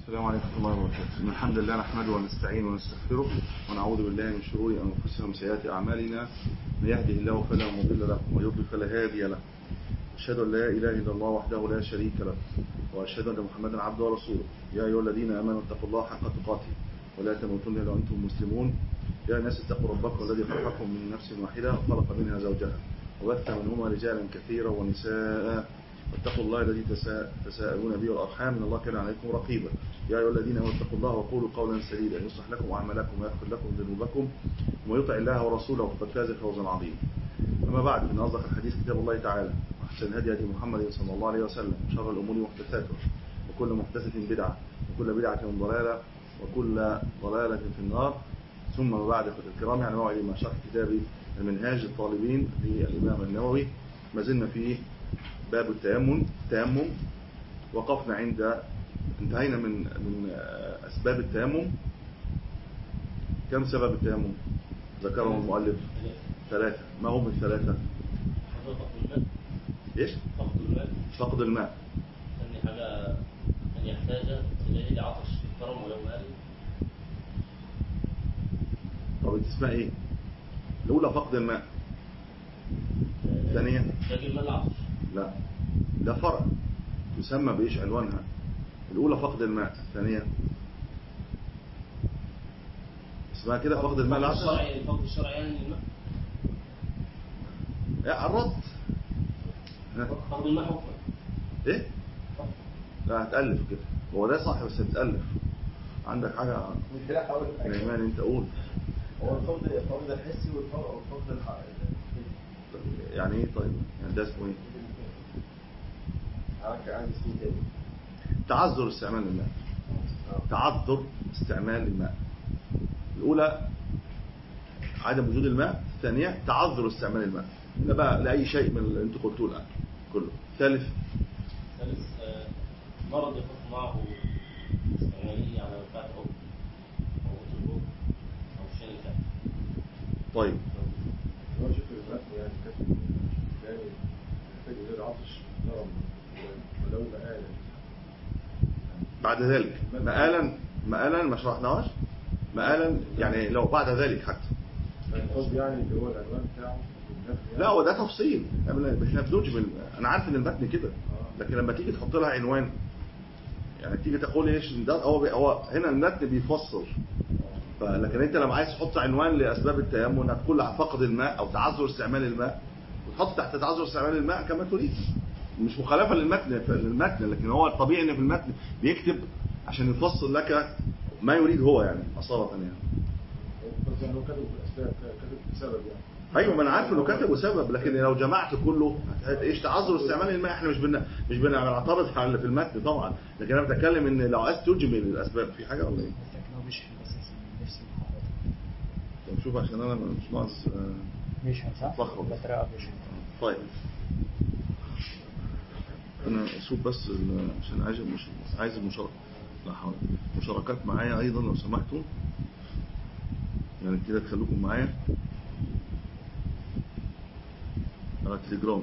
السلام عليكم ورحمة الله وبركاته إن الحمد لله نحمده ونستعينه ونستغفره ونعوذ بالله من شرور أنفسنا ومن سيئات أعمالنا من يهده الله فلا مضل له ومن يضلل فلا هادي له أشهد أن لا إله إلا الله وحده لا شريك له وأشهد أن محمدا عبده ورسوله يا أيها الذين آمنوا اتقوا الله حق تقاته ولا تموتن إلا وأنتم مسلمون يا ناس اتقوا ربكم الذي خلقكم من نفس واحدة وخلق منها زوجها وبث منهما رجالا كثيرا ونساء واتقوا الله الذي تساء- تساءلون به والأرحام إن الله كان عليكم رقيبا يا أيها الذين آمنوا اتقوا الله وقولوا قولا سديدا يصلح لكم أعمالكم ويغفر لكم ذنوبكم ومن يطع الله ورسوله فقد فاز فوزا عظيما أما بعد فإن أصدق الحديث كتاب الله تعالى وأحسن الهدي هدي محمد صلى الله عليه وسلم وشر الأمور محدثاتها وكل محدثة بدعة وكل بدعة ضلالة وكل ضلالة في النار ثم بعد إخوة الكرام يعني موعد مع شرح كتاب المنهاج الطالبين للإمام النووي ما زلنا في باب التيمم التيمم وقفنا عند انتهينا من من أسباب التيمم كم سبب التيمم ذكرهم المؤلف ثلاثة ما هم الثلاثة فقد الماء إيش فقد الماء فقد الماء ثاني حاجة أن يحتاج إليه لعطش كرم ولو مال طب انت اسمها ايه الاولى فقد الماء الثانية يحتاج الماء لعطش لا ده فرع يسمى بايش عنوانها الاولى فقد الماء الثانية اسمها كده فقد الماء فقد الشرع العطش يعني فقد الشرع يعني الماء ايه عرضت ها؟ فقد الماء حكما ايه لا هتألف كده هو ده صح بس هتألف عندك حاجة مش لا حاول يا ايمان انت قول هو الفقد الفقد الحسي والفقد والفقد الح- يعني ايه طيب يعني ده اسمه ايه عندك عندي اسمه تاني تعذر استعمال الماء تعذر استعمال الماء الأولى عدم وجود الماء الثانية تعذر استعمال الماء ده بقى لأي شيء من اللي انتوا قلتوه الآن كله ثالث ثالث آه، مرض يخف معه استعمالية على منفعة الحكم أو قوت البر أو شيء كان طيب هو شوف المتن يعني كاتب يعني يحتاج إلى العطش نرم ولو مآلا بعد ذلك مآلا مآلا ما شرحناهاش مآلا يعني لو بعد ذلك حتى القصد يعني اللي هو العنوان بتاعه والنفي يعني. لا هو ده تفصيل احنا بنجمل انا عارف ان المتن كده لكن لما تيجي تحط لها عنوان يعني تيجي تقول ايش ده هو بي هو هنا المتن بيفصل فلكن انت لما عايز تحط عنوان لاسباب التيمم انك تقول فقد الماء او تعذر استعمال الماء وتحط تحت تعذر استعمال الماء كما تريد مش مخالفه للمتن للمتن لكن هو الطبيعي ان في المتن بيكتب عشان يفصل لك ما يريد هو يعني اصاله يعني القصد يعني هو كاتب بأسباب كاتب بسبب يعني ايوه ما انا عارف انه كتب وسبب لكن لو جمعت كله هت- ايش تعذر استعمال الماء احنا مش بن مش بنعترض على اللي في المتن طبعا لكن انا بتكلم ان لو عايز تجمل الاسباب في حاجه ولا ايه؟ لكنه بيشحن بس نفس المحاضرة طب شوف عشان انا مش ناقص آه، بيشحن صح؟ اتلخبط. بطريقة بيشحن طيب انا اشوف بس ال- عشان عايز مش عايز المشاركه لا حول مشاركات معايا ايضا لو سمحتوا يعني كده تخلوكم معايا على التليجرام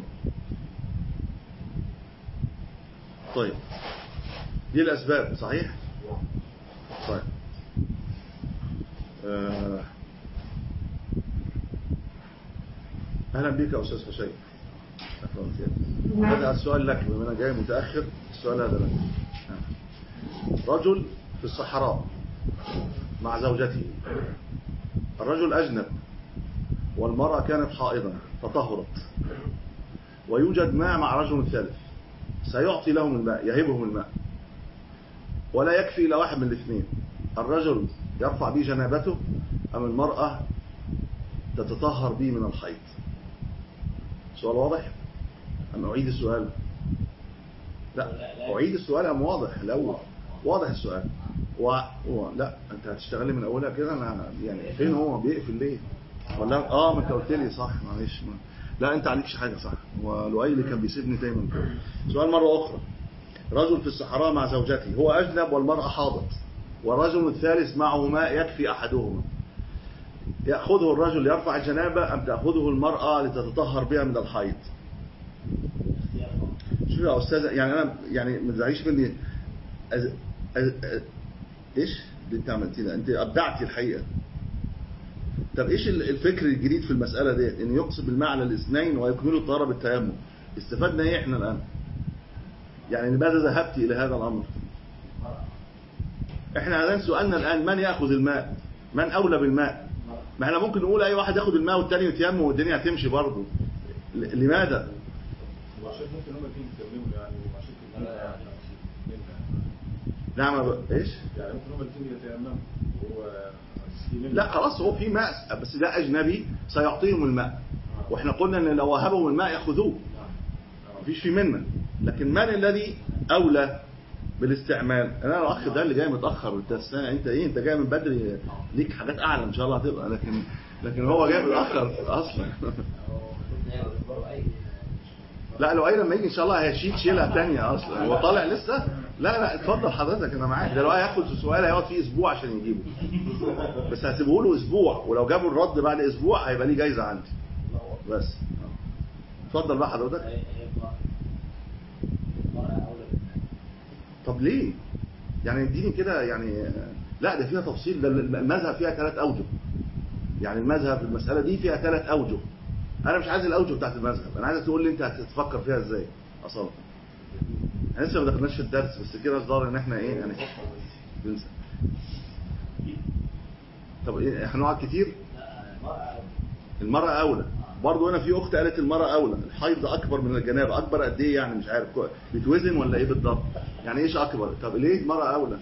طيب دي الاسباب صحيح طيب آه. اهلا بك يا استاذ حسين أهلاً بك. هذا السؤال لك بما انا جاي متاخر السؤال هذا لك آه. رجل في الصحراء مع زوجته الرجل اجنب والمراه كانت حائضا فطهرت ويوجد ماء مع رجل ثالث سيعطي لهم الماء يهبهم الماء ولا يكفي إلى واحد من الاثنين الرجل يرفع به جنابته أم المرأة تتطهر به من الحيض سؤال واضح أم أعيد السؤال لا أعيد السؤال أم واضح الأول واضح السؤال و... و... لا أنت هتشتغلي من أولها كده أنا يعني فين هو بيقفل ليه ولا اه ما انت قلت لي صح معلش ما... لا انت عليكش حاجه صح ولؤي اللي كان بيسيبني دايما كده سؤال مره اخرى رجل في الصحراء مع زوجته هو أجنب والمرأة حاضت والرجل الثالث معه ماء يكفي أحدهما يأخذه الرجل ليرفع الجنابة أم تأخذه المرأة لتتطهر بها من الحيض اختيار شوف يا أستاذ يعني أنا يعني ما تزعليش مني أز- أ- أ- ايش اللي انت عملتيه ده انت ابدعتي الحقيقه طب ايش ال- الفكر الجديد في المساله دي ان يقصد بالماء على الاثنين ويكملوا الطهاره بالتيمم استفدنا ايه احنا الان يعني لماذا ذهبت الى هذا الامر احنا الان سؤالنا الان من ياخذ الماء من اولى بالماء ما احنا ممكن نقول اي واحد ياخد الماء والتاني يتيمم والدنيا هتمشي برضه ل- لماذا وعشان ممكن هم الاثنين يتكلموا يعني وعشان كده يعني نعم ب- ايش يعني ممكن هم الاثنين يتيمموا وهو يسقي لا خلاص هو في ماء بس ده اجنبي سيعطيهم الماء واحنا قلنا ان لو وهبهم الماء ياخذوه مفيش في منه لكن من الذي اولى بالاستعمال انا الاخ ده اللي جاي متاخر انت السنة انت ايه انت جاي من بدري ليك حاجات اعلى ان شاء الله هتبقى لكن لكن هو جاي متاخر اصلا لا لو اي لما يجي ان شاء الله هيشيل شيلها تانية اصلا هو طالع لسه لا لا اتفضل حضرتك انا معاك ده لو هياخد سؤال هيقعد فيه اسبوع عشان يجيبه بس هسيبه له اسبوع ولو جابوا الرد بعد اسبوع هيبقى ليه جايزه عندي بس اتفضل بقى حضرتك طب ليه يعني اديني كده يعني لا ده فيها تفصيل ده المذهب فيها ثلاث اوجه يعني المذهب في المساله دي فيها ثلاث اوجه انا مش عايز الاوجه بتاعت المذهب انا عايزك تقول لي انت هتفكر فيها ازاي اصلا احنا لسه ما دخلناش في الدرس بس كده الظاهر ان احنا ايه يعني بنسى طب ايه هنقعد كتير المرأة أولى برضه هنا في أخت قالت المرأة أولى الحيض أكبر من الجنابة أكبر قد إيه يعني مش عارف كو- بتوزن ولا إيه بالضبط يعني إيش أكبر طب ليه المرأة أولى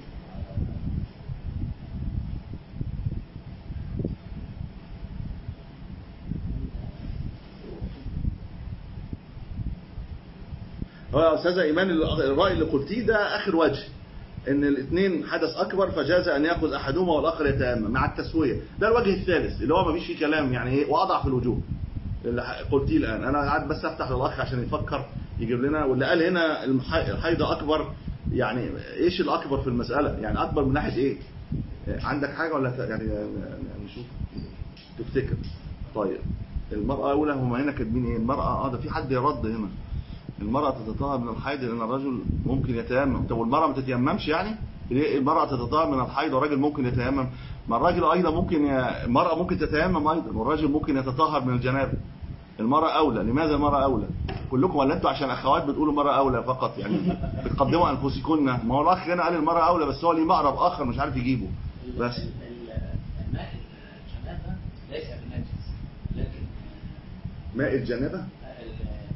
هو يا أستاذة إيمان الرأي اللي قلتيه ده آخر وجه ان الاثنين حدث اكبر فجاز ان ياخذ احدهما والاخر يتيمم مع التسويه ده الوجه الثالث اللي هو ما فيش فيه كلام يعني ايه واضح الوجوه اللي ح- قلتيه الان انا قاعد بس افتح للاخ عشان يفكر يجيب لنا واللي قال هنا المح- الحيضه اكبر يعني ايش الاكبر في المساله يعني اكبر من ناحيه ايه عندك حاجه ولا ت- يعني يعني نشوف تفتكر طيب المرأة أولى هم هنا كاتبين إيه؟ المرأة آه ده في حد يرد هنا. المرأة تتطهر من الحيض لأن الرجل ممكن يتيمم، طب والمرأة ما تتيممش يعني؟ ليه المرأة تتطهر من الحيض والراجل ممكن يتيمم؟ ما الراجل أيضا ممكن ي... المرأة ممكن تتيمم أيضا والراجل ممكن يتطهر من الجنابة. المرأة أولى، لماذا المرأة أولى؟ كلكم ولا أنتوا عشان أخوات بتقولوا مرأة أولى فقط يعني بتقدموا أنفسكن، ما هو الأخ هنا قال المرأة أولى بس هو ليه مقرب آخر مش عارف يجيبه. بس الماء الجنابة ليس بنجس لكن ماء الجنابة؟ ال-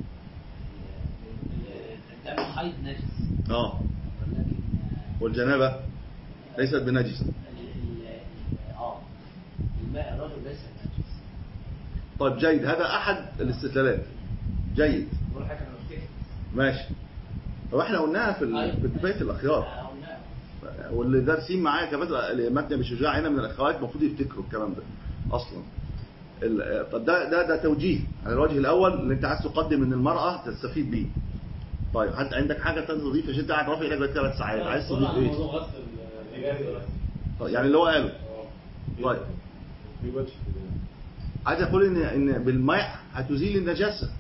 ال- الدم الحيض نجس آه ولكن والجنابة ليست بنجسة. ال- ال- اه الماء الرجل ليس بنجس طيب جيد هذا أحد الاستدلالات. جيد نقول حاجة انا بفتكر ماشي هو احنا قلناها في ال- في كفايه الاخيار آه، قلنا. واللي دارسين معايا كمان متن ابي شجاع هنا من الاخوات المفروض يفتكروا الكلام ده اصلا ال- طب ده ده ده توجيه على الوجه الاول اللي انت عايز تقدم ان المراه تستفيد بيه طيب حد عندك حاجه تانية تضيف عشان انت قاعد رافع ايدك بقالك ثلاث ساعات عايز تضيف ايه؟ موضوع غسل الإجازة بس طيب يعني اللي هو قاله طيب في وجه كده. عايز اقول ان ان بالماء هتزيل النجاسه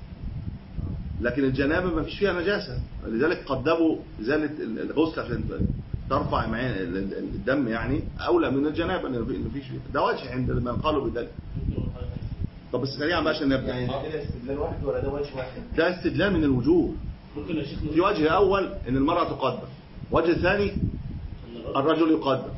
لكن الجنابه ما فيش فيها نجاسه لذلك قدموا ازاله الغسل عشان ترفع معين الدم يعني اولى من الجنابه لان ما فيش فيها ده وجه عند من قالوا بذلك ممكن نقول حاجة تانية. طب بس سريعا بقى عشان يعني نبدا ده كده استدلال واحد ولا ده وجه واحد؟ ده استدلال من الوجوه ممكن يا شيخ في وجه اول ان المراه تقدم وجه ثاني الرجل يقدم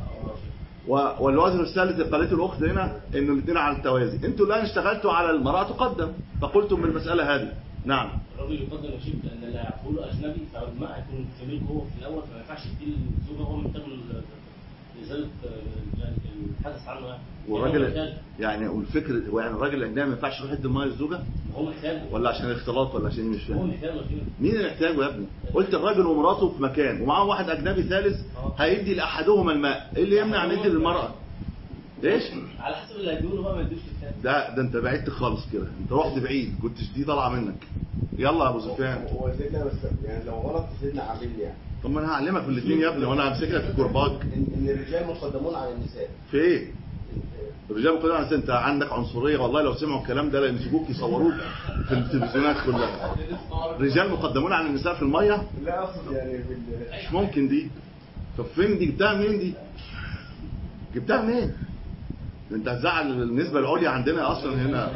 و- والوجه الثالث اللي قالته الاخت هنا انه الاثنين على التوازي انتوا الان اشتغلتوا على المراه تقدم فقلتم بالمساله هذه نعم الراجل يقدر يشيب لان اللي هيعرفه له اجنبي فالماء هيكون كبير جوه في الاول فما ينفعش يديه للزوجه هو محتاج ل- لازاله يعني الحدث عنه يعني والراجل هو محتاج يعني والفكر يعني الراجل الاجنبي ما ينفعش يروح يدي الميه للزوجه هو محتاج ولا عشان الاختلاط ولا عشان إيه مش هو فاهم محتاج كده مين اللي محتاجه يا ابني قلت الراجل ومراته في مكان ومعاهم واحد اجنبي ثالث هيدي لاحدهما الماء ايه اللي يمنع ان يدي للمراه ايش على حسب اللي هيديله بقى ما يديش للثاني ده ده انت بعدت خالص كده انت رحت بعيد كنت دي طالعه منك يلا يا ابو سفيان هو سيدنا بس يعني لو غلط سيدنا عامل يعني طب ما انا هعلمك في الاثنين يا ابني وانا همسك لك الكرباج ان إن الرجال مقدمون على النساء في ايه الرجال مقدمين على النساء. انت عندك عنصريه والله لو سمعوا الكلام ده لا يمسكوك يصوروك في التلفزيونات كلها الرجال مقدمون على النساء في الميه لا اقصد يعني في ال- مش ممكن دي في طب فين دي جبتها منين دي جبتها منين انت هتزعل النسبة العليا عندنا اصلا هنا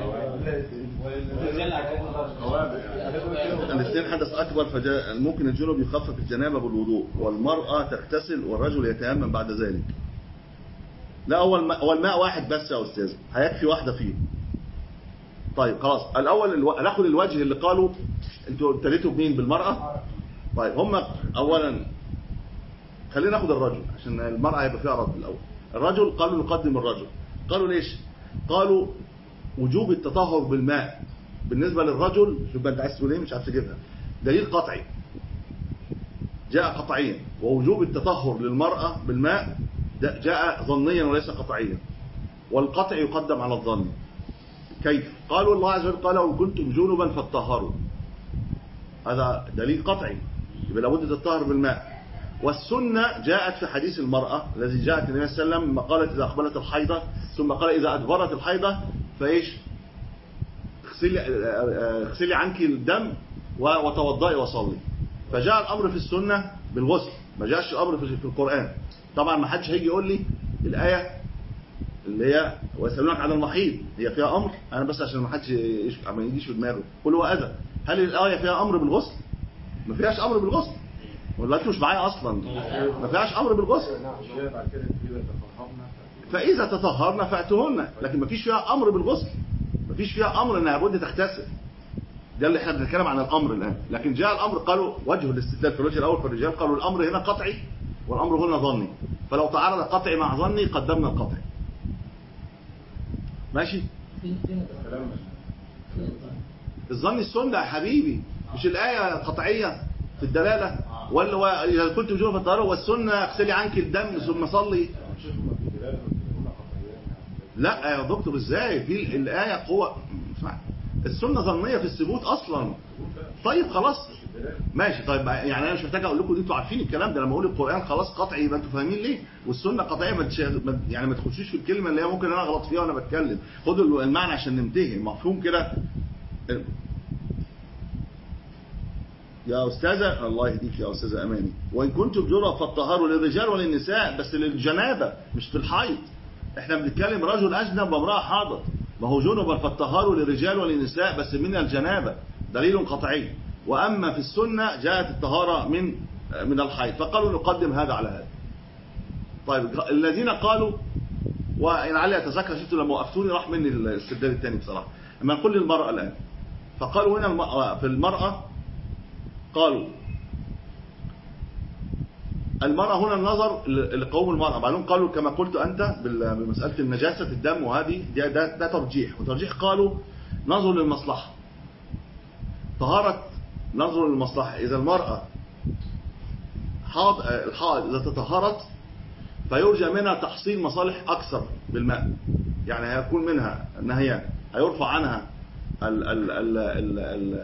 الاثنين حدث اكبر فجاء ممكن الجنوب يخفف الجنابه بالوضوء والمراه تغتسل والرجل يتيمم بعد ذلك لا هو الماء, هو الماء واحد بس يا استاذ هيكفي واحده فيه طيب خلاص الاول الو... ناخد الوجه اللي قالوا انتوا ابتديتوا بمين بالمراه طيب هم اولا خلينا ناخد الرجل عشان المراه هيبقى فيها رد الاول الرجل قالوا نقدم الرجل قالوا ليش قالوا وجوب التطهر بالماء بالنسبة للرجل شوف انت عايز تقول ايه مش عارف تجيبها دليل قطعي جاء قطعيا ووجوب التطهر للمرأة بالماء ده جاء ظنيا وليس قطعيا والقطع يقدم على الظن كيف قالوا الله عز وجل قال وإن كنتم جنبا فاتطهروا هذا دليل قطعي يبقى لابد تتطهر بالماء والسنة جاءت في حديث المرأة الذي جاءت النبي صلى الله عليه وسلم لما قالت إذا أقبلت الحيضة ثم قال إذا أدبرت الحيضة فإيش اغسلي اغسلي عنك الدم وتوضئي وصلي فجاء الامر في السنه بالغسل ما جاءش الامر في في القران طبعا ما حدش هيجي يقول لي الايه اللي هي ويسالونك عن المحيض هي فيها امر انا بس عشان ما حدش يش- ما يجيش في دماغه قل هو اذى هل الايه فيها امر بالغسل ما فيهاش امر بالغسل ولا انتوا مش معايا اصلا ما فيهاش امر بالغسل الشيء بعد كده إذا تفهمنا فإذا تطهرن فأتوهن لكن مفيش فيها أمر بالغسل مفيش فيها أمر إنها لابد تغتسل ده اللي احنا بنتكلم عن الأمر الآن لكن جاء الأمر قالوا وجه الاستدلال في الوجه الأول في الرجال قالوا الأمر هنا قطعي والأمر هنا ظني فلو تعارض قطعي مع ظني قدمنا القطعي ماشي فين فين كلام الظن السنة يا حبيبي مش الآية قطعية في الدلالة ولا هو إذا كنت بجوه في الطهارة والسنة اغسلي عنك الدم ثم صلي شوف ما في دلالة هنا قطعية لا يا دكتور ازاي في الآية قوة اسمع السنة ظنية في الثبوت أصلا طيب خلاص ماشي طيب يعني أنا مش محتاج أقول لكم دي أنتوا عارفين الكلام ده لما أقول القرآن خلاص قطعي يبقى أنتوا فاهمين ليه والسنة قطعية ما تش- ما- يعني ما تخشوش في الكلمة اللي هي ممكن أنا أغلط فيها وأنا بتكلم خدوا المعنى عشان ننتهي مفهوم كده يا أستاذة الله يهديك يا أستاذة أماني وإن كنتم جرى فالطهاروا للرجال وللنساء بس للجنابة مش في الحيض احنا بنتكلم رجل أجنب وامرأة حاضر ما هو جنبا فالطهاروا للرجال وللنساء بس من الجنابة دليل قطعي وأما في السنة جاءت الطهارة من من الحيض فقالوا نقدم هذا على هذا طيب الذين قالوا وإن علي أتذكر شفت لما وقفتوني راح مني الاستبدال الثاني بصراحة أما نقول للمرأة الآن فقالوا هنا الم- في المرأة قالوا المرأة هنا النظر ل- لقوم المرأة بعدين قالوا كما قلت أنت بال- بمسألة النجاسة الدم وهذه ده, ده, ده ترجيح وترجيح قالوا نظر للمصلحة طهارة نظر للمصلحة إذا المرأة حاض الحائض إذا تطهرت فيرجى منها تحصيل مصالح أكثر بالماء يعني هيكون منها أن هي هيرفع عنها ال ال ال ال ال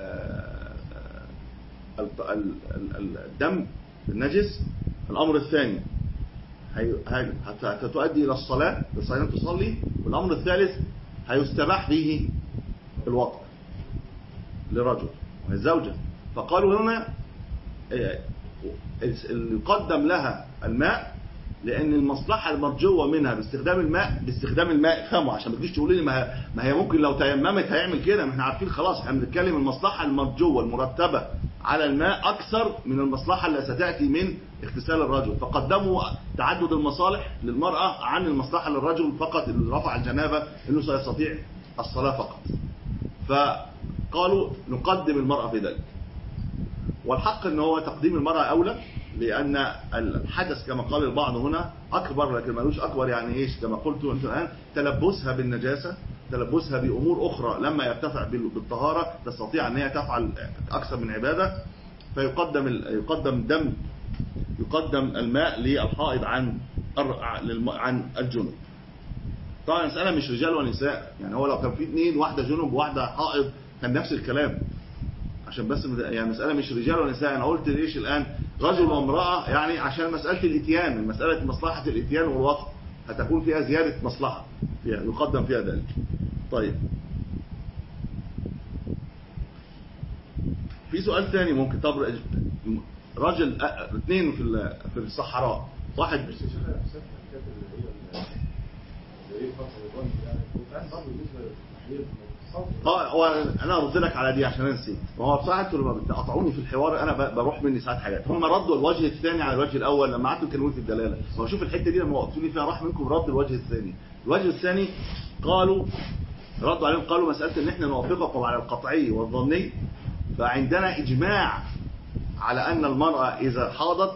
ال- ال- ال- ال- الدم النجس الأمر الثاني هي- هي- هت- هتؤدي إلى الصلاة الصلاة تصلي والأمر الثالث هيستباح به الوطء لرجل وهي الزوجة فقالوا هنا إيه، اللي يقدم لها الماء لان المصلحه المرجوه منها باستخدام الماء باستخدام الماء افهموا عشان ما تجيش تقولوا لي ما هي- ما هي ممكن لو تيممت هيعمل كده ما احنا عارفين خلاص احنا بنتكلم المصلحه المرجوه المرتبه على الماء اكثر من المصلحه اللي ستاتي من اغتسال الرجل فقدموا تعدد المصالح للمراه عن المصلحه للرجل فقط اللي رفع الجنابه انه سيستطيع الصلاه فقط فقالوا نقدم المراه في ذلك والحق ان هو تقديم المرأة اولى لان الحدث كما قال البعض هنا اكبر لكن ملوش اكبر يعني ايش كما قلت انت الان تلبسها بالنجاسة تلبسها بامور اخرى لما يرتفع بال- بالطهارة تستطيع ان هي تفعل اكثر من عبادة فيقدم ال- يقدم دم يقدم الماء للحائض عن الر- للم- عن الجنوب طبعا المسألة مش رجال ونساء يعني هو لو كان في اثنين واحدة جنوب وواحدة حائض كان نفس الكلام عشان بس مد- يعني مسألة مش رجال ونساء أنا قلت ليش الآن رجل وامرأة يعني عشان مسألة الإتيان مسألة مصلحة الإتيان والوقت هتكون فيها زيادة مصلحة فيها يقدم فيها ذلك طيب في سؤال ثاني ممكن طب رجل أ- اثنين في ال- في الصحراء واحد مش شيخ نفسها الحاجات اللي هي ال- اللي هي فصل الوجه يعني كنت عايز برضه بالنسبه للتحليل اه هو انا ارد لك على دي عشان انا نسيت ما هو بصراحه انتوا لما بتقطعوني في الحوار انا ب- بروح مني ساعات حاجات هم ردوا الوجه الثاني على الوجه الاول لما قعدتوا تكلموني في الدلاله هو شوف الحته دي لما وقفتوني فيها راح منكم رد الوجه الثاني الوجه الثاني قالوا ردوا عليهم قالوا مساله ان احنا نوافقكم على القطعي والظني فعندنا اجماع على ان المراه اذا حاضت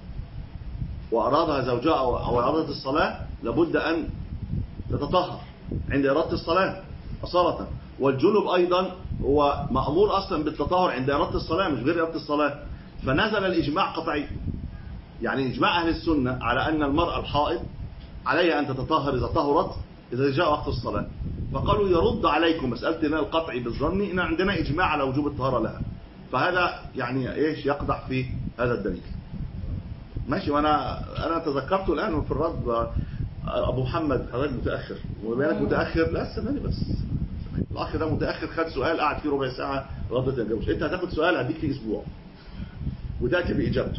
وارادها زوجها او أو ارادت الصلاه لابد ان تتطهر عند إرادة الصلاة أصالة والجنب أيضا هو مأمور أصلا بالتطهر عند إرادة الصلاة مش غير إرادة الصلاة فنزل الإجماع قطعي يعني إجماع أهل السنة على أن المرأة الحائض عليها أن تتطهر إذا طهرت إذا جاء وقت الصلاة فقالوا يرد عليكم مسألة إن القطعي بالظن إن عندنا إجماع على وجوب الطهارة لها فهذا يعني إيش يقدح في هذا الدليل ماشي وانا انا تذكرته الان في الرد ابو محمد حضرتك متاخر وبينك متاخر لا استناني بس الاخ ده متاخر خد سؤال قعد فيه ربع ساعه رد ما جاوبش انت هتاخد سؤال هديك فيه اسبوع وتاتي باجابته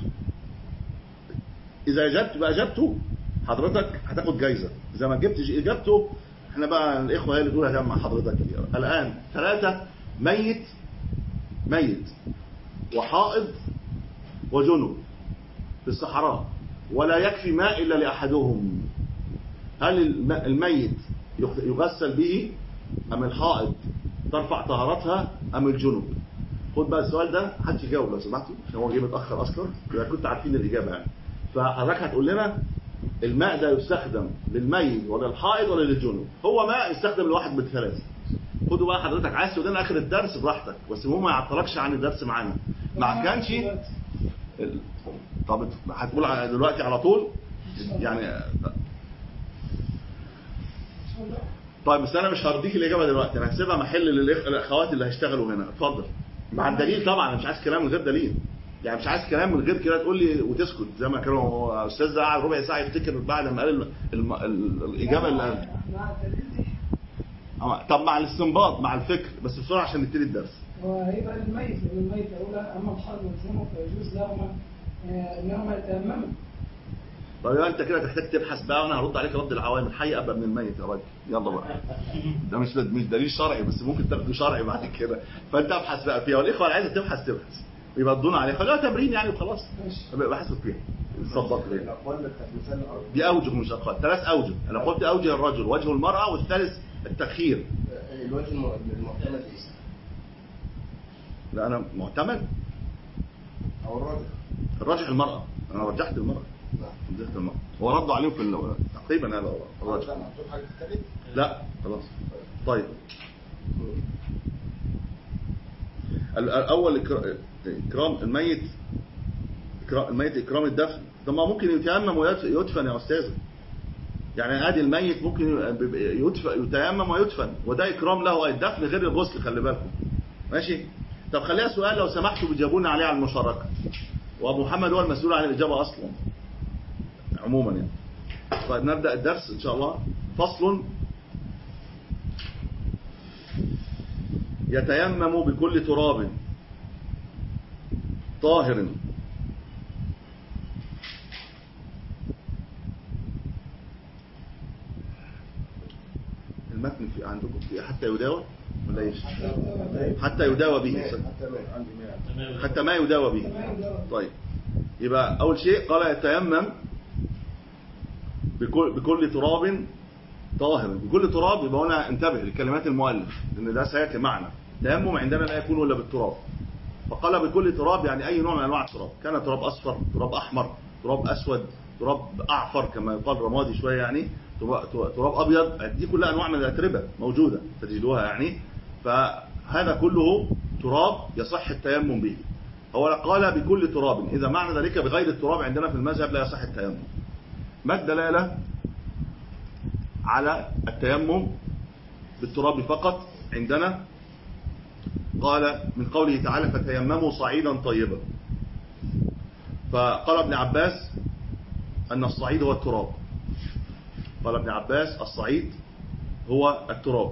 اذا اجبت باجابته حضرتك هتاخد جايزه اذا ما جبتش اجابته احنا بقى الاخوه هي اللي تقول هتعمل مع حضرتك إيه. الان ثلاثه ميت ميت وحائض وجنب في الصحراء ولا يكفي ماء إلا لأحدهم هل الم- الميت يغ- يغسل به أم الحائض ترفع طهارتها أم الجنب خد بقى السؤال ده محدش يجاوب لو سمحتوا عشان هو جه متأخر أصلا يبقى كنت عارفين الإجابة يعني فحضرتك هتقول لنا الماء ده يستخدم للميت ولا للحائض ولا للجنب هو ماء يستخدم لواحد من الثلاثة خدوا بقى حضرتك عايز تقول اخر الدرس براحتك بس المهم ما يعطلكش عن الدرس معانا ما كانش ال- طب هتقول على- دلوقتي على طول يعني طيب بس انا مش هرديك الاجابه دلوقتي انا هسيبها محل للإخ- للاخوات اللي هيشتغلوا هنا اتفضل مع الدليل طبعا انا مش عايز كلام من غير دليل يعني مش عايز كلام من غير كده تقول لي وتسكت زي ما كانوا استاذ ده قعد ربع ساعه يفتكر بعد ما قال الم- الم- ال- الاجابه اللي قالها مع الدليل دي أما- طب مع الاستنباط مع الفكر بس بسرعه عشان نبتدي الدرس هو هيبقى للميت لان الميت الاولى اما الحرب والجنوب فيجوز لهما آه، انهما يتيمموا طيب يبقى انت كده تحتاج تبحث بقى وانا هرد عليك رد العوام الحي ابقى من الميت يا راجل يلا بقى ده مش مش دليل شرعي بس ممكن تاخده شرعي بعد كده فانت ابحث بقى فيها والاخوه اللي عايزه تبحث تبحث يبقى ادونا عليها خلوها تمرين يعني وخلاص ماشي ابقى بحثوا فيها تصدق ليه الاقوال مثال الارض دي اوجه مش اقوال ثلاث اوجه انا قلت اوجه الرجل وجه المراه والثالث التخيير الوجه الم- المعتمد ايه؟ لا انا معتمد او الراجح الراجح المراه انا رجحت المراه نعم رجحت المراه هو ردوا عليهم في ال- تقريبا هذا هو الراجح لا محطوط حاجه في التالت لا خلاص طيب ال- الأول إكرا- إكرام الميت إكرام الميت إكرام الدفن طب ما ممكن يتيمم ويدفن يا أستاذ يعني ادي الميت ممكن يدفن يتيمم ويدفن وده إكرام له الدفن غير الغسل خلي بالكم ماشي طب خليها سؤال لو سمحتوا بتجاوبونا عليه على المشاركة وأبو محمد هو المسؤول عن الإجابة أصلا عموما يعني طيب نبدأ الدرس إن شاء الله فصل يتيمم بكل تراب طاهر المتن في عندكم في حتى يداوى ولا ايش حتى يداوى به حتى ما عندي 100 تمام حتى ما يداوى به طيب يبقى أول شيء قال يتيمم بكل, بكل تراب طاهر بكل تراب يبقى هنا انتبه لكلمات المؤلف لأن ده سيأتي معنا تيمم عندنا لا يكون إلا بالتراب فقال بكل تراب يعني أي نوع من أنواع التراب كان تراب أصفر تراب أحمر تراب أسود تراب أعفر كما يقال رمادي شوية يعني تراب تراب أبيض دي كلها أنواع من الأتربة موجودة تجدوها يعني فهذا كله تراب يصح التيمم به هو قال بكل تراب إذا معنى ذلك بغير التراب عندنا في المذهب لا يصح التيمم ما الدلالة على التيمم بالتراب فقط عندنا قال من قوله تعالى فتيمموا صعيدا طيبا فقال ابن عباس أن الصعيد هو التراب قال ابن عباس الصعيد هو التراب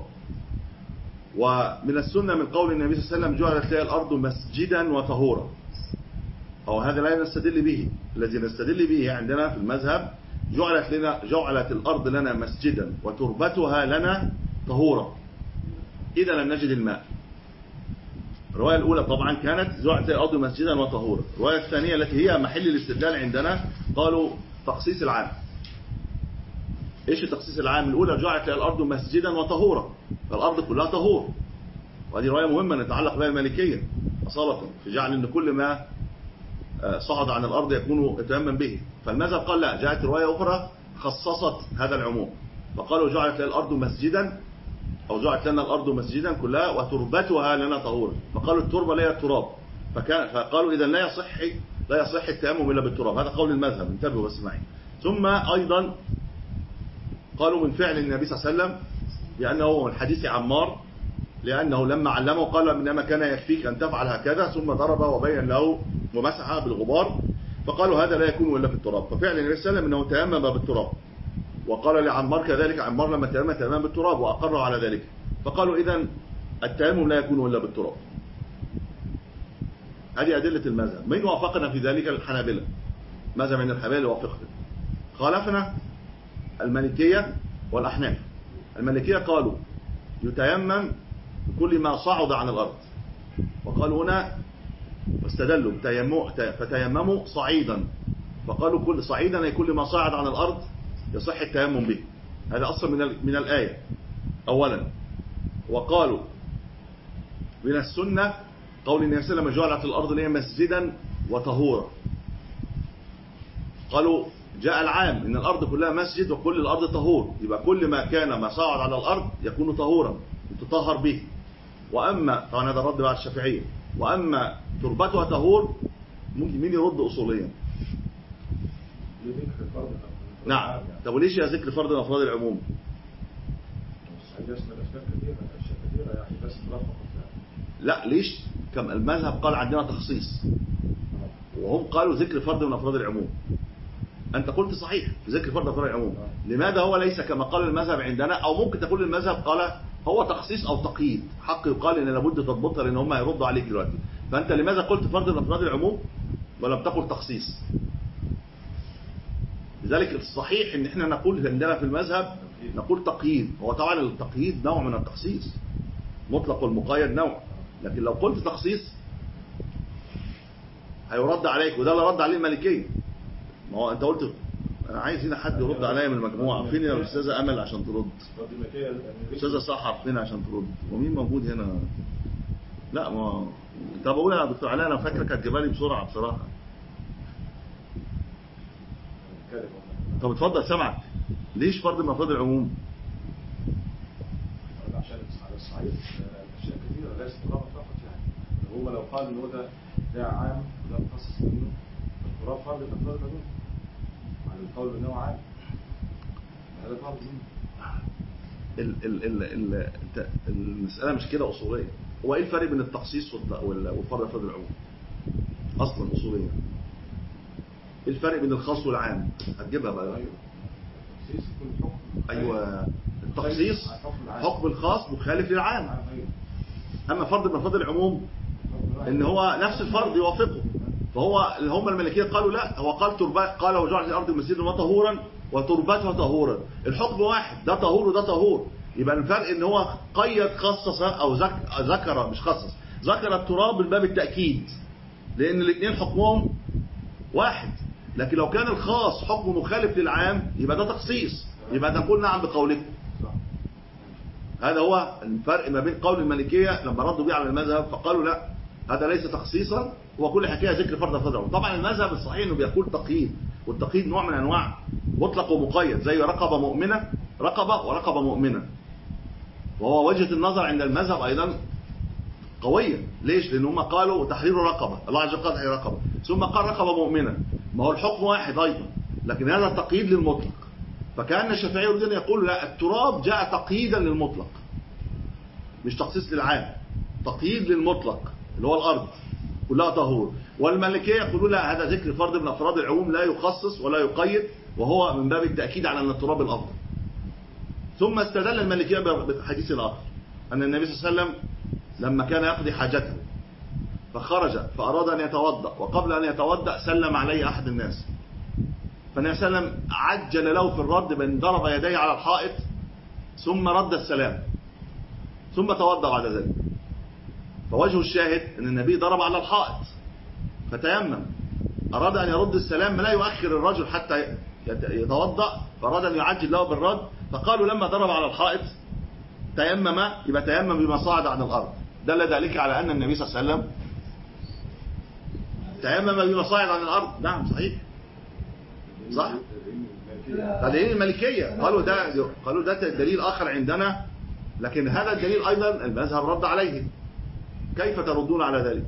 ومن السنة من قول النبي صلى الله عليه وسلم جعلت لي الأرض مسجدا وطهورا أو هذا لا نستدل به الذي نستدل به عندنا في المذهب جعلت لنا جعلت الأرض لنا مسجدا وتربتها لنا طهورا إذا لم نجد الماء الرواية الأولى طبعا كانت جعلت الأرض مسجدا وطهورا الرواية الثانية التي هي محل الاستدلال عندنا قالوا تخصيص العام ايش التخصيص العام الاولى جعلت الارض مسجدا وطهورا فالارض كلها طهور وهذه روايه مهمه نتعلق بها المالكيه اصاله في جعل ان كل ما آه، صعد عن الارض يكون يتيمم به فالمذهب قال لا جاءت روايه اخرى خصصت هذا العموم فقالوا جعلت الارض مسجدا او جعلت لنا الارض مسجدا كلها وتربتها لنا طهورا فقالوا التربه لا هي التراب فكان فقالوا اذا لا يصح لا يصح التيمم الا بالتراب هذا قول المذهب انتبهوا بس معي ثم ايضا قالوا من فعل النبي صلى الله عليه وسلم لأنه من حديث عمار لأنه لما علمه قال إنما كان يكفيك أن تفعل هكذا ثم ضرب وبين له ومسح بالغبار فقالوا هذا لا يكون إلا في التراب ففعل النبي صلى الله عليه وسلم أنه تيمم بالتراب وقال لعمار كذلك عمار لما تيمم تيمم بالتراب وأقر على ذلك فقالوا إذا التيمم لا يكون إلا بالتراب هذه أدلة المذهب من وافقنا في ذلك الحنابلة ماذا من الحنابلة وافقنا خالفنا المالكية والأحناف المالكية قالوا يتيمم بكل ما صعد عن الأرض وقالوا هنا واستدلوا بتيمم- فتيمموا صعيدا فقالوا كل صعيدا أي كل ما صعد عن الأرض يصح التيمم به هذا أصل من ال- من الآية أولا وقالوا من السنة قول النبي صلى الله عليه وسلم جعلت الأرض لي مسجدا وطهورا قالوا جاء العام ان الارض كلها مسجد وكل الارض طهور يبقى كل ما كان ما صعد على الارض يكون طهورا يتطهر به واما طبعا هذا الرد بعد الشافعيه واما تربتها طهور ممكن مين يرد اصوليا دي ذكر فرض نعم يعني. طب وليش يا ذكر فرض من افراد العموم الصعيد يشمل اشياء كثيره اشياء كثيره يعني بس مرافقه فيها. لا ليش كم المذهب قال عندنا تخصيص وهم قالوا ذكر فرد من افراد العموم انت قلت صحيح ذكر فرد من افراد العموم لماذا هو ليس كما قال المذهب عندنا او ممكن تقول المذهب قال هو تخصيص او تقييد حق يقال ان لابد تضبطها لان هم هيردوا عليك دلوقتي فانت لماذا قلت فرد من افراد العموم ولم تقل تخصيص لذلك الصحيح ان احنا نقول عندنا في المذهب نقول تقييد هو طبعا التقييد نوع من التخصيص مطلق والمقيد نوع لكن لو قلت تخصيص هيرد عليك وده اللي رد عليه المالكيه ما هو انت قلت انا عايز هنا حد يرد عليا من المجموعه فين يا استاذه امل عشان ترد رد الملكيه يعني استاذه سحر فين عشان ترد ومين موجود هنا لا ما طب اقول يا دكتور علاء انا فاكرك هتجيبها لي بسرعه بصراحه نتكلم طب اتفضل سامعك ليش فرض من افراد العموم عشان على الصعيد آه، اشياء كثيره ليست تراب فقط يعني هو لو قال ان هو ده ده عام وده مخصص منه التراب فرض من افراد العموم على القول انه عام هذا فرض منه ال ال ال ال انت- المساله مش كده اصوليه هو ايه الفرق بين التخصيص والت- وال- والفرض افراد العموم اصلا اصوليا ايه الفرق بين الخاص والعام هتجيبها بقى ايوه التخصيص يكون حكم ايوه التخصيص حكم العام. حكم الخاص مخالف للعام عام ايوه اما فرض من افراد العموم حكم العام. ان هو نفس الفرض يوافقه فهو اللي هم الملكيه قالوا لا هو قال تربه قال وجعلت الارض مسجدا وطهورا وتربتها طهورا الحكم واحد ده طهور وده طهور يبقى الفرق ان هو قيد خصص او ذك- ذكر مش خصص ذكر التراب من باب التاكيد لان الاثنين حكمهم واحد لكن لو كان الخاص حكمه مخالف للعام يبقى ده تخصيص يبقى نقول نعم بقولكم صح هذا هو الفرق ما بين قول المالكية لما ردوا بيه على المذهب فقالوا لا هذا ليس تخصيصا هو كل حكاية ذكر فرد فرد طبعا المذهب الصحيح انه بيقول تقييد والتقييد نوع من انواع مطلق ومقيد زي رقبة مؤمنة رقبة ورقبة مؤمنة وهو وجهة النظر عند المذهب ايضا قوية ليش لان هم قالوا تحرير رقبة الله عز وجل قال تحرير رقبة ثم قال رقبة مؤمنة ما هو الحكم واحد ايضا لكن هذا تقييد للمطلق فكان الشافعي يريد ان يقول لا التراب جاء تقييدا للمطلق مش تخصيص للعام تقييد للمطلق اللي هو الارض كلها طهور والمالكيه يقولون لا هذا ذكر فرد من افراد العموم لا يخصص ولا يقيد وهو من باب التاكيد على ان التراب الافضل ثم استدل المالكيه بحديث اخر ان النبي صلى الله عليه وسلم لما كان يقضي حاجته فخرج فأراد أن يتوضأ وقبل أن يتوضأ سلم عليه أحد الناس فالنبي صلى الله عليه وسلم عجل له في الرد بأن ضرب يديه على الحائط ثم رد السلام ثم توضأ بعد ذلك فوجه الشاهد أن النبي ضرب على الحائط فتيمم أراد أن يرد السلام لا يؤخر الرجل حتى يت- يتوضأ فأراد أن يعجل له بالرد فقالوا لما ضرب على الحائط تيمم يبقى تيمم بما صعد عن الأرض دل ذلك على أن النبي صلى الله عليه وسلم تيمم بما صعد عن الأرض نعم صحيح صح فدليل الملكية قالوا ده قالوا ده دليل آخر عندنا لكن هذا الدليل أيضا المذهب رد عليه كيف تردون على ذلك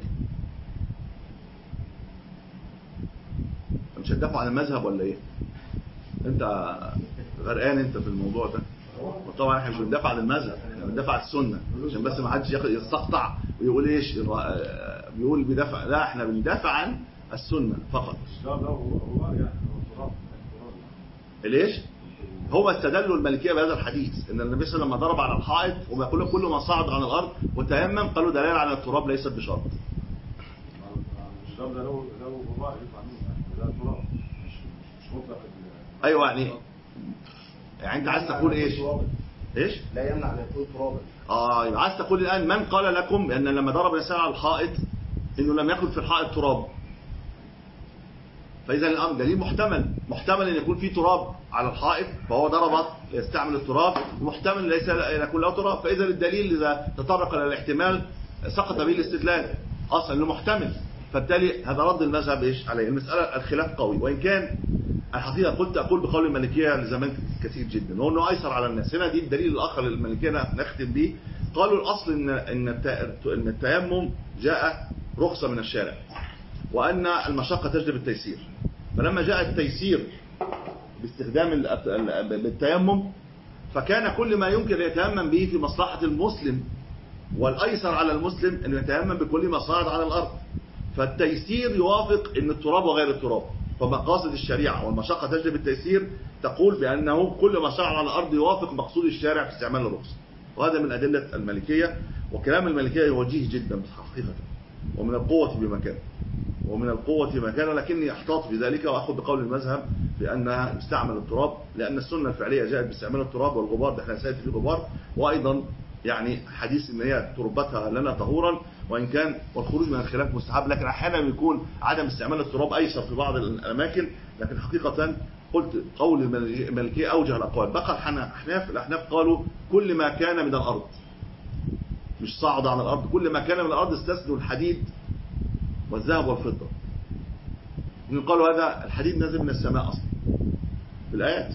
مش هتدافعوا عن المذهب ولا ايه انت غرقان انت في الموضوع ده وطبعا احنا مش بندافع عن المذهب احنا بندافع عن السنه عشان بس ما حدش ياخد- يستقطع ويقول ايش الر- بيقول بيدافع لا احنا بندافع عن السنه فقط الشراب ده هو هو يعني هو تراب تراب ليش هو استدلوا الملكيه بهذا الحديث ان النبي صلى الله عليه وسلم لما ضرب على الحائط ويقول كل ما صعد عن الارض وتيمم قالوا دلالة على التراب ليست بشرط الشراب ده له له غبار يطلع منه يعني ده تراب مش مش مطلق ال- ايوه يعني يعني انت عايز تقول ايش ايش لا يمنع ان يكون ترابا اه يبقى عايز تقول الان من قال لكم ان لما ضرب الانسان على الحائط انه لم يكن في الحائط تراب فاذا الامر دليل محتمل محتمل ان يكون في تراب على الحائط فهو ضرب يستعمل التراب محتمل ليس ان يكون له تراب فاذا الدليل اذا تطرق الى الاحتمال سقط به الاستدلال اصلا انه محتمل فبالتالي هذا رد المذهب ايش عليه المساله الخلاف قوي وان كان الحقيقه قلت اقول بقول المالكيه لزمان كثير جدا وهو انه ايسر على الناس هنا دي الدليل الاخر للمالكيه نختم به قالوا الاصل ان ان الت- ان التيمم جاء رخصه من الشارع وان المشقه تجلب التيسير فلما جاء التيسير باستخدام ال- ال- بالتيمم فكان كل ما يمكن أن يتيمم به في مصلحه المسلم والايسر على المسلم ان يتيمم بكل ما صعد على الارض فالتيسير يوافق ان التراب وغير التراب فمقاصد الشريعه والمشقه تجلب التيسير تقول بانه كل ما صعد على الارض يوافق مقصود الشارع في استعمال الرخصه وهذا من ادله المالكيه وكلام المالكيه وجيه جدا حقيقه ومن القوه بمكان ومن القوة مكان لكني احتاط في ذلك واخذ بقول المذهب بانها يستعمل التراب لان السنة الفعلية جاءت باستعمال التراب والغبار ده احنا سيأتي في غبار وايضا يعني حديث ان هي تربتها لنا طهورا وان كان والخروج من الخلاف مستحب لكن احيانا بيكون عدم استعمال التراب ايسر في بعض الاماكن لكن حقيقة قلت قول المالكية اوجه الاقوال بقى الاحناف الاحناف قالوا كل ما كان من الارض مش صعد عن الارض كل ما كان من الارض استثنوا الحديد والذهب والفضة من قالوا هذا الحديد نازل من السماء أصلا في الآيات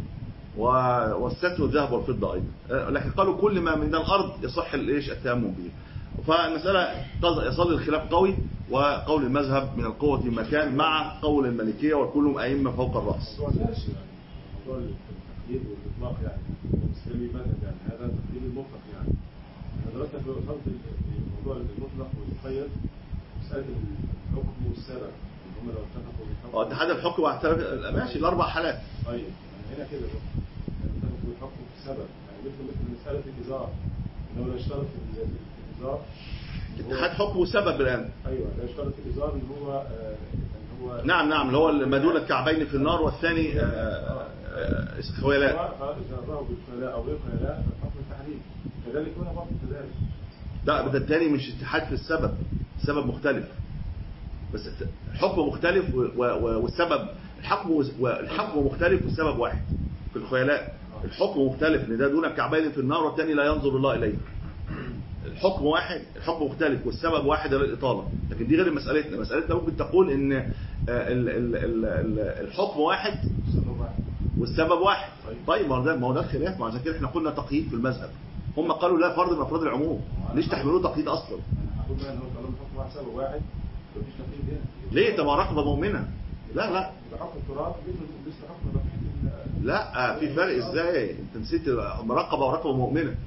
و- واستثنوا الذهب والفضة أيضا آه، لكن قالوا كل ما من الأرض يصح الإيش التيمم به فالمسألة تظ- يصل الخلاف قوي وقول المذهب من القوة مكان مع قول المالكية وكلهم أئمة فوق الرأس موضوع ال- موضوع التقييد والاطلاق يعني المسلمي مذهب يعني هذا التقييد المطلق يعني احنا دلوقتي في وصلت الموضوع المطلق والمقيد مسألة الحكم والسبب ان هم لو اتفقوا بالحكم واتحاد الحكم واعتراف ماشي الأربع حالات طيب يعني هنا كده بقى يعني اتفقوا بالحكم في السبب يعني مثل مثل مسألة الإزار إنه لا يشترط في ال- في الإزار إن هو- اتحاد حكم وسبب الآن ايوه لا يشترط في الإزار ان هو آه، ان هو نعم نعم اللي هو ما دون الكعبين في النار والثاني آه، آه، آه، خيلاء سواء جره بالخلاء او غير خلاء فالحكم التحريم كذلك هنا برضه كذلك لا ده الثاني مش اتحاد في السبب السبب مختلف بس الحكم مختلف و- و- والسبب الحكم والحكم مختلف والسبب واحد في الخيلاء الحكم مختلف ان ده دون الكعبين في النار والثاني لا ينظر الله اليه الحكم واحد الحكم مختلف والسبب واحد للإطالة لكن دي غير مسألتنا مسألتنا ممكن تقول ان آه، ال- ال- ال- ال- الحكم واحد السبب واحد والسبب واحد طيب. طيب ما هو ده ما هو ده الخلاف ما عشان كده احنا قلنا تقييد في المذهب هم قالوا لا فرض من افراد العموم ليش تحملوه تقييد اصلا انا هقول بقى ان هو طالما الحكم واحد سبب واحد مفيش تقييد هنا ليه طب ما رقبه مؤمنه لا لا يبقى حكم التراب مثل مثل حكم بقيه ال- لا في فرق ازاي انت نسيت رقبه ورقبه مؤمنه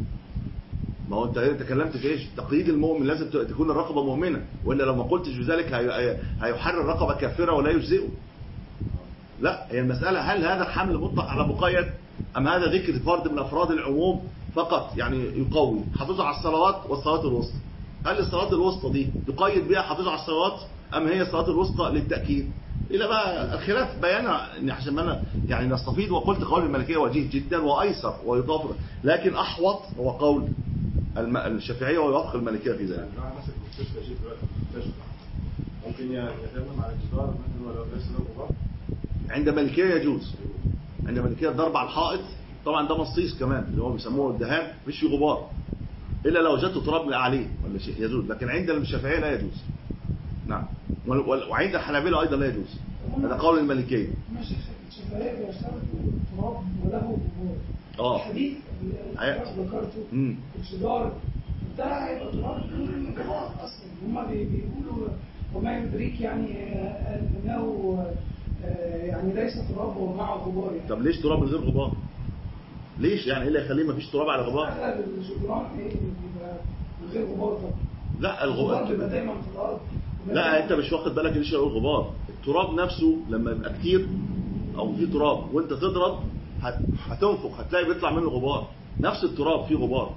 ما هو انت انت تكلمت في ايش تقييد المؤمن لازم ت- تكون الرقبه مؤمنه والا لو ما قلتش بذلك هي- هي- هيحرر رقبه كافره ولا يجزئه لا هي المساله هل هذا الحمل مطلق على مقيد ام هذا ذكر فرد من افراد العموم فقط يعني يقوي حافظوا على الصلوات والصلاه الوسطى هل الصلاة الوسطى دي تقيد بها حافظوا على الصلوات أم هي الصلاة الوسطى للتأكيد إلى بقى الخلاف بيانا إن عشان ما أنا يعني نستفيد وقلت قول المالكية وجيه جدا وأيسر ويضاف لكن أحوط هو قول الم- الشافعية ويوافق المالكية في ذلك لو انا ماسك مستشفى شيء دلوقتي في المستشفى ممكن يتمم على الجدار مثلا ولو ليس له غبار عند مالكية يجوز عند مالكية الضرب على الحائط طبعا ده مصيص كمان اللي هو بيسموه الدهان مش في غبار الا لو جت تراب عليه ولا شيء يجوز لكن عند الشافعيه لا يجوز نعم وال- وال- وعند الحنابلة ايضا لا يجوز هذا قول المالكيه ماشي الشفاهية بيشترطوا تراب وله جمهور اه. الحديث اللي أيوة. حضرتك ذكرته امم الجدار ده هيبقى تراب من الجدار اصلا هما بي- بيقولوا وما يدريك يعني آه، انه آه، يعني ليس تراب ومعه غبار يعني طب ليش تراب من غير غبار ليش يعني ايه اللي يخليه ما فيش تراب على غبار اغلب الجدران ايه بيبقى من غير غبار طبعا لا الغبار بيبقى الغبار دايما في الارض لا انت مش واخد بالك ليش يقول غبار التراب نفسه لما يبقى كتير او في تراب وانت تضرب هت- هتنفخ هتلاقي بيطلع منه غبار نفس التراب فيه غبار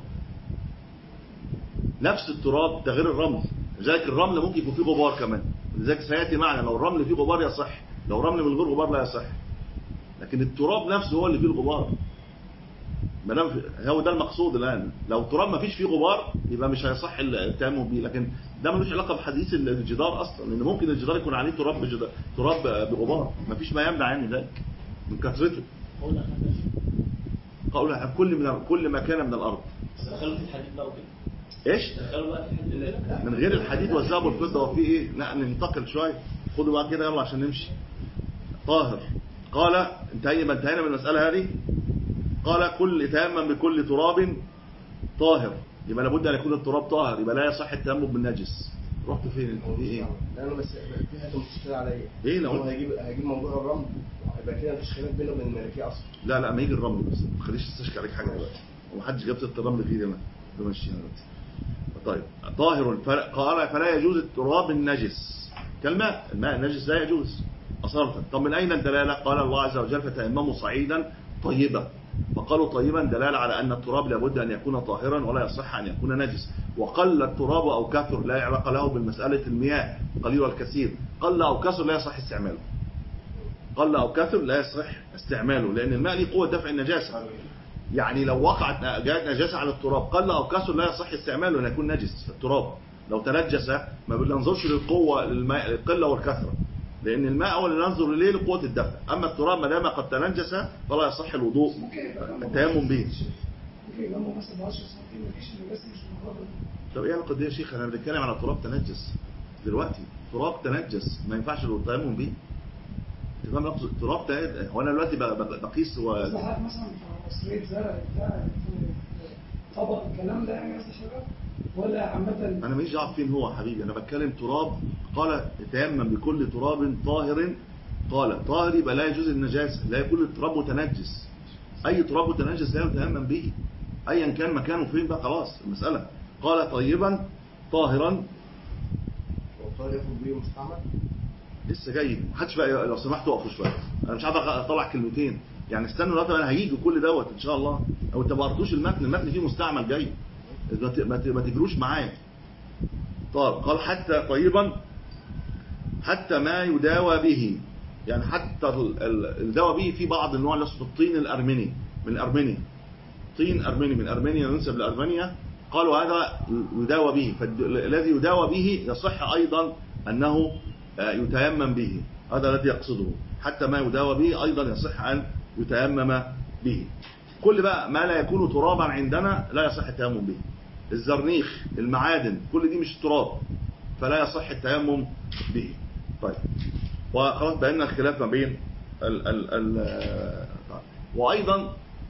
نفس التراب ده غير الرمل لذلك الرمل ممكن يكون فيه غبار كمان لذلك سياتي معنا لو الرمل فيه غبار يصح لو الرمل من غير غبار لا يصح لكن التراب نفسه هو اللي فيه الغبار ما دام في- هو ده المقصود الان لو التراب ما فيش فيه غبار يبقى مش هيصح التيمم بيه لكن ده ملوش علاقه بحديث الجدار اصلا لان ممكن الجدار يكون عليه تراب بجدار تراب بغبار ما فيش ما يمنع عن ذلك من كثرته قول احنا قول كل من كل ما كان من الارض بس دخلوا في الحديد بقى وكده ايش دخلوا بقى في الحديد وكده من غير الحديد والذهب والفضه وفي ايه لا ننتقل شويه خدوا بقى كده يلا عشان نمشي طاهر قال انتهينا انتهينا من المساله هذه قال كل تيمم بكل تراب طاهر يبقى لابد ان يكون التراب طاهر يبقى لا يصح التيمم بالنجس رحت فين انت في ايه لانه بس في حته مشكله عليا ايه لو هو قلت- هيجيب هيجيب موضوع الرمل هيبقى كده مفيش خلاف بينه وبين الملكيه اصلا لا لا ما يجي الرمل بس ما تخليش تستشكي عليك حاجه دلوقتي ومحدش جاب سيره الرمل في ايدي بمشيها دلوقتي طيب طاهر فلا- قال فلا يجوز التراب النجس كالماء الماء النجس لا يجوز أصالة طب من أين الدلالة قال الله عز وجل فتيمموا صعيدا طيبا وقالوا طيبا دلالة على أن التراب لابد أن يكون طاهرا ولا يصح أن يكون نجس وقل التراب أو كثر لا علاقة له بالمسألة المياه قليل والكثير قل أو كثر لا يصح استعماله قل أو كثر لا يصح استعماله لأن الماء له قوة دفع النجاسة يعني لو وقعت جاءت نجاسة على التراب قل أو كثر لا يصح استعماله أن يكون نجس في التراب لو تنجس ما بننظرش للقوة للماء القلة والكثرة لأن الماء هو اللي ننظر إليه لقوة الدفع أما التراب ما دام قد تنجس فلا يصح الوضوء ممكن يبقى جنبه التيمم به ممكن يبقى جنبه مثلا 10 سم مفيش نجاسه مش مقرر طب ايه العلاقه دي يا شيخ انا بنتكلم على تراب تنجس دلوقتي تراب تنجس ما ينفعش التيمم بيه انت فاهم اقصد تراب تنجس هو انا دلوقتي ب- ب- بقيس و... بس حضرتك مثلا في قصرية زرع بتاع طبق الكلام ده يعني قصدي حضرتك ولا عامة انا ماليش دعوه فين هو يا حبيبي انا بتكلم تراب قال تيمم بكل تراب طاهر قال طاهر يبقى لا يجوز النجاسه لا يكون التراب متنجس اي تراب متنجس لا يتيمم به ايا كان مكانه فين بقى خلاص المساله قال طيبا طاهرا والطاهر ياخد بيه مستعمل لسه جاي محدش بقى لو سمحتوا اقفوا شويه انا مش عارف اطلع كلمتين يعني استنوا لغايه انا هيجي كل دوت ان شاء الله او انت ما قريتوش المتن المتن فيه مستعمل جاي ما ت- ما ت- ما تجروش معايا طيب قال حتى طيبا حتى ما يداوى به يعني حتى ال- ال- الدواء به في بعض النوع اللي اسمه الطين الارمني من الارمني طين ارمني من ارمينيا ينسب لارمينيا قالوا هذا يداوى به فالذي يداوى به يصح ايضا انه آه، يتيمم به هذا الذي يقصده حتى ما يداوى به ايضا يصح ان يتيمم به كل بقى ما لا يكون ترابا عندنا لا يصح التيمم به الزرنيخ المعادن كل دي مش تراب فلا يصح التيمم به طيب وخلاص بينا الخلاف ما بين ال ال ال آه، وايضا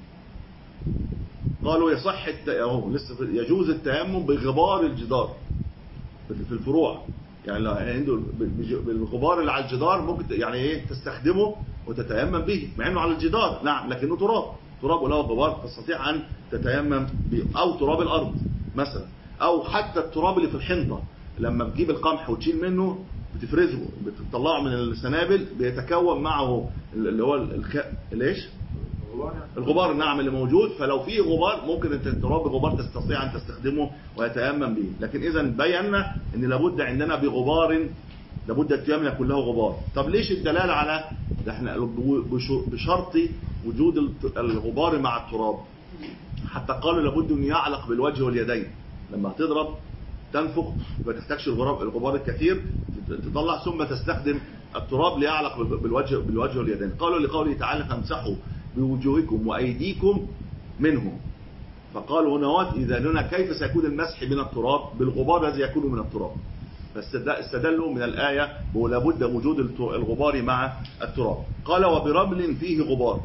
قالوا يصح الت... اهو لسه في- يجوز التيمم بغبار الجدار في الفروع يعني لو عنده بج- بالغبار اللي على الجدار ممكن ت- يعني ايه تستخدمه وتتيمم به مع انه على الجدار نعم لكنه تراب تراب وله غبار تستطيع ان تتيمم به او تراب الارض مثلا او حتى التراب اللي في الحنطه لما بتجيب القمح وتشيل منه بتفرزه بتطلعه من السنابل بيتكون معه اللي هو الخ... الايش الغبار يعني الغبار الناعم اللي موجود فلو في غبار ممكن انت التراب الغبار تستطيع ان تستخدمه ويتيمم به لكن اذا بينا ان لابد عندنا بغبار لابد التيمم يكون له غبار طب ليش الدلاله على ده احنا بش- بشرط وجود الت- الغبار مع التراب حتى قالوا لابد ان يعلق بالوجه واليدين لما هتضرب تنفخ ما تحتاجش الغراب الغبار الكثير تطلع ثم تستخدم التراب ليعلق بالوجه بالوجه واليدين قالوا لقوله تعالى فامسحوا بوجوهكم وايديكم منه فقالوا هنا وات اذا هنا كيف سيكون المسح من التراب بالغبار الذي يكون من التراب فاستدلوا من الآية ولا بد وجود الت- الغبار مع التراب قال وبرمل فيه غبار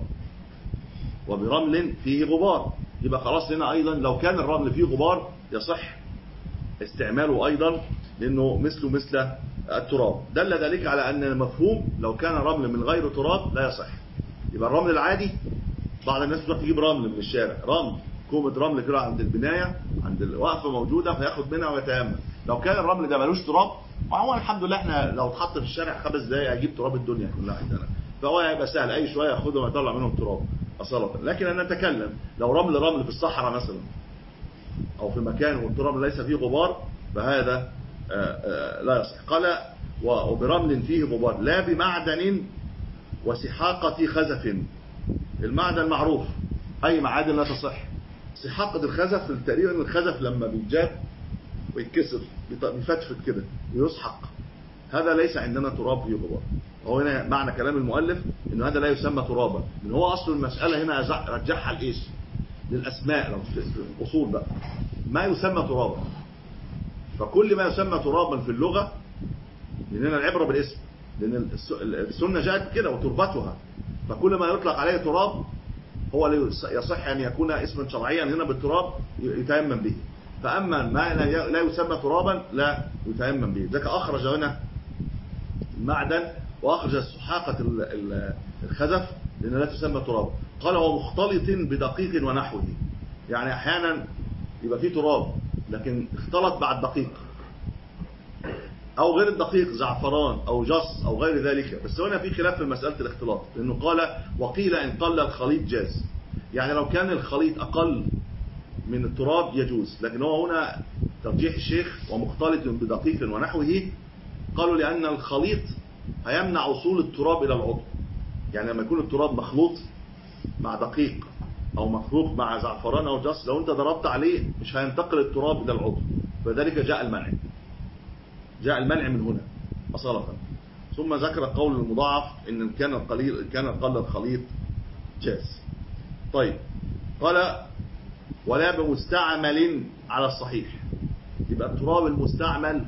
وبرمل فيه غبار يبقى خلاص هنا أيضا لو كان الرمل فيه غبار يصح استعماله أيضا لأنه مثله مثل التراب دل ذلك على أن المفهوم لو كان رمل من غير تراب لا يصح يبقى الرمل العادي بعض الناس بتروح تجيب رمل من الشارع رمل كومة رمل كده عند البناية عند الوقفة موجودة فياخد منها ويتيمم لو كان الرمل ده ملوش تراب وهو الحمد لله احنا لو اتحط في الشارع خمس دقايق هيجيب تراب الدنيا كلها عندنا فهو هيبقى سهل اي شويه ياخدهم ويطلع منهم تراب اصاله لكن انا نتكلم لو رمل رمل في الصحراء مثلا او في مكان والتراب ليس فيه غبار فهذا آه، آه، لا يصح قال و- وبرمل فيه غبار لا بمعدن وسحاقة خزف المعدن معروف اي معادن لا تصح سحاقة الخزف تقريبا الخزف لما بيتجاب ويتكسر بيط- بيفتفت كده ويسحق هذا ليس عندنا تراب فيه غبار هو هنا معنى كلام المؤلف انه هذا لا يسمى ترابا لان هو اصل المساله هنا رجع- رجعها لايش للاسماء لو في في الاصول بقى ما يسمى ترابا فكل ما يسمى ترابا في اللغه لاننا العبره بالاسم لان الس- السنه جاءت كده وتربتها فكل ما يطلق عليه تراب هو لا يص- يصح ان يكون اسما شرعيا هنا بالتراب ي- يتيمم به فاما ما لا ي- لا يسمى ترابا لا يتيمم به ذاك اخرج هنا المعدن واخرج سحاقه ال- ال- الخزف لان لا تسمى ترابا قال هو مختلط بدقيق ونحوه يعني احيانا يبقى فيه تراب لكن اختلط مع الدقيق او غير الدقيق زعفران او جص او غير ذلك بس هنا في خلاف في مساله الاختلاط لانه قال وقيل ان قل الخليط جاز يعني لو كان الخليط اقل من التراب يجوز لكن هو هنا ترجيح الشيخ ومختلط بدقيق ونحوه قالوا لان الخليط هيمنع وصول التراب الى العضو يعني لما يكون التراب مخلوط مع دقيق او مخلوط مع زعفران او جص لو انت ضربت عليه مش هينتقل التراب الى العضو فذلك جاء المنع جاء المنع من هنا أصالة ثم ذكر قول المضاعف إن كان القليل كان قل الخليط جاز طيب قال ولا بمستعمل على الصحيح يبقى التراب المستعمل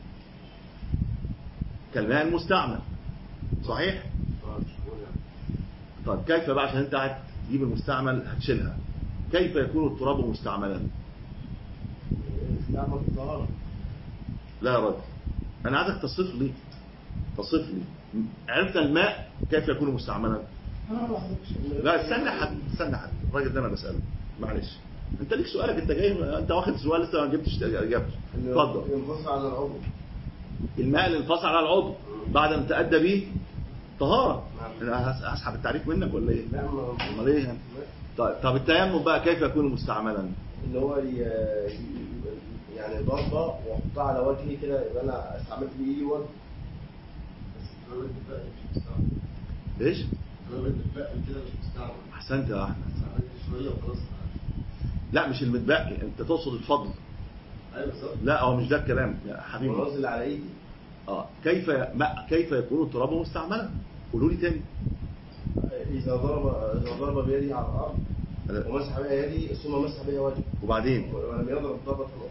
كالماء المستعمل صحيح آه، مش هقول يعني. طيب كيف بقى عشان انت قاعد تجيب المستعمل هتشيلها كيف يكون التراب مستعملا استعمل الطهارة لا يا راجل انا عايزك تصف لي تصف لي عرفت الماء كيف يكون مستعملا انا ما بحضرش لا استنى حد استنى حد الراجل ده انا بساله معلش انت ليك سؤالك انت جاي انت واخد سؤال لسه ما جبتش اجابته اتفضل ينفصل عن العضو الماء اللي انفصل على العضو بعد ان تأدى به طهارة انا هس- هسحب التعريف منك ولا ايه؟ لا ما- امال ايه يعني؟ طيب طب التيمم بقى كيف يكون مستعملا؟ اللي هو ي- ي- يعني ضربة واحطها على وجهي كده يبقى انا استعملت بيه ايدي وجهي بس الراجل بتبقى مش مستعمل ايش؟ الراجل بتبقى كده مش مستعمل احسنت يا احمد استعملت شويه وخلاص لا مش المتبقي انت تقصد الفضل ايوه بالظبط لا هو مش ده الكلام يا حبيبي ونزل على ايدي اه كيف ما كيف يكون التراب مستعملا؟ قولوا لي تاني اذا ضرب اذا ضرب بيدي على الارض أنا- ومسح بها يدي ثم مسح بها وجهه وبعدين ولم يضرب ضربة اخرى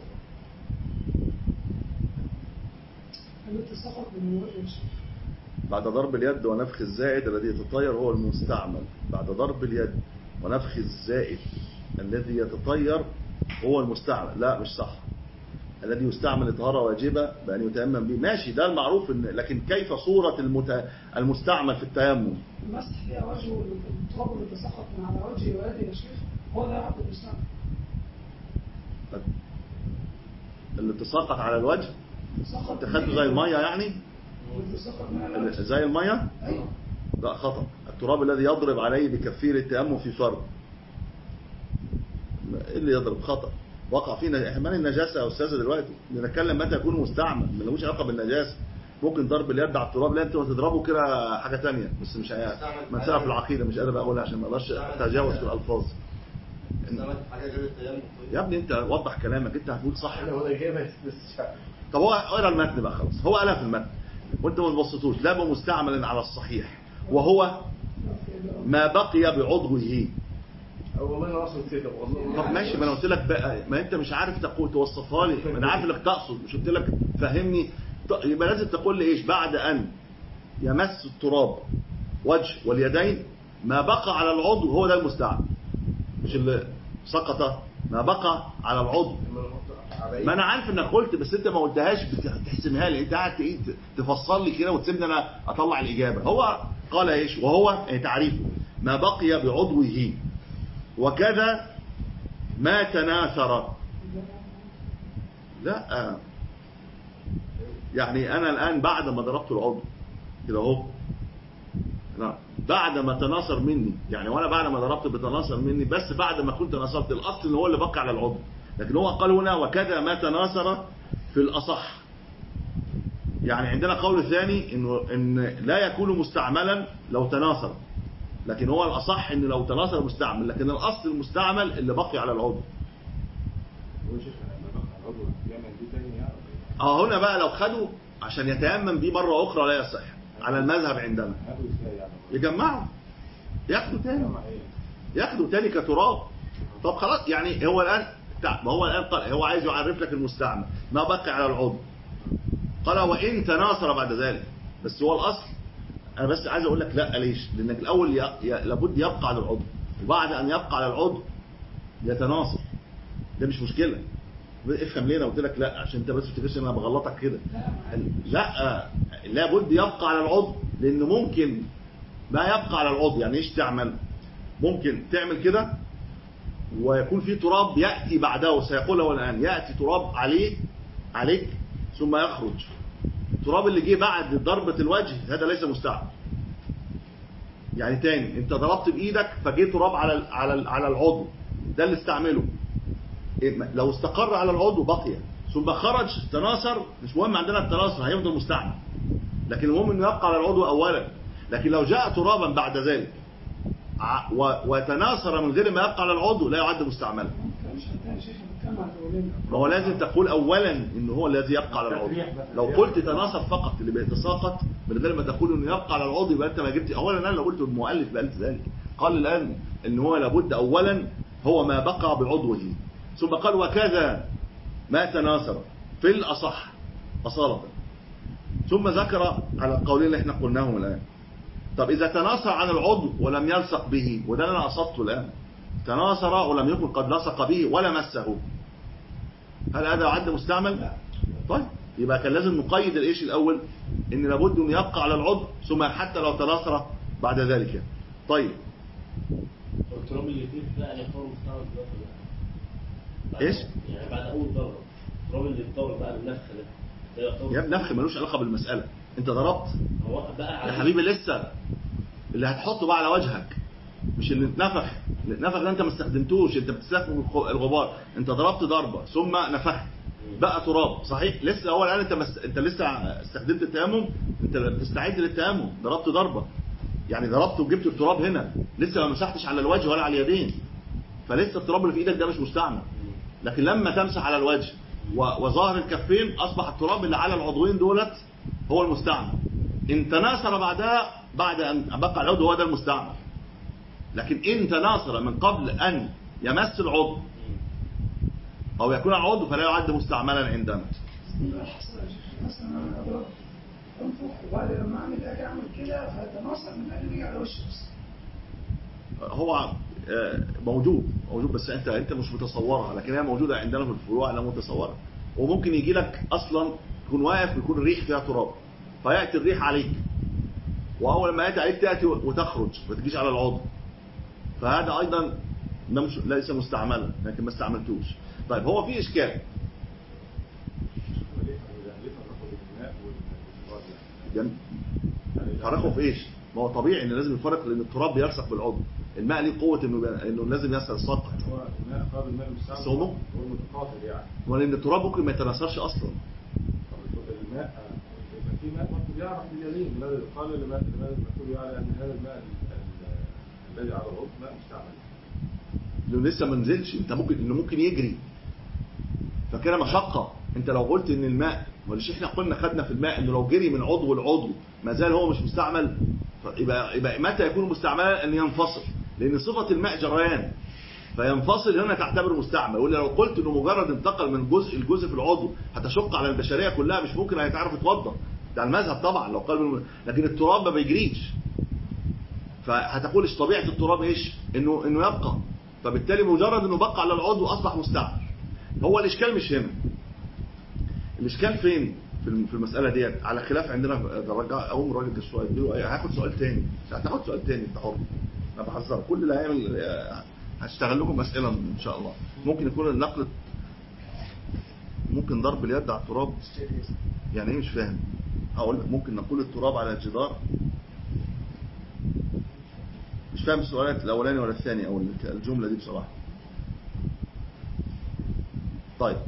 التي سقط من وجه الشيخ بعد ضرب اليد ونفخ الزائد الذي يتطير هو المستعمل بعد ضرب اليد ونفخ الزائد الذي يتطير هو المستعمل لا مش صح الذي يستعمل لطهارة واجبة بأن يتيمم به ماشي ده المعروف إن لكن كيف صورة المت... المستعمل في التيمم المسح فيها وجهه التراب اللي تسقط من على وجهه ويدي يا شيخ هو ده عبد المستعمل اللي تساقط على الوجه سقط انت خدته زي المية يعني اللي سقط من على الوجه زي المية ايوه لا خطأ التراب الذي يضرب عليه بكفير التيمم في فرض ايه اللي يضرب خطأ وقع فينا احمال النجاسة يا أستاذة دلوقتي بنتكلم متى يكون مستعمل ملوش علاقة بالنجاسة ممكن ضرب اليد على التراب لا انت تضربه كده حاجة تانية بس مش هي- مسألة في العقيدة مش قادر اقولها عشان ما اقدرش اتجاوز في الألفاظ استعملت حاجه غير التيمم يا ابني انت وضح كلامك انت هتقول صح انا وانا جايبها بس مش عارف. طب هو اقرا المتن بقى خلاص هو قالها في المتن وانت ما تبسطوش لا مستعمل على الصحيح وهو ما بقي بعضوه أو والله انا اصلا نسيت والله طب ماشي ما انا قلت لك بقى ما انت مش عارف تقول توصفها لي ما انا عارف انك تقصد مش قلت لك فهمني ط- يبقى لازم تقول لي ايش بعد ان يمس التراب وجه واليدين ما بقى على العضو هو ده المستعمل مش اللي سقط ما بقى على العضو ما انا عارف انك قلت بس انت ما قلتهاش بت- بتحسمها لي انت قاعد ايه ت- تفصل لي كده وتسيبني انا اطلع الاجابه هو قال ايش وهو يعني تعريفه ما بقي بعضوه وكذا ما تناثر لا يعني انا الان بعد ما ضربت العضو كده اهو لا بعد ما تناثر مني يعني وانا بعد ما ضربت بتناثر مني بس بعد ما كنت ناثرت الاصل ان هو اللي بقى على العضو لكن هو قال هنا وكذا ما تناثر في الاصح يعني عندنا قول ثاني انه ان لا يكون مستعملا لو تناثر لكن هو الاصح ان لو تناثر مستعمل لكن الاصل المستعمل اللي بقي على العضو هو شيخ لما بقى العضو يعمل دي تاني يعني اه هنا بقى لو خدوا عشان يتيمم بيه مره اخرى لا يصح على المذهب عندنا هاتوا ازاي يعني يجمعوا ياخدوا تاني جمع ايه ياخدوا تاني كتراب طب خلاص يعني هو الان تع- ما هو الان قال هو عايز يعرف لك المستعمل ما بقي على العضو قال وان تناثر بعد ذلك بس هو الاصل انا بس عايز اقول لك لا ليش لانك الاول ي... ي... لابد يبقى على العضو وبعد ان يبقى على العضو يتناثر ده مش مشكله افهم ليه انا قلت لك لا عشان انت بس تفتكرش ان انا بغلطك كده لا لابد يبقى على العضو لان ممكن ما يبقى على العضو يعني ايش تعمل ممكن تعمل كده ويكون في تراب ياتي بعده سيقوله الان ياتي تراب عليه عليك ثم يخرج التراب اللي جه بعد ضربة الوجه هذا ليس مستعمل يعني تاني انت ضربت بايدك فجه تراب على ال- على ال- على العضو ده اللي استعمله إيه، ما- لو استقر على العضو بقي ثم خرج تناثر مش مهم عندنا التناثر هيفضل مستعمل لكن المهم انه يبقى على العضو اولا لكن لو جاء ترابا بعد ذلك ع- و- وتناثر من غير ما يبقى على العضو لا يعد مستعملا مش هتلاقي شيخ بتكلم على الأولين ما هو لازم تقول اولا ان هو الذي يبقى على العضو لو قلت تناصر فقط اللي بيتساقط من غير ما تقول انه يبقى على العضو يبقى انت ما جبت اولا انا لو قلت المؤلف بقى قلت ذلك قال الان ان هو لابد اولا هو ما بقى بعضوه ثم قال وكذا ما تناثر في الاصح اصاله ثم ذكر على القولين اللي احنا قلناهم الان طب اذا تناثر عن العضو ولم يلصق به وده اللي انا قصدته الان تناثر ولم يكن قد لصق به ولا مسه هل هذا يعد مستعمل؟ طيب يبقى كان لازم نقيد الايش الاول ان لابد ان يبقى على العضو ثم حتى لو تناثر بعد ذلك طيب التراب اللي فيه ده يعني يعتبر مستعمل دلوقتي ولا لا؟ بعد- إيش؟ يعني بعد اول ضربه التراب اللي اتضرب بقى النفخ ده ده يعتبر يا ابني نفخ ملوش علاقه بالمساله انت ضربت هو بقى يا على حبيبي لسه اللي هتحطه بقى على وجهك مش اللي اتنفخ اللي اتنفخ ده انت ما استخدمتوش انت بتستخدم الخ- الغبار انت ضربت ضربه ثم نفخت بقى تراب صحيح لسه اول الان انت مست... انت لسه استخدمت التيمم انت بتستعد للتيمم ضربت ضربه يعني ضربت وجبت التراب هنا لسه ما مسحتش على الوجه ولا على اليدين فلسه التراب اللي في ايدك ده مش مستعمل لكن لما تمسح على الوجه و... وظاهر الكفين اصبح التراب اللي على العضوين دولت هو المستعمل ان تناثر بعدها بعد ان بقى العضو هو ده المستعمل لكن ان تناثر من قبل ان يمس العضو او يكون العضو فلا يعد مستعملا عندنا لا حصل يا شيخ مثلا انا ضربت انفخ وبعد لما اعمل اجي اعمل كده فتناصر من قلبي على وشي بس هو آه، موجود موجود بس انت انت مش متصورها لكن هي موجوده عندنا في الفروع لا متصوره وممكن يجي لك اصلا تكون واقف ويكون الريح فيها تراب فياتي الريح عليك واول ما ياتي عليك تاتي وتخرج ما تجيش على العضو فهذا ايضا ده مش ليس مستعملا لكن ما استعملتوش طيب هو في اشكال ليه ليه فرقوا بين الماء والتراب يعني؟ جم- فرقوا في ايش ما هو طبيعي ان لازم يفرق لان التراب بيلصق بالعضو الماء ليه قوه انه بي- انه لازم يلصق هو الماء قابل الماء المستعمل بس هو ممكن- هو المتقاطر يعني ولان التراب ممكن ما يتناثرش اصلا طب الماء يبقى في ماء برضه بيعرف باليمين لماذا قال لماذا لماذا المكتوب يعني ان هذا الماء ال- ال- الذي على العضو ماء مستعمل لانه لسه ما نزلش انت ممكن انه ممكن يجري فكده مشقه انت لو قلت ان الماء مش احنا قلنا خدنا في الماء انه لو جري من عضو لعضو ما زال هو مش مستعمل ف- يبقى يبقى متى يكون مستعملا ان ينفصل لان صفه الماء جريان فينفصل هنا تعتبر مستعمل ولا لو قلت انه مجرد انتقل من جزء لجزء في العضو هتشق على البشريه كلها مش ممكن هيتعرف يتوضا ده المذهب طبعا لو قال من... لكن التراب ما بيجريش فهتقول ايش طبيعه التراب ايش انه انه يبقى فبالتالي مجرد انه بقى على العضو اصبح مستعمل هو الاشكال مش هنا الاشكال فين في الم- في المساله ديت على خلاف عندنا ده رجع اقوم الراجل ده شويه اديله أي- هاخد سؤال تاني هتاخد سؤال تاني انت حر انا بحذرك كل اللي هيعمل آه، هشتغل لكم اسئله ان شاء الله ممكن يكون النقل ممكن ضرب اليد على التراب يعني ايه مش فاهم هقول لك ممكن نقول التراب على الجدار مش فاهم السؤالات الاولاني ولا الثاني او الجمله دي بصراحه طيب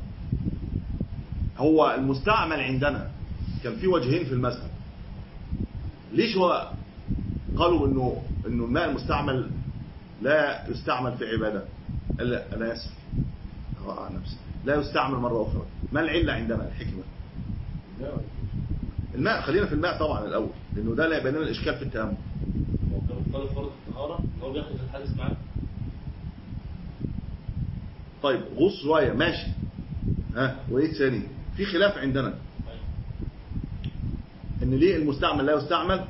هو المستعمل عندنا كان في وجهين في المذهب ليش هو قالوا انه انه الماء المستعمل لا يستعمل في عباده لا انا اسف أقع على نفسي لا يستعمل مره اخرى ما العله عندنا الحكمه الماء ولا الماء خلينا في الماء طبعا الاول لانه ده لا يبين لنا الاشكال في التيمم هو كان قال فرض الطهاره ان هو بياخد الحدث معاه طيب غص شويه ماشي ها وايه ثاني في خلاف عندنا ان ليه المستعمل لا يستعمل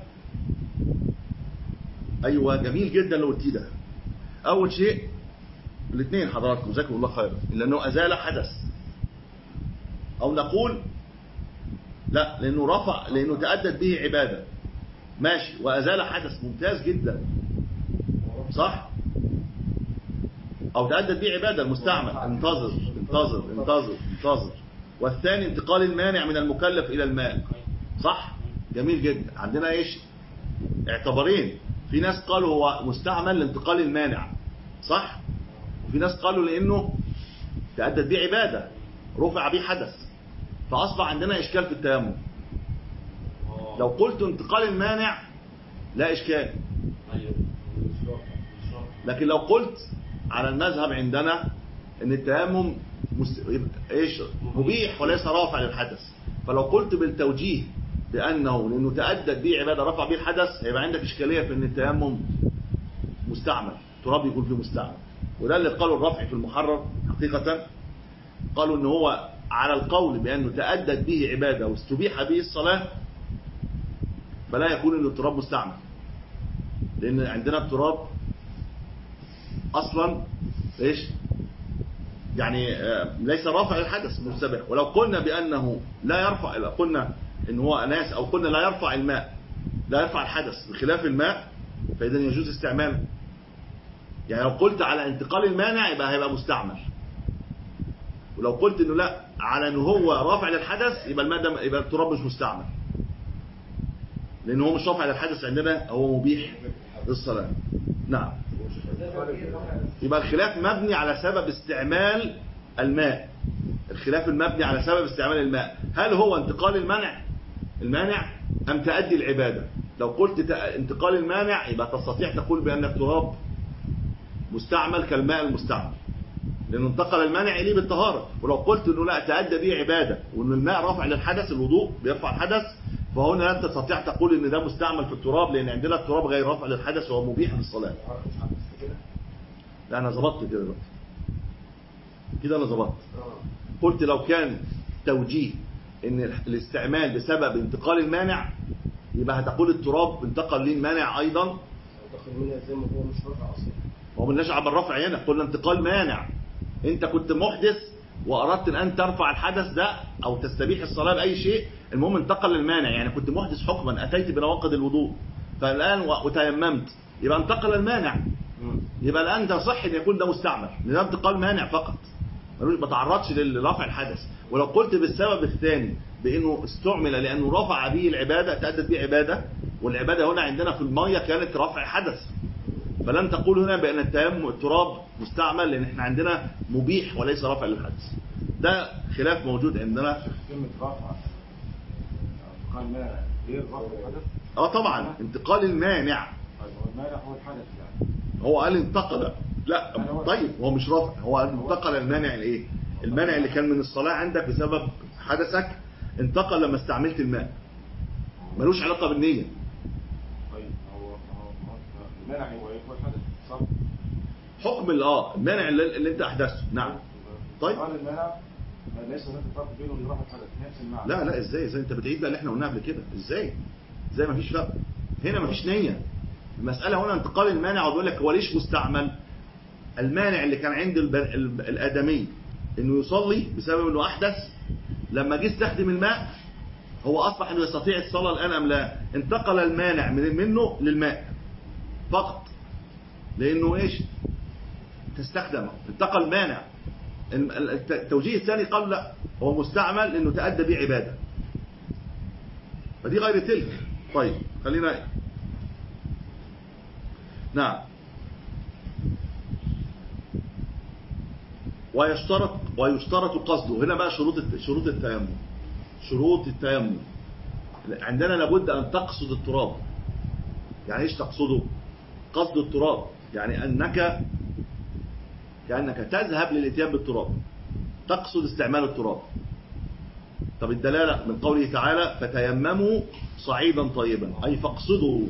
ايوه جميل جدا لو قلتيه ده اول شيء الاثنين حضراتكم جزاكم الله خيرا لانه ازال حدث او نقول لا لانه رفع لانه تأدت به عباده ماشي وازال حدث ممتاز جدا صح او تأدت به عباده المستعمل انتظر انتظر انتظر انتظر والثاني انتقال المانع من المكلف الى الماء صح جميل جدا عندنا ايش اعتبارين في ناس قالوا هو مستعمل لانتقال المانع صح وفي ناس قالوا لانه تأدت به عباده رفع به حدث فاصبح عندنا اشكال في التيمم لو قلت انتقال المانع لا اشكال ايوه مش رافع مش رافع لكن لو قلت على المذهب عندنا ان التيمم مست... يبقى ايش مبيح وليس رافع للحدث فلو قلت بالتوجيه بانه لانه تأدت به عباده رفع به الحدث هيبقى عندك اشكاليه في ان التيمم مستعمل تراب يكون فيه مستعمل وده اللي قالوا الرفع في المحرر حقيقه قالوا ان هو على القول بانه تأدت به عباده واستبيح به الصلاه فلا يكون ان التراب مستعمل لان عندنا التراب اصلا ايش يعني آه، ليس رافع للحدث مستبح ولو قلنا بانه لا يرفع لا قلنا ان هو اناس او قلنا لا يرفع الماء لا يرفع الحدث بخلاف الماء فاذا يجوز استعماله يعني لو قلت على انتقال المانع يبقى هيبقى مستعمل ولو قلت انه لا على انه هو رافع للحدث يبقى الماء ده يبقى التراب مش مستعمل لان هو مش رافع للحدث عندنا هو مبيح للصلاه نعم يبقى الخلاف مبني على سبب استعمال الماء الخلاف المبني على سبب استعمال الماء هل هو انتقال المنع المانع أم تأدي العبادة لو قلت تأ- انتقال المانع يبقى تستطيع تقول بأن التراب مستعمل كالماء المستعمل لأنه انتقل المانع إليه بالطهارة ولو قلت أنه لا تأدى به عبادة وأن الماء رافع للحدث الوضوء بيرفع الحدث فهنا لن تستطيع تقول أن ده مستعمل في التراب لأن عندنا التراب غير رافع للحدث وهو مبيح للصلاة لا انا ظبطت كده دلوقتي كده انا ظبطت قلت لو كان توجيه ان الاستعمال بسبب انتقال المانع يبقى هتقول التراب انتقل ليه المانع ايضا انتقل منها زي ما هو مش رافع اصلا هو ملناش عبر الرفع هنا قلنا انتقال مانع انت كنت محدث واردت ان ترفع الحدث ده او تستبيح الصلاه باي شيء المهم انتقل للمانع يعني كنت محدث حكما اتيت بنواقض الوضوء فالان و- وتيممت يبقى انتقل المانع يبقى الان ده صح ان يكون ده مستعمل لان ده انتقال مانع فقط ملوش ما تعرضش لرفع الحدث ولو قلت بالسبب الثاني بانه استعمل لانه رفع به العباده تأدت به عباده والعبادة هنا عندنا في المية كانت رفع حدث فلن تقول هنا بأن التيمم التراب مستعمل لأن احنا عندنا مبيح وليس رفع للحدث ده خلاف موجود عندنا كلمة رفع قال مانع غير رفع الحدث اه طبعا انتقال المانع طيب هو المانع هو الحدث يعني هو قال انتقل لا طيب هو مش رفع هو قال انتقل المانع الايه المانع اللي كان من الصلاة عندك بسبب حدثك انتقل لما استعملت الماء ملوش علاقة بالنية طيب هو هو هو المانع هو ايه هو الحدث صح؟ حكم ال- اه المانع اللي, اللي انت احدثته نعم طيب. قال المانع ليس هناك فرق بينه وبين رفع الحدث نفس المعنى لا لا ازاي ازاي انت بتعيد بقى اللي احنا قلناه قبل كده ازاي ازاي ما فيش فرق هنا ما فيش نية المسألة هنا انتقال المانع وبيقول لك هو ليش مستعمل المانع اللي كان عند الب- ال- الآدمي انه يصلي بسبب انه احدث لما جه استخدم الماء هو اصبح انه يستطيع الصلاة الان ام لا انتقل المانع من منه للماء فقط لانه ايش تستخدمه انتقل مانع الم- الت- التوجيه الثاني قال لا هو مستعمل لانه تأدى به عبادة فدي غير تلك طيب خلينا نعم ويشترط ويشترط قصده هنا بقى شروط الت- شروط التيمم شروط التيمم عندنا لابد ان تقصد التراب يعني ايش تقصده قصد التراب يعني انك كانك تذهب للاتيان بالتراب تقصد استعمال التراب طب الدلاله من قوله تعالى فتيمموا صعيدا طيبا اي فاقصدوا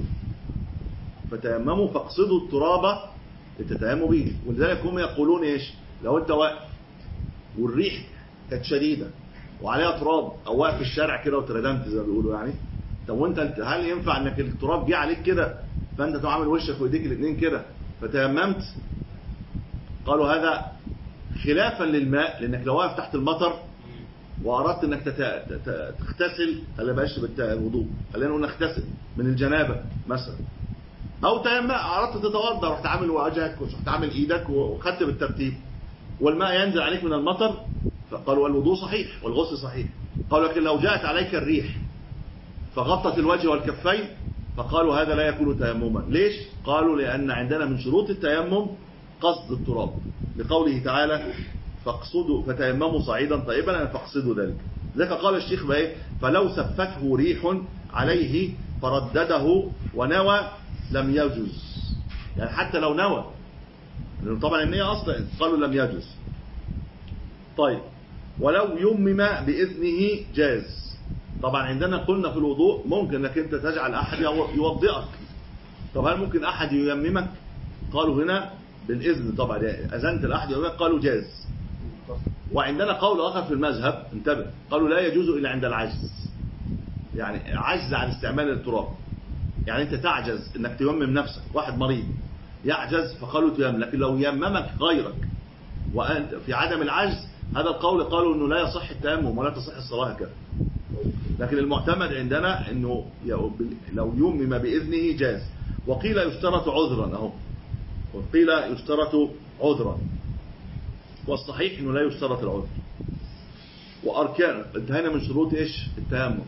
فتيمموا فاقصدوا التراب لتتيموا به ولذلك هم يقولون ايش لو انت واقف والريح كانت شديده وعليها تراب او واقف في الشارع كده وتردمت زي ما بيقولوا يعني طب وانت انت هل ينفع انك التراب جه عليك كده فانت تقوم عامل وشك وايديك الاثنين كده فتيممت قالوا هذا خلافا للماء لانك لو واقف تحت المطر واردت انك تت- تت- تغتسل خلي بقاش بالوضوء خلينا نقول نغتسل من الجنابه مثلا او تيمم اردت تتوضا رحت عامل وجهك ورحت عامل ايدك وخدت بالترتيب والماء ينزل عليك من المطر فقالوا الوضوء صحيح والغسل صحيح قالوا لكن لو جاءت عليك الريح فغطت الوجه والكفين فقالوا هذا لا يكون تيمما ليش قالوا لأن عندنا من شروط التيمم قصد التراب لقوله تعالى فاقصدوا فتيمموا صعيدا طيبا يعني فاقصدوا ذلك ذلك قال الشيخ بقى إيه؟ فلو سفته ريح عليه فردده ونوى لم يجز يعني حتى لو نوى لأنه طبعا النية أصلا قالوا لم يجز طيب ولو يمم بإذنه جاز طبعا عندنا قلنا في الوضوء ممكن انك انت تجعل احد يو- يوضئك طب هل ممكن احد ييممك قالوا هنا بالاذن طبعا يعني اذنت الاحد ييممك قالوا جاز وعندنا قول اخر في المذهب انتبه قالوا لا يجوز الا عند العجز يعني عجز عن استعمال التراب يعني انت تعجز انك تيمم نفسك واحد مريض يعجز فقالوا تيمم لكن لو يممك غيرك وانت في عدم العجز هذا القول قالوا انه لا يصح التيمم ولا تصح الصلاه هكذا لكن المعتمد عندنا انه لو يمم باذنه جاز وقيل يشترط عذرا اهو وقيل يشترط عذرا والصحيح انه لا يشترط العذر واركان انتهينا من شروط ايش التيمم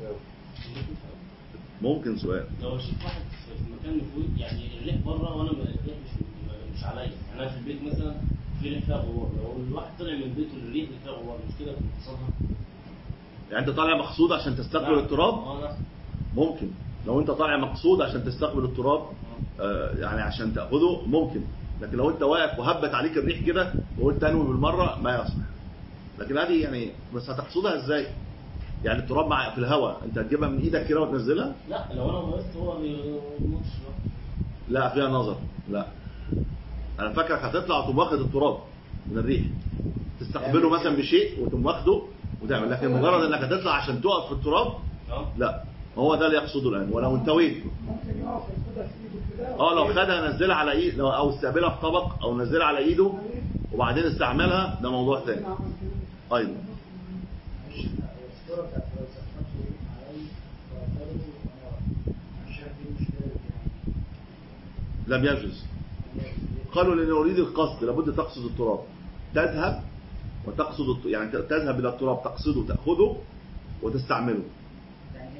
ممكن سؤال لو شفت واحد في مكان مفروض يعني الريح بره وانا م- الريح مش مش عليا يعني انا في البيت مثلا في ريح فيها غبار لو الواحد طلع من بيته الريح اللي فيها غبار مش كده بتصلها يعني انت طالع مقصود عشان تستقبل التراب اه نعم. ممكن لو انت طالع مقصود عشان تستقبل التراب آه، يعني عشان تاخده ممكن لكن لو انت واقف وهبت عليك الريح كده وقلت انوي بالمره ما يصح لكن هذه يعني بس هتقصدها ازاي يعني التراب مع في الهواء انت هتجيبها من ايدك كده وتنزلها لا لو انا وقفت هو بيموتش لا فيها نظر لا انا فاكرك هتطلع وتقوم واخد التراب من الريح تستقبله مثلا بشيء وتقوم واخده وتعمل لكن مجرد انك هتطلع عشان تقف في التراب اه لا هو ده اللي يقصده الان ولو انتويت ممكن يقف ياخدها في ايده كده اه لو خدها نزلها على ايد لو او استقبلها في طبق او نزلها على ايده وبعدين استعملها ده موضوع تاني ايضا الصورة بتاعت لو سقطت علي فأعتبره مش عارف ايه المشكلة لم يعني يجوز قالوا لان اريد القصد لابد تقصد التراب تذهب وتقصد الت- يعني تذهب الى التراب تقصده تاخذه وتستعمله يعني هي مش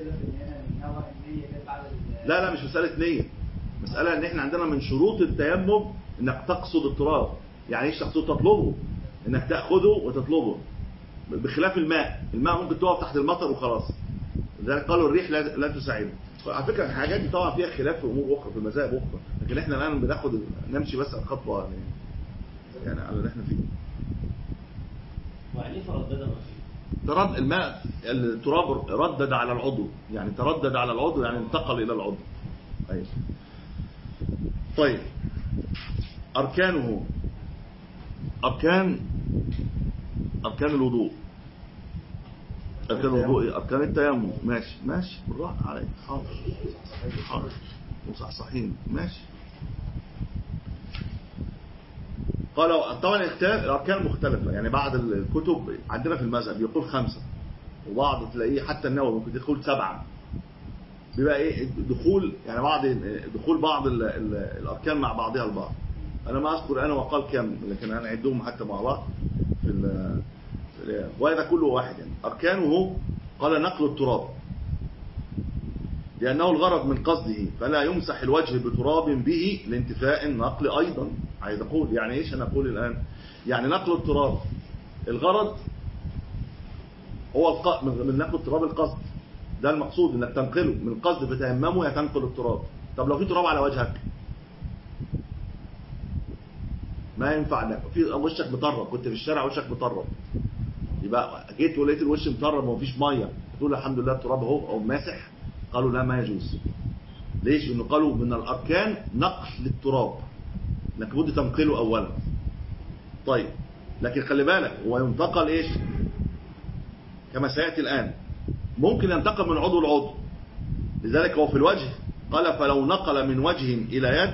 كده في ان هنا النوى النية جت بعد ال- لا لا مش مسألة نية مسألة ان احنا عندنا من شروط التيمم انك تقصد التراب يعني ايش تقصد تطلبه انك تأخذه وتطلبه بخلاف الماء الماء ممكن تقف تحت المطر وخلاص لذلك قالوا الريح لا, لا تساعده على فكرة الحاجات دي طبعا فيها خلاف في امور اخرى في المذاهب اخرى لكن احنا الان بناخد نمشي بس على الخطوة يعني, يعني على اللي احنا فيه ويعني ايه فرددها ما فيه؟ ترد الماء التراب ردد على العضو يعني تردد على العضو يعني انتقل الى العضو أيوة. طيب اركانه اركان اركان الوضوء اركان الوضوء إيه؟ اركان التيمم ماشي ماشي بالراحه عليك حاضر حاضر مصحصحين ماشي قالوا طبعا الاختلاف الاركان مختلفه يعني بعض الكتب عندنا في المذهب يقول خمسه وبعض تلاقيه حتى النووي ممكن يقول سبعه بيبقى ايه دخول يعني بعض دخول بعض ال ال الاركان مع بعضها البعض انا ما اذكر انا وقال كم لكن انا اعدهم حتى مع بعض في ال- في ال- وهذا كله واحد يعني اركانه قال نقل التراب لأنه الغرض من قصده فلا يمسح الوجه بتراب به لانتفاء النقل أيضا عايز أقول يعني إيش أنا أقول الآن يعني نقل التراب الغرض هو الق... من من نقل التراب القصد ده المقصود انك تنقله من قصد فتيممه يا تنقل التراب طب لو في تراب على وجهك ما ينفع انك في وشك مطرب كنت في الشارع وشك مطرب يبقى جيت ولقيت الوش مطرب ومفيش ميه تقول الحمد لله التراب اهو او ماسح قالوا لا ما يجوز ليش لانه قالوا من الاركان نقل التراب انك بد تنقله اولا طيب لكن خلي بالك هو ينتقل ايش كما سياتي الان ممكن ينتقل من عضو لعضو لذلك هو في الوجه قال فلو نقل من وجه الى يد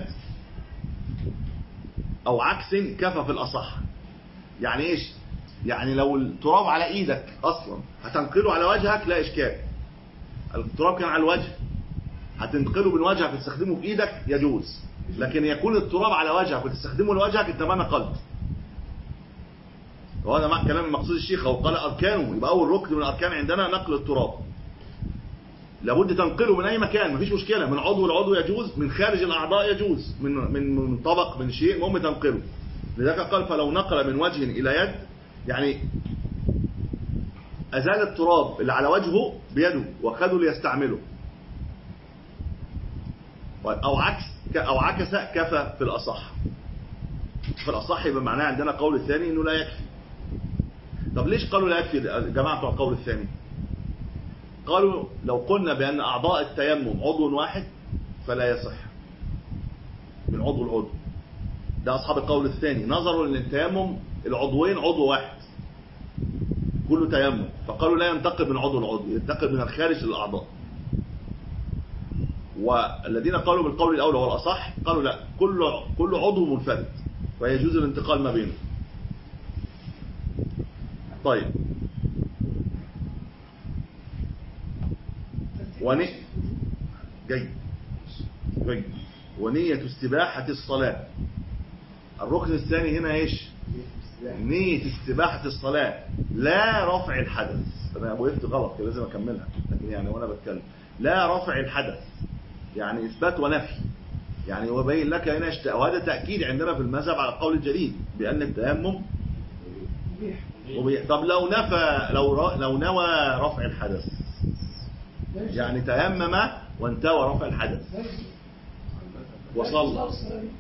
او عكس كفى في الاصح يعني ايش يعني لو التراب على ايدك اصلا هتنقله على وجهك لا اشكال التراب كان على الوجه هتنقله من وجهك وتستخدمه في ايدك يجوز لكن يكون التراب على وجهك وتستخدمه لوجهك انت ما نقلت وهذا مع كلام المقصود الشيخ هو قال اركانه يبقى اول ركن من الاركان عندنا نقل التراب لابد تنقله من اي مكان مفيش مشكله من عضو لعضو يجوز من خارج الاعضاء يجوز من من من طبق من شيء المهم تنقله لذلك قال فلو نقل من وجه الى يد يعني ازال التراب اللي على وجهه بيده واخده ليستعمله او عكس او عكس كفى في الاصح في الاصح يبقى معناه عندنا قول الثاني انه لا يكفي طب ليش قالوا لا يكفي جماعه بتوع القول الثاني قالوا لو قلنا بان اعضاء التيمم عضو واحد فلا يصح من عضو لعضو ده اصحاب القول الثاني نظروا ان التيمم العضوين عضو واحد كله تيمم فقالوا لا ينتقل من عضو لعضو ينتقل من الخارج للاعضاء والذين قالوا بالقول الاول هو الاصح قالوا لا كل كل عضو منفرد ويجوز الانتقال ما بينه طيب وني جيد جيد ونية استباحة الصلاة الركن الثاني هنا ايش نية استباحة الصلاة لا رفع الحدث انا وقفت غلط كان لازم اكملها لكن يعني وانا بتكلم لا رفع الحدث يعني اثبات ونفي يعني هو باين لك هنا اشت... وهذا تاكيد عندنا في المذهب على القول الجديد بان التيمم وبيح. طب لو نفى لو ر... لو نوى رفع الحدث يعني تيمم وانتوى رفع الحدث وصلى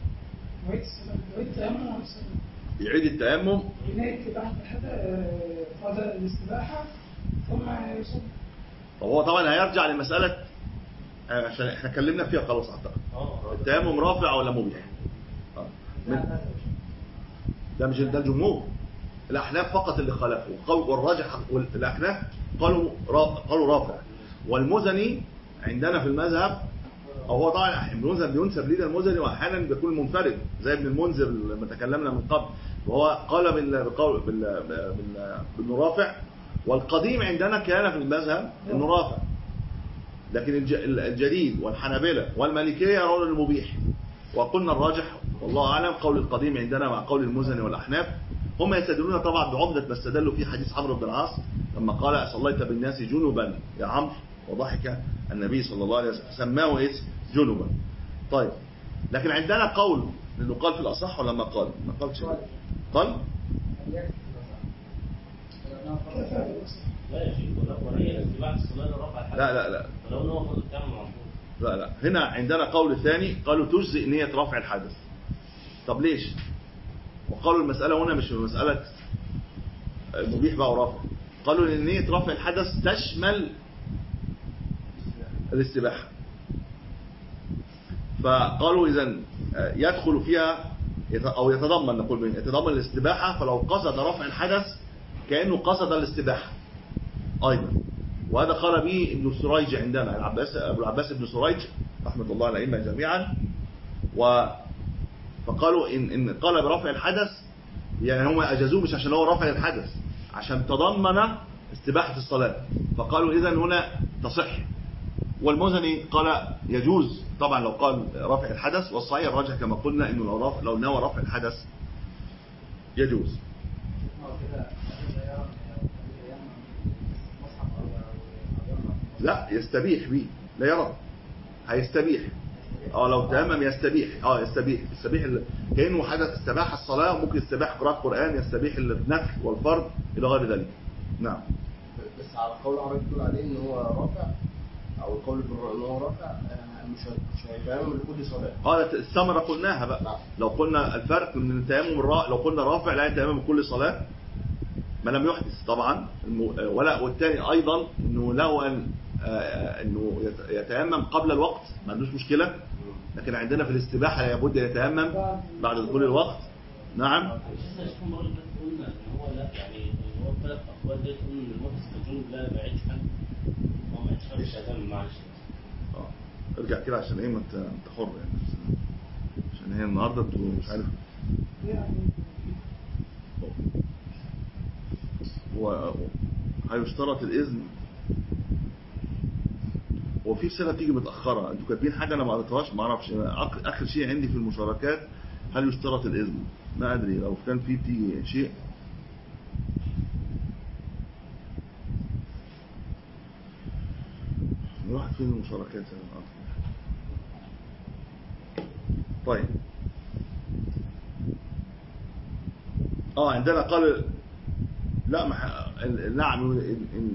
يعيد التيمم هناك بعد فضل الاستباحة ثم يصلي طب هو طبعا هيرجع لمسألة عشان احنا اتكلمنا فيها خلاص اعتقد اه التيمم رافع ولا مبيح آه. من- ده مش ده الجمهور الاحناف فقط اللي خالفوا والقول- والراجح والاحناف قالوا را- قالوا رافع والمزني عندنا في المذهب او هو طبعا المذهب بينسب ليه المزني واحيانا بيكون منفرد زي ابن المنذر لما تكلمنا من قبل وهو قال بال- بالقول بال- بال- بانه رافع والقديم عندنا كان في المذهب انه رافع لكن الج- الجديد والحنابلة والمالكية يرون المبيح وقلنا الراجح والله أعلم قول القديم عندنا مع قول المزني والأحناف هم يستدلون طبعا بعمدة ما استدلوا فيه حديث عمرو بن العاص لما قال صليت بالناس جنبا يا عمرو وضحك النبي صلى الله عليه وسلم سماه إيه جنبا طيب لكن عندنا قول انه قال في الاصح ولا ما قال ما قالش قال كفى بالأصل. لا يا شيخ ولا وهي اتباع الصلاه لرفع الحدث لا لا لا ولو ان هو فرض التيمم معصوم لا لا هنا عندنا قول ثاني قالوا تجزئ نية رفع الحدث طب ليش وقالوا المسألة هنا مش مسألة مبيح بقى ورفع قالوا ان نية رفع الحدث تشمل الاستباحة فقالوا اذا يدخل فيها يت- او يتضمن نقول بين- يتضمن الاستباحة فلو قصد رفع الحدث كأنه قصد الاستباحة ايضا وهذا قال به ابن سريج عندنا العباس ابو العباس ابن سريج رحمه الله على الائمه جميعا و فقالوا ان ان قال برفع الحدث يعني هم اجازوه مش عشان هو رفع الحدث عشان تضمن استباحه الصلاه فقالوا اذا هنا تصح والمزني قال يجوز طبعا لو قال رفع الحدث والصحيح الراجح كما قلنا انه لو رفع لو نوى رفع الحدث يجوز لا يستبيح بيه لا يرى هيستبيح اه لو تيمم يستبيح اه يستبيح يستبيح ال... كانه حدث استباح الصلاه ممكن يستبيح قراءه قران يستبيح النفل والفرض الى غير ذلك نعم بس على قول عمرو بتقول عليه ان هو رافع او القول بالر- ان هو رافع آه، مش هي- مش هيتعمل لكل صلاه قالت الثمره قلناها نعم. بقى لو قلنا الفرق من التيمم الرا... لو قلنا رافع لا يتيمم كل صلاه ما لم يحدث طبعا الم- ولا والثاني ايضا انه له ان آه، انه يت- يتيمم قبل الوقت ما عندوش مشكله لكن عندنا في الاستباحه لابد ان يتيمم بعد دخول الوقت نعم مش لسه شوف المره اللي فاتت قلنا ان هو لا يعني ان هو الثلاث اقوال ديت قلنا ان المحدث كجنوب لا ما يعيدش حاجه هو ما يعيدش حاجه مش هيتم معلش اه ارجع كده عشان ايه ما انت انت حر يعني عشان هي النهارده انتوا مش عارف يعني هو هيشترط الاذن وفي رساله بتيجي متاخره انتوا كاتبين حاجه انا ما قريتهاش ما اعرفش آخر- اخر شيء عندي في المشاركات هل يشترط الاذن ما ادري لو كان في بتيجي شيء الواحد فين المشاركات يا جماعة؟ طيب اه عندنا قال لا مح... ال- نعم ال- ال-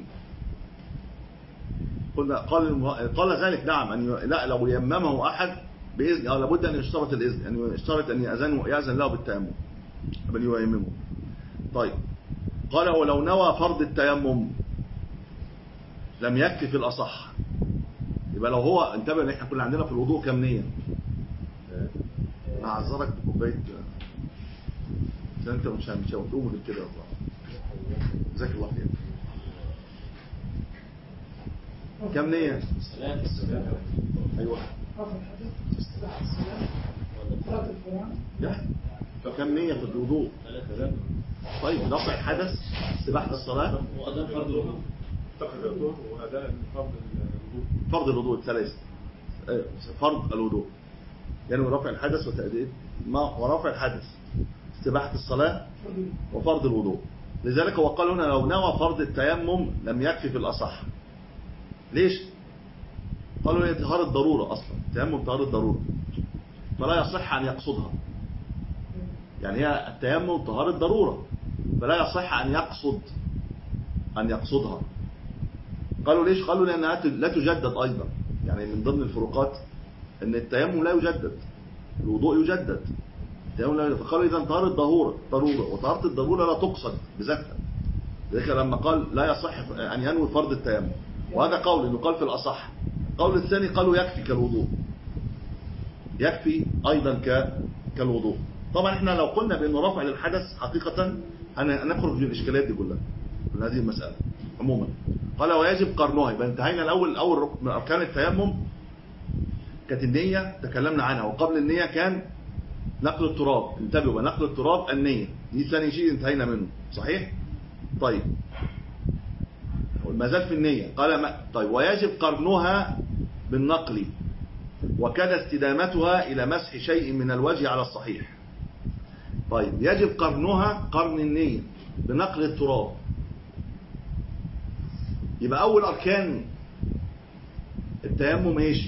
قلنا قال الم- قال ذلك نعم أن ي... لا لو يممه احد باذن أو لابد ان يشترط الاذن ان يشترط ان ياذن ياذن له بالتيمم بل ييممه طيب قال ولو نوى فرض التيمم لم يكفي في الاصح يبقى لو هو انتبه ان احنا كنا عندنا في الوضوء كام نيه انا هعذرك بكوبايه عشان انت مش مش هتقوم غير كده والله جزاك الله خير كم نية؟ ثلاث ايوه رفع الحدث استباحة الصلاة قراءة القرآن يا كم نية في الوضوء؟ ثلاثة طيب رفع الحدث استباحة الصلاة وأداء فرض الوضوء تقضي الظهر واداء فرض الوضوء فرض الوضوء الثلاث آه، فرض الوضوء يعني رفع الحدث وتأدية ما ورفع الحدث استباحة الصلاة وفرض الوضوء لذلك هو قال هنا لو نوى فرض التيمم لم يكفي في الأصح ليش؟ قالوا هي طهارة ضرورة أصلا التيمم طهارة ضرورة فلا يصح أن يقصدها يعني هي التيمم طهارة ضرورة فلا يصح أن يقصد أن يقصدها قالوا ليش؟ قالوا لأنها ت- لا تجدد أيضا يعني من ضمن الفروقات أن التيمم لا يجدد الوضوء يجدد التيمم لا يجدد فقالوا إذا طهارة ضرورة ضرورة وطهارة الضرورة لا تقصد بذاتها ذلك لما قال لا يصح أن ينوي فرض التيمم وهذا قول إنه قال في الأصح القول الثاني قالوا يكفي كالوضوء يكفي أيضا ك... كالوضوء طبعا احنا لو قلنا بأنه رفع للحدث حقيقة هن- هنخرج من الإشكاليات دي كلها من هذه المسألة عموما قال ويجب قرنها يبقى انتهينا الأول أول ركن من أركان التيمم كانت النية تكلمنا عنها وقبل النية كان نقل التراب انتبهوا بقى، نقل التراب النية دي ثاني شيء انتهينا منه صحيح طيب ما زال في النية قال ما طيب ويجب قرنها بالنقل وكذا استدامتها إلى مسح شيء من الوجه على الصحيح طيب يجب قرنها قرن النية بنقل التراب يبقى أول أركان التيمم ايش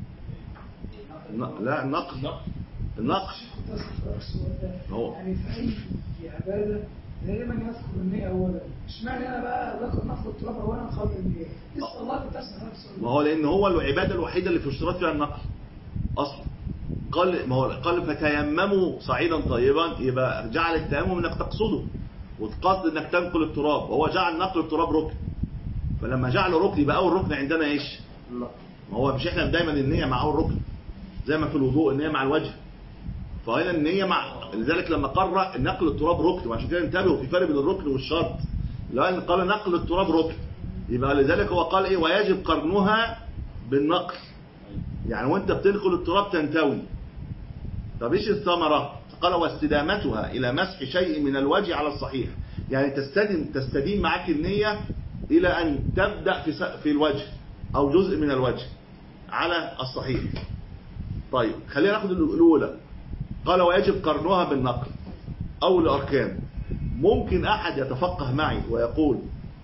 ن- لا النقل النقل النقل كنت أسأل حضرتك السؤال ده هو. يعني في أي عبادة دائما يذكر النية أولا اشمعنى أنا بقى ذكر نقل التراب أولا قبل النية لسه الله كنت أسأل نفس السؤال ما هو لان هو العباده الوحيده اللي في اشتراط فيها النقل اصلا قال ما هو قال فتيمموا صعيدا طيبا يبقى جعل التيمم انك تقصده وتقصد انك تنقل التراب وهو جعل نقل التراب ركن فلما جعله ركن يبقى اول ركن عندنا ايش؟ النقل ما هو مش احنا دايما النيه مع اول ركن زي ما في الوضوء النيه مع الوجه فهنا النيه مع لذلك لما قرر نقل التراب ركن وعشان كده انتبهوا في فرق بين الركن والشرط لان قال نقل التراب ركن يبقى لذلك هو قال ايه ويجب قرنها بالنقل يعني وانت بتنقل التراب تنتوي طب ايش الثمره قال واستدامتها الى مسح شيء من الوجه على الصحيح يعني تستدم تستديم معاك النيه الى ان تبدا في س- في الوجه او جزء من الوجه على الصحيح طيب خلينا ناخد الاولى قال ويجب قرنها بالنقل او الاركان ممكن احد يتفقه معي ويقول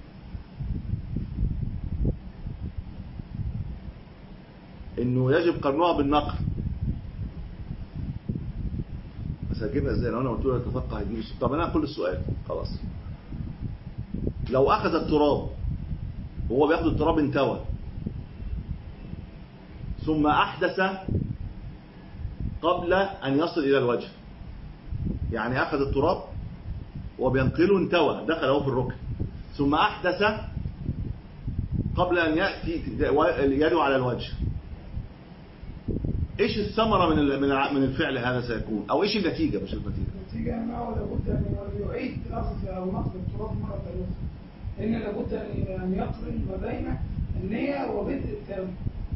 انه يجب قرنها بالنقل بس هجيبها ازاي لو انا قلت له يتفقه هيجيب السؤال. طب انا هقول السؤال خلاص لو اخذ التراب وهو بياخد التراب انتوى ثم احدث قبل ان يصل الى الوجه يعني اخذ التراب وبينقله انتوى دخل اهو في الركن ثم احدث قبل ان ياتي يده على الوجه ايش الثمره من ال- من الع- من الفعل هذا سيكون او ايش النتيجه مش النتيجه النتيجة أنه لابد أن يعيد أخذ أو نقل التراب مرة أخرى لأن لابد أن أن يقرن ما بين النية وبدء التيمم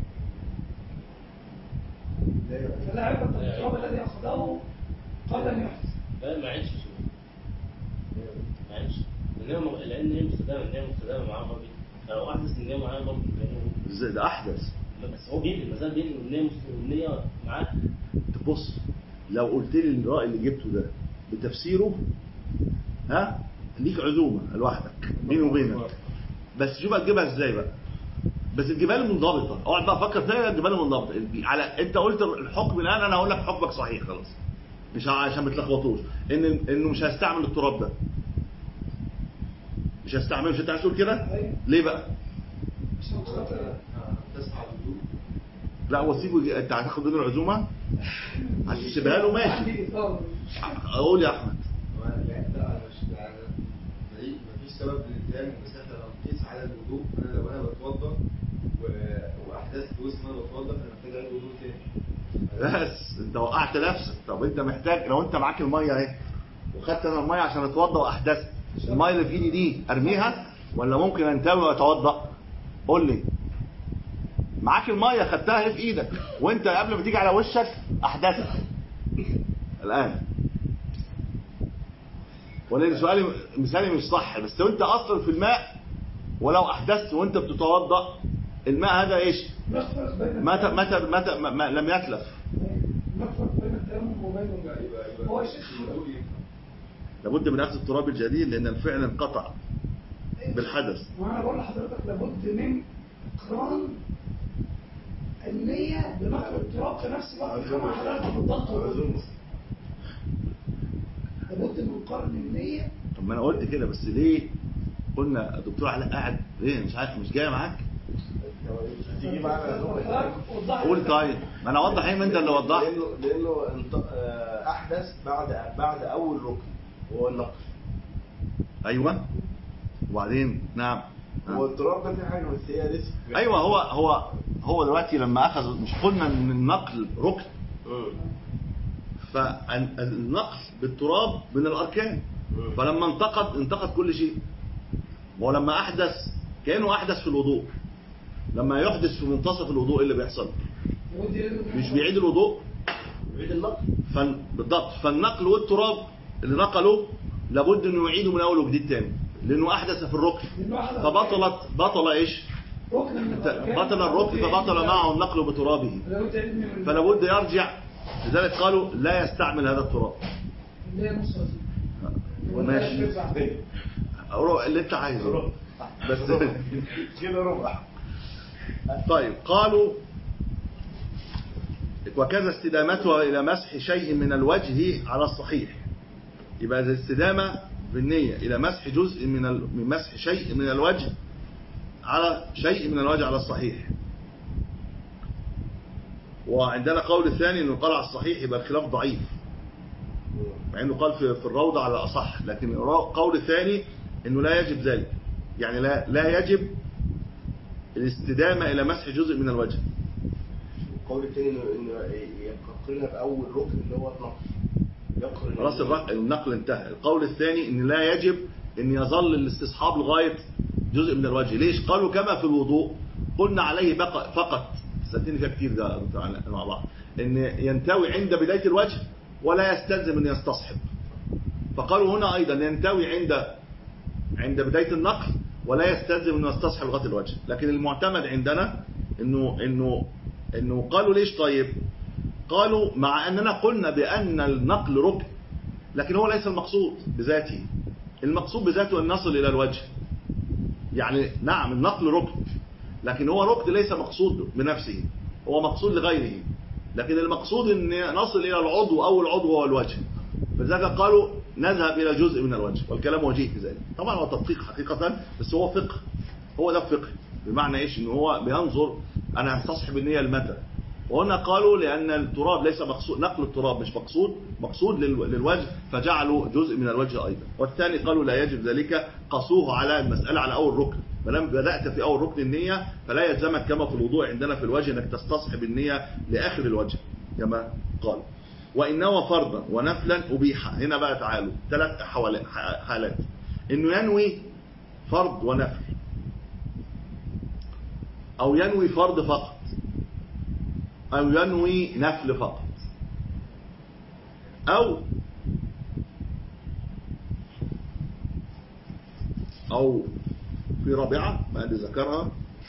فلا عبرة بالتراب الذي أخذه قبل أن يحدث لا ما عادش شوف ما عادش لان هي لان هي مستدامه ان هي مستدامه معاه برضه فلو احدث ان هي معاه برضه كانه ازاي ده احدث لا، بس هو بينقل ما زال بينقل ان هي مست- ان هي معاه تبص لو قلت لي الراي اللي جبته ده بتفسيره ها ليك عزومه لوحدك بيني وبينك بس شوف هتجيبها ازاي بقى بس تجيبها لي منضبطه اقعد بقى افكر فيها تجيبها لي منضبطه على انت قلت الحكم الان انا هقول لك حكمك صحيح خلاص مش ع- عشان ما تلخبطوش ان انه مش هستعمل التراب ده مش هستعمله مش انت عايز تقول كده أيوة. ليه بقى عشان خاطر تسعى الوضوء لا وسيبه يجي- انت هتاخد منه العزومه هتسيبها له ماشي عندي إثارة اقول يا احمد لا لا انا مش يعني مفيش مفيش سبب للاتهام المسافه لو قيس على الوضوء انا لو انا بتوضا و- واحدثت وسط ما انا بتوضا فانا محتاج اعيد وضوء تاني بس انت وقعت نفسك طب انت محتاج لو انت معاك الميه اهي وخدت انا الميه عشان اتوضا واحدثت الميه اللي في ايدي دي ارميها ولا ممكن انتوي واتوضا قول لي معاك الميه خدتها اهي في ايدك وانت قبل ما تيجي على وشك احدثت الان ولا سؤالي مثالي مش صح بس لو انت اصلا في الماء ولو احدثت وانت بتتوضا الماء هذا ايش نفرق بين متى متى متى ما- ما- لم يتلف نفرق بين التيمم وبين الوضوء هو يا شيخ الوضوء ينفع لابد من اخذ التراب الجديد لان الفعل انقطع بالحدث وانا بقول لحضرتك لابد من اقران النية بنقل التراب في نفس الوقت كما حضرتك بالضبط عزومة. لابد من قرن النية طب ما انا قلت كده بس ليه قلنا الدكتور علاء قاعد ليه مش عارف مش جاي معاك تيجي معانا عزومة. حضرتك وضح قول طيب ما انا اوضح ايه ما انت اللي وضحت لانه لانه انت- آه، احدث بعد بعد اول ركن وهو النقل ايوه وبعدين نعم هو التراب ده في حاجه بس هي لسه ايوه هو هو هو دلوقتي لما اخذ مش قلنا ان النقل ركن مم. فالنقل بالتراب من الاركان مم. فلما انتقد انتقد كل شيء ولما احدث كانه احدث في الوضوء لما يحدث في منتصف الوضوء ايه اللي بيحصل لابد يلزم- مش بيعيد الوضوء يعيد النقل فن... بالضبط فالنقل والتراب اللي نقله لابد انه يعيده من اول وجديد تاني لانه احدث في الركن لأنه أحد فبطلت بطل ايش ركن من الأركان. بطل الركن فبطل معه النقل بترابه لابد يلزم من- فلا بد يرجع لذلك قالوا لا يستعمل هذا التراب اللي هي نص وزن. ماشي والله أو اللي انت عايزه بس كده ربع طيب قالوا وكذا استدامتها إلى مسح شيء من الوجه على الصحيح يبقى الاستدامة بالنية إلى مسح جزء من ال... من مسح شيء من الوجه على شيء من الوجه على الصحيح وعندنا قول ثاني انه قال على الصحيح يبقى الخلاف ضعيف مع انه قال في, في الروضة على الأصح لكن قول ثاني انه لا يجب ذلك يعني لا لا يجب الاستدامة إلى مسح جزء من الوجه القول الثاني انه انه يقرنا باول ركن اللي هو النقل يقرن خلاص الرق- النقل انتهى القول الثاني ان لا يجب ان يظل الاستصحاب لغاية جزء من الوجه ليش قالوا كما في الوضوء قلنا عليه بقى فقط سألتني فيها كتير ده تعالى مع بعض ان ينتوي عند بداية الوجه ولا يستلزم ان يستصحب فقالوا هنا ايضا ينتوي عند عند بداية النقل ولا يستلزم انه يستصحب لغاية الوجه لكن المعتمد عندنا انه انه انه قالوا ليش طيب قالوا مع اننا قلنا بان النقل ركن لكن هو ليس المقصود بذاته المقصود بذاته ان نصل الى الوجه يعني نعم النقل ركن لكن هو ركن ليس مقصود بنفسه هو مقصود لغيره لكن المقصود ان نصل الى العضو او العضو هو الوجه فلذلك قالوا نذهب الى جزء من الوجه والكلام وجيه في ذلك طبعا هو تدقيق حقيقة بس هو فقه هو ده الفقه بمعنى ايش ان هو بينظر انا هستصحب النية المتى وهنا قالوا لان التراب ليس مقصود نقل التراب مش مقصود مقصود للو- للوجه فجعلوا جزء من الوجه ايضا والثاني قالوا لا يجب ذلك قصوه على المسألة على اول ركن ما دام بدأت في اول ركن النية فلا يلزمك كما في الوضوء عندنا في الوجه انك تستصحب النية لاخر الوجه كما قال وإن نوى فرضا ونفلا أبيح هنا بقى تعالوا ثلاث حوالات- ح- حالات إنه ينوي فرض ونفل أو ينوي فرض فقط أو ينوي نفل فقط أو أو في رابعة ما أدري ذكرها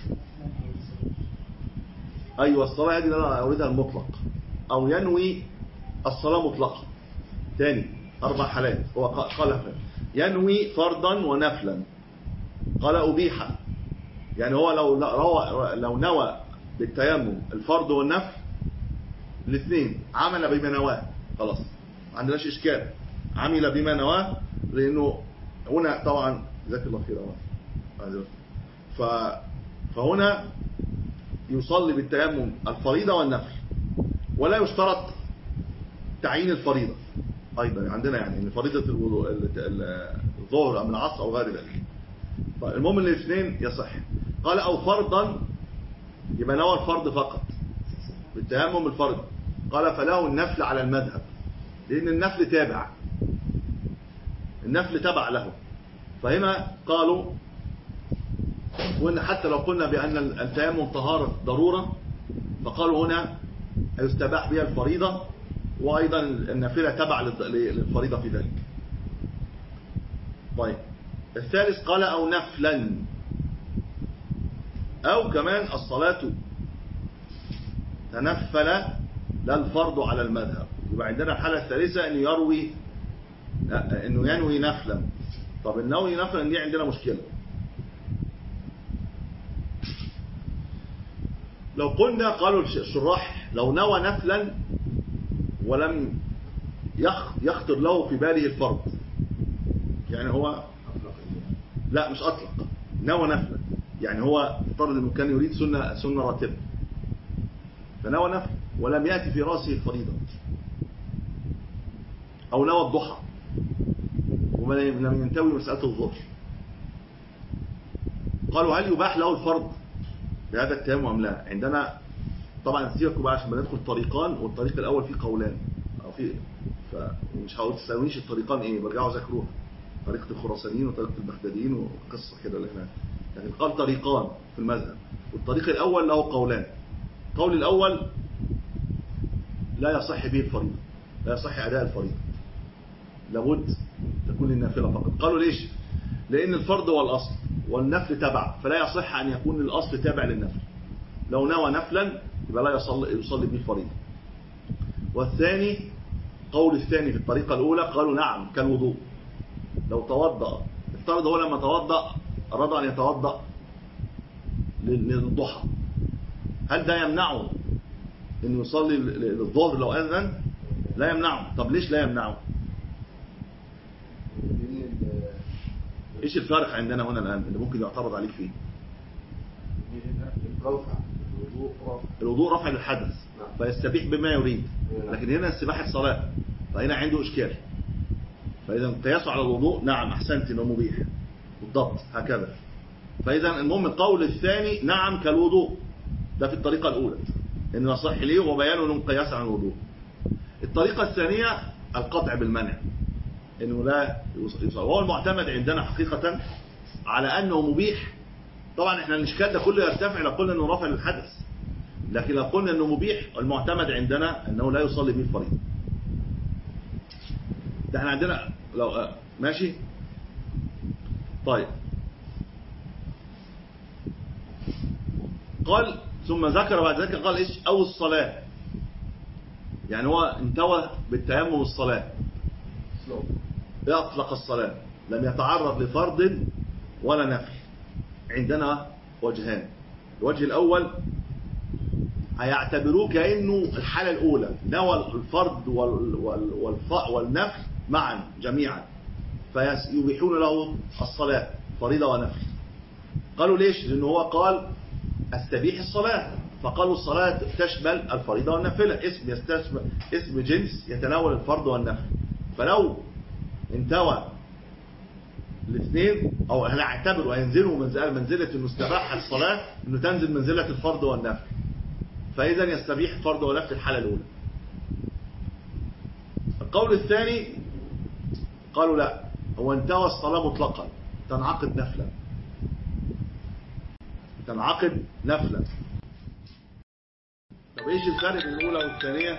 أيوة الصلاة هذه اللي أنا أريدها المطلق أو ينوي الصلاة مطلقة تاني أربع حالات هو ق- قال ينوي فرضا ونفلا قال أبيح يعني هو لو لو, لو نوى بالتيمم الفرض والنفل الاثنين عمل بما نواه خلاص ما عندناش إشكال عمل بما نواه لأنه هنا طبعا جزاك الله خير أهو. ف فهنا يصلي بالتيمم الفريضة والنفل ولا يشترط تعيين الفريضة أيضا عندنا يعني ان فريضة الوضوء ال- ال- الظهر أم العصر أو غير ذلك فالمهم ان الاثنين يصح قال أو فرضا يبقى نوى الفرض فقط بالتيمم الفرض قال فله النفل على المذهب لأن النفل تابع النفل تبع له فهنا قالوا وإن حتى لو قلنا بأن التيمم طهارة ضرورة فقالوا هنا يستباح بها الفريضة وأيضا النافلة تبع للض- للفريضة في ذلك طيب الثالث قال أو نفلا أو كمان الصلاة تنفل لا الفرض على المذهب يبقى عندنا الحالة الثالثة أنه يروي أنه ينوي نفلا طب النوي نفلا دي عندنا مشكلة لو قلنا قالوا الشراح لو نوى نفلا ولم يخ- يخطر له في باله الفرض يعني هو لا مش أطلق نوى نفلا يعني هو افترض انه كان يريد سنة سنة راتبة فنوى نفل ولم يأتي في رأسه الفريضة أو نوى الضحى ولم ينتوي مسألة الظهر قالوا هل يباح له الفرض بهذا التيمم أم لا عندنا طبعا سيبكم بقى عشان بندخل طريقان والطريق الأول فيه قولان أو فيه فمش هقول تسألونيش الطريقان إيه برجعوا ذاكروها طريقة الخراسانيين وطريقة البغداديين وقصة كده اللي هناك يعني قال طريقان في المذهب والطريق الأول له قولان القول الأول لا يصح به الفريضة لا يصح أداء الفريضة لابد تكون للنافلة فقط قالوا ليش لأن الفرض هو الأصل والنفل تبع فلا يصح أن يكون الأصل تابع للنفل لو نوى نفلا يبقى لا يصلي, يصلي به الفريضة والثاني قول الثاني في الطريقة الأولى قالوا نعم كالوضوء لو توضأ افترض هو لما توضأ أراد أن يتوضأ للضحى هل ده يمنعه انه يصلي ال- ال- الظهر لو اذن لا يمنعه طب ليش لا يمنعه لان ال- ايش الفرق عندنا هنا الان اللي ممكن يعترض عليك فيه الرفع الوضوء رفع الوضوء رفع للحدث نعم. فيستبيح بما يريد لكن هنا استباحة صلاة فهنا عنده إشكال فإذا قياسه على الوضوء نعم أحسنت إنه مبيح بالضبط هكذا فإذا المهم القول الثاني نعم كالوضوء ده في الطريقة الأولى إنه يصح ليه وبيانه إنه قياس على الوضوء الطريقة الثانية القطع بالمنع إنه لا يصلي وهو المعتمد عندنا حقيقة على أنه مبيح طبعا احنا الإشكال ده كله يرتفع لو قلنا إنه رفع للحدث لكن لو قلنا انه مبيح المعتمد عندنا انه لا يصلي به الفريضه ده احنا عندنا لو آه، ماشي طيب قال ثم ذكر بعد ذلك قال ايش او الصلاه يعني هو انتوى بالتيمم الصلاه سلو يطلق الصلاة لم يتعرض لفرض ولا نفل عندنا وجهان الوجه الأول هيعتبروه كأنه الحالة الأولى نوى الفرض وال- وال- والف- والنفل معا جميعا فيبيحون له الصلاة فريضة ونفل قالوا ليش لأنه هو قال استبيح الصلاة فقالوا الصلاة تشمل الفريضة والنافلة اسم يستشمل اسم جنس يتناول الفرض والنفل فلو انتوى الاثنين او هنعتبر وينزلوا منزله منزله انه استباح الصلاه انه تنزل منزله الفرض والنفل فاذا يستبيح الفرض والنفل الحاله الاولى القول الثاني قالوا لا هو انتوى الصلاه مطلقا تنعقد نفلا تنعقد نفلا طب ايش الفرق بين الاولى والثانيه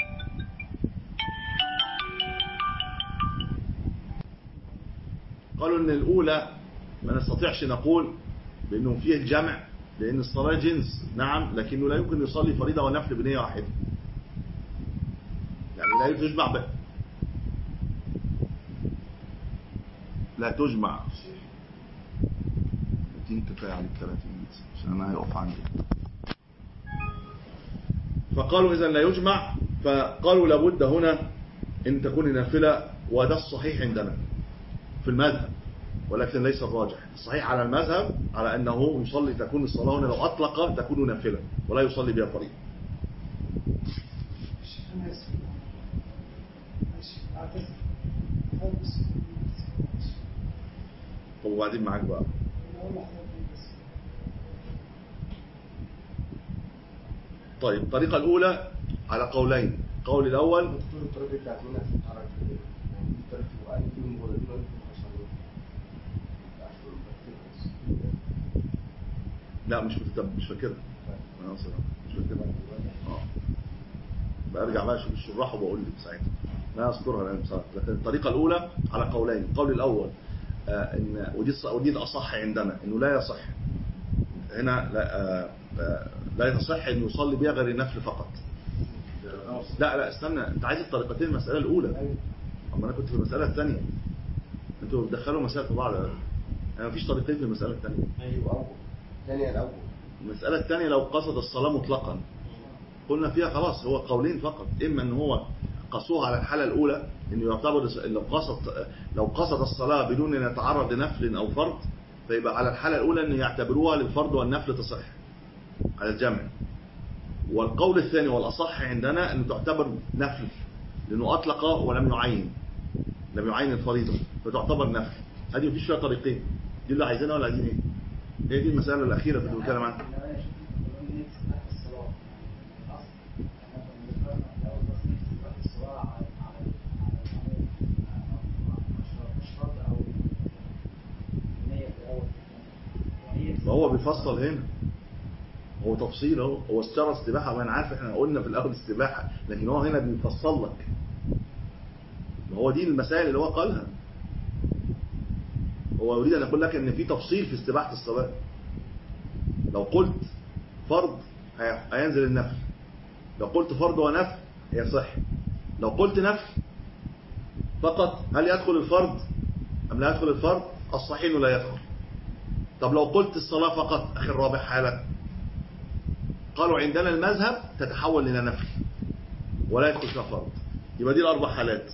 قالوا ان الاولى ما نستطيعش نقول بانه فيه الجمع لان الصلاه جنس نعم لكنه لا يمكن يصلي فريضه ونفل بنيه واحده يعني لا تجمع ب... لا تجمع اديني كفايه على الكراتين عشان انا هيقف عندي فقالوا اذا لا يجمع فقالوا لابد هنا ان تكون نافله وده الصحيح عندنا في المذهب ولكن ليس الراجح الصحيح على المذهب على أنه يصلي تكون الصلاة هنا لو أطلق تكون نافلة ولا يصلي بها فريضة أنا آسف ماشي أعتذر أعتذر بس طب وبعدين معاك بقى أنا أقول لحضرتك بس طيب الطريقة الأولى على قولين القول الأول دكتور الطريقة بتاعت مين هتتحرك كده يعني دي طريقة وقال فيهم مغربين وقال فيهم خسرانين لا مش متتبع مش فاكرها أنا أصلا مش فاكرها اه برجع بقى اشوف الشراح وبقول لك ساعتها لا اذكرها الان بصراحه لكن الطريقه الاولى على قولين القول الاول آه ان ودي الص- ودي الاصح عندنا انه لا يصح هنا لا آه آه لا يصح انه يصلي بها غير النفل فقط لا لا استنى انت عايز الطريقتين المساله الاولى اما انا كنت في المساله الثانيه انتوا بتدخلوا مسائل في بعض انا مفيش طريقتين في المساله الثانيه ايوه اول ثانية الاول المساله الثانيه لو قصد الصلاه مطلقا قلنا فيها خلاص هو قولين فقط اما ان هو قصوها على الحاله الاولى انه يعتبر لو قصد لو قصد الصلاه بدون ان يتعرض لنفل او فرض فيبقى على الحاله الاولى ان يعتبروها للفرض والنفل تصح على الجمع والقول الثاني والاصح عندنا انه تعتبر نفل لانه اطلق ولم يعين لم يعين الفريضه فتعتبر نفل هذه مفيش فيها طريقين دي اللي عايزينها ولا عايزين ايه؟ هي دي المساله الاخيره اللي كنت بتكلم عنها ما هو بيفصل هنا هو تفصيل اهو هو اشترى استباحه وانا عارف احنا قلنا في الاول استباحه لكن هو هنا بيفصل لك ما هو دي المسائل اللي هو قالها هو يريد ان يقول لك ان في تفصيل في استباحه الصلاه لو قلت فرض هي- هينزل النفل لو قلت فرض ونفل يصح لو قلت نفل فقط هل يدخل الفرض ام لا يدخل الفرض الصحيح انه لا يدخل طب لو قلت الصلاة فقط أخي الرابع حالة قالوا عندنا المذهب تتحول الى نفل ولا يدخل فيها فرض يبقى دي الاربع حالات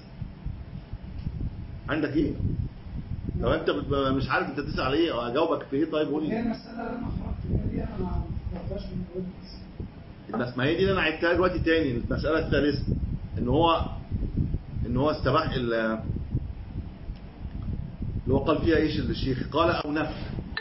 عندك ايه لو انت بت- مش عارف انت تسال على ايه او اجاوبك في ايه طيب قول هي لي المسألة اللي أنا خرجت فيها دي أنا ما خرجتهاش من الويب بس ما هي دي اللي انا عدتها دلوقتي تاني المساله الثالثه ان هو ان هو استباح ال- اللي هو قال فيها ايش الشيخ قال او نفل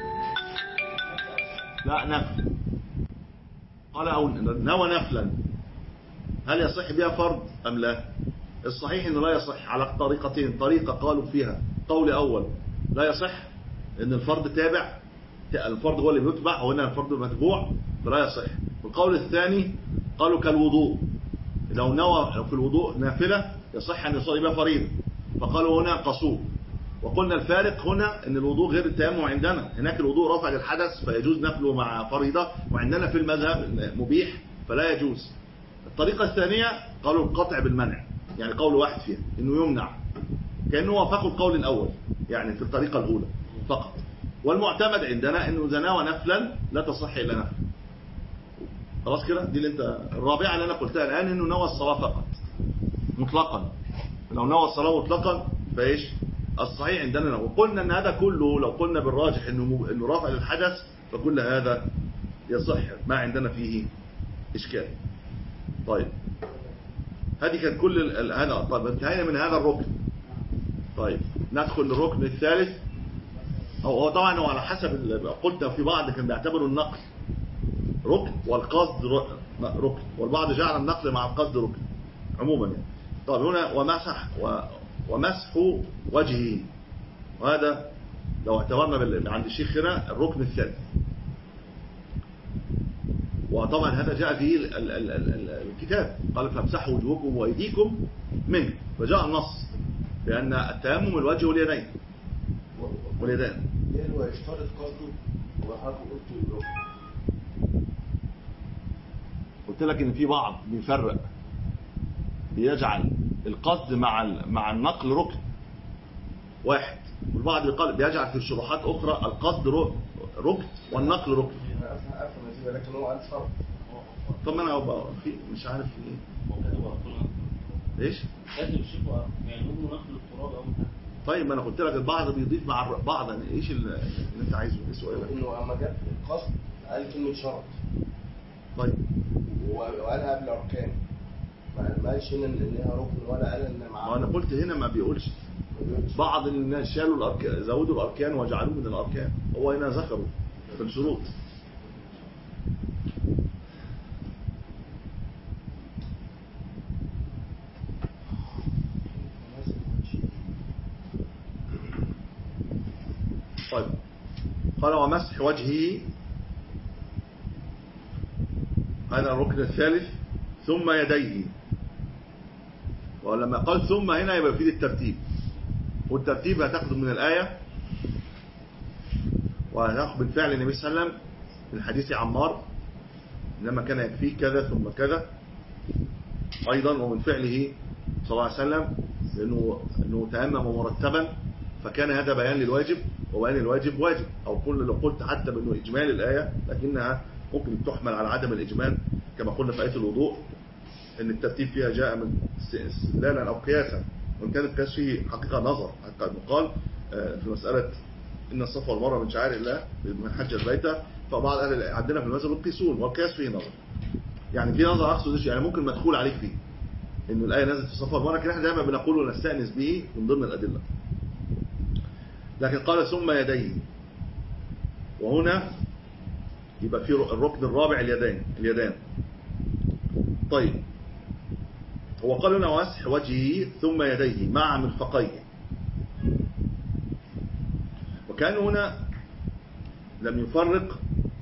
لا نفل قال او نوى نفلا هل يصح بها فرض ام لا الصحيح انه لا يصح على طريقتين طريقه قالوا فيها قول اول لا يصح ان الفرض تابع الفرض هو اللي بيتبع وهنا الفرض متبوع فلا يصح والقول الثاني قالوا كالوضوء لو نوى لو في الوضوء نافلة يصح أن يصلي بها فريضة فقالوا هنا قصور وقلنا الفارق هنا أن الوضوء غير التيمم عندنا هناك الوضوء رفع للحدث فيجوز نفله مع فريضة وعندنا في المذهب مبيح فلا يجوز الطريقة الثانية قالوا القطع بالمنع يعني قول واحد فيها أنه يمنع كأنه وافقوا القول الأول يعني في الطريقة الأولى فقط والمعتمد عندنا أنه إذا نوى نفلا لا تصح إلا نفل خلاص كده دي اللي انت الرابعه اللي انا قلتها الان انه نوى الصلاه فقط مطلقا لو نوى الصلاه مطلقا فايش الصحيح عندنا نوى وقلنا ان هذا كله لو قلنا بالراجح انه م- انه رافع للحدث فكل هذا يصح ما عندنا فيه اشكال طيب هذه كانت كل ال- ال- هذا طيب انتهينا من هذا الركن طيب ندخل للركن الثالث هو هو طبعا هو على حسب ال- قلت في بعض كان بيعتبروا النقل ركن والقصد ر- ركن والبعض جعل النقل مع القصد ركن عموما يعني طب هنا ومسح و- ومسح وجهه وهذا لو اعتبرنا بال- عند الشيخ هنا الركن الثالث وطبعا هذا جاء فيه ال- ال- ال- ال- ال- الكتاب قال فامسحوا وجوهكم وايديكم منه فجاء النص لان التيمم الوجه واليدين واليدين ليه هو يشترط قصده وحضرتك قلت الركن قلت لك ان في بعض بيفرق بيجعل القصد مع ال- مع النقل ركن واحد والبعض يقال بيجعل في شروحات اخرى القصد ر- ركن والنقل ركن انا افهم افهم دي لكن هو قال فرق طب ما انا أبقى في مش عارف في ايه هو كاتب ربنا ايش كاتب الشيخ يعني هم نقل التراب او طيب ما انا قلت لك البعض بيضيف مع الر- بعض يعني ايش ال- اللي انت عايزه ايه سؤالك انه اما جاب القصد قال كلمه شرط طيب وقالها قبل اركان ما ما قالش هنا ان ليها ركن ولا قال ان مع ما انا قلت هنا ما بيقولش بعض الناس شالوا الاركان زودوا الاركان وجعلوه من الاركان هو هنا ذكروا في الشروط طيب قال ومسح وجهه هذا الركن الثالث ثم يديه ولما قال ثم هنا يبقى يفيد الترتيب والترتيب هتاخده من الآية وهتاخد من فعل النبي صلى الله عليه وسلم من حديث عمار إنما كان يكفيه كذا ثم كذا أيضا ومن فعله صلى الله عليه وسلم لأنه أنه تيمم مرتبا فكان هذا بيان للواجب وبيان الواجب واجب أو كل لو قلت حتى بأنه إجمال الآية لكنها ممكن تحمل على عدم الإجمال كما قلنا في آية الوضوء ان الترتيب فيها جاء من استدلالا او قياسا وان كان القياس فيه حقيقه نظر حتى يقال آه، في مساله ان الصفا والمروه من شعائر الله من حج البيت فبعض اهل الع- عندنا في المذهب يقيسون والقياس فيه نظر يعني في نظر اقصد إيش؟ يعني ممكن مدخول عليك فيه ان الايه نزلت في الصفا والمروه لكن احنا دايما بنقول ونستانس به من ضمن الادله لكن قال ثم يديه وهنا يبقى في الركن الرابع اليدين اليدان طيب هو قال هنا ومسح وجهه ثم يديه مع مرفقيه وكان هنا لم يفرق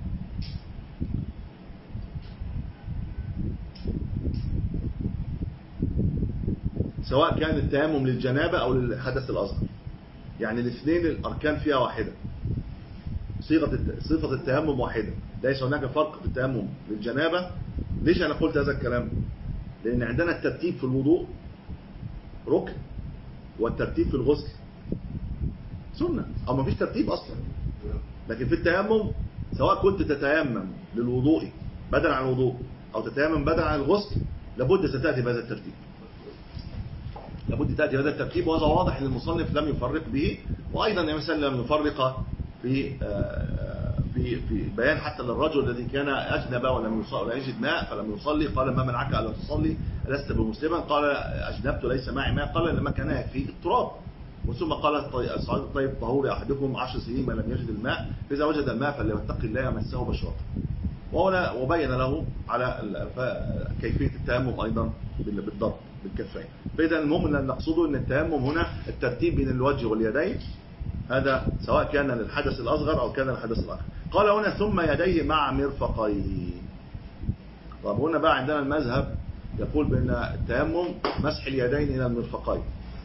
سواء كان التيمم للجنابة أو للحدث الأصغر يعني الاثنين الأركان فيها واحدة صيغة الت- صفة التيمم واحدة ليس هناك فرق في التيمم للجنابة ليش أنا قلت هذا الكلام لأن عندنا الترتيب في الوضوء ركن والترتيب في الغسل سنة أو ما فيش ترتيب أصلا لكن في التيمم سواء كنت تتيمم للوضوء بدلا عن الوضوء أو تتيمم بدلا عن الغسل لابد ستأتي بهذا الترتيب لابد تأتي بهذا الترتيب وهذا واضح أن المصنف لم يفرق به وأيضا يعني مثلا لم يفرق في آه، في في بيان حتى للرجل الذي كان أجنب ولم يصلي ولا يجد ماء فلم يصلي قال ما منعك ألا تصلي ألست بمسلما قال أجنبت ليس معي ماء قال لما كان يكفي التراب وثم قال الطي- الصعيد الطيب طهور أحدكم عشر سنين ما لم يجد الماء فإذا وجد الماء فليتق الله يمسه بشرته وهنا وبين له على ال- ف- كيفية التيمم أيضا بال- بالضرب بالكفين فإذا المهم أن نقصده أن التيمم هنا الترتيب بين الوجه واليدين هذا سواء كان للحدث الأصغر أو كان للحدث الأكبر قال هنا ثم يديه مع مرفقيه طب هنا بقى عندنا المذهب يقول بأن التيمم مسح اليدين إلى المرفقين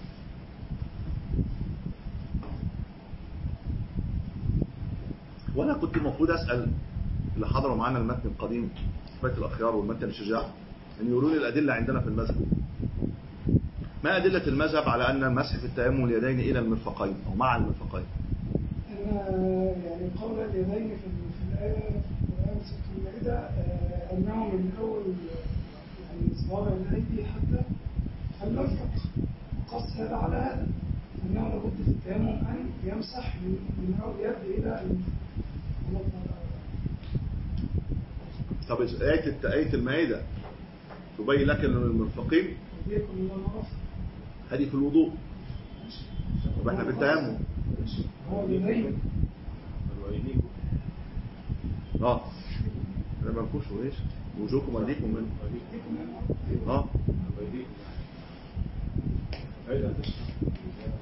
وانا كنت المفروض اسال اللي حضروا معانا المتن القديم صفات الاخيار والمتن الشجاع ان يقولوا لي الادله عندنا في المذهب ما ادله المذهب على ان المسح في التيمم اليدين الى المرفقين او مع المرفقين أنا يعني قول اليدين في في الآية في القرآن سورة المائدة آه، أنه من أول يعني صوابع الأيدي حتى المرفق قص هذا على هذا أنه لابد في التيمم أن يمسح من من أول اليد إلى المرفق. طب ايه الت- ايه المائده تبين لك ان المرفقين يديكم الله نعرف هذه في الوضوء طب احنا في التيمم هو اليدين الويلين اه انا ما نكونش ايش وجوهكم وايديكم من يديكم الله. اه الويلين فإذا تشرب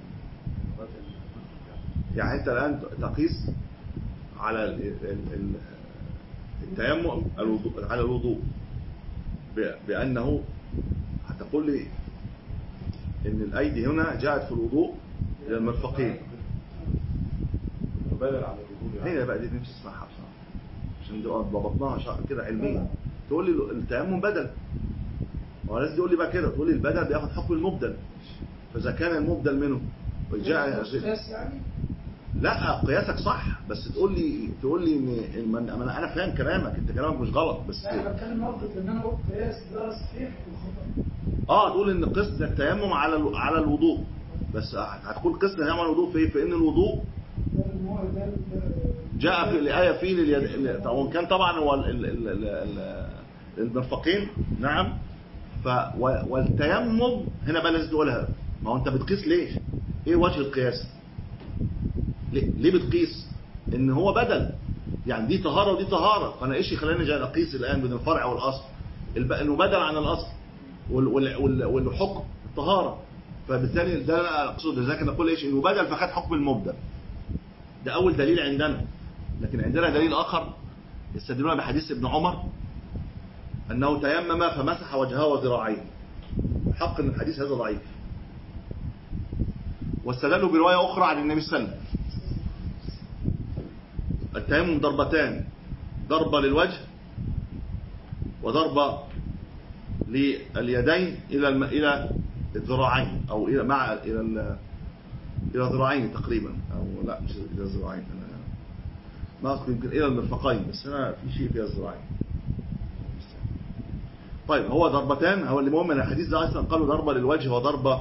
يعني انت الان تقيس على ال- ال- ال- التيمم الوضوء على الوضوء ب- بانه هتقول لي ان الايدي هنا جاءت في الوضوء الى المرفقين بدل عن الوضوء يعني هي بقى دي نفسي اسمعها بصراحه عشان دي ضبطناها شا- كده علميا تقول لي التيمم بدل هو لازم تقول لي بقى كده تقول لي البدل بياخد حكم المبدل فاذا كان المبدل منه وجاء قياس يعني لا قياسك صح بس تقول لي تقول لي ان إن من انا انا فاهم كلامك انت كلامك مش غلط بس لا انا بتكلم نقطة ان انا قلت قياس ده صحيح وخطأ اه تقول ان قسم التيمم على الو- على الوضوء بس هتقول قسم التيمم على الوضوء في إيه؟ في ان الوضوء ده ان هو ده ال- جاء في الآية فيه لليد وإن كان طبعا هو ال- ال- ال- ال- ال- المرفقين نعم ف و- والتيمم هنا بقى لازم تقولها ما هو انت بتقيس ليه؟ ايه وجه القياس؟ ليه, ليه بتقيس؟ ان هو بدل يعني دي طهاره ودي طهاره فانا ايش يخليني جاي اقيس الان بين الفرع والاصل؟ الب- انه بدل عن الاصل وال- وال- وال- والحكم الطهاره فبالتالي ده انا اقصد لذلك نقول ايش؟ انه بدل فخد حكم المبدل ده أول دليل عندنا لكن عندنا دليل آخر يستدلون بحديث ابن عمر أنه تيمم فمسح وجهه وذراعيه حق أن الحديث هذا ضعيف واستدلوا برواية أخرى عن النبي صلى الله عليه وسلم التيمم ضربتان ضربة للوجه وضربة لليدين إلى الم... إلى الذراعين أو إلى مع إلى ال... إلى ذراعين تقريبا أو لا مش إلى ذراعين أنا ما أقصد يمكن إلى المرفقين بس أنا في شيء فيها الذراعين طيب هو ضربتان هو اللي مهم ان الحديث ده اصلا قالوا ضربه للوجه وضربه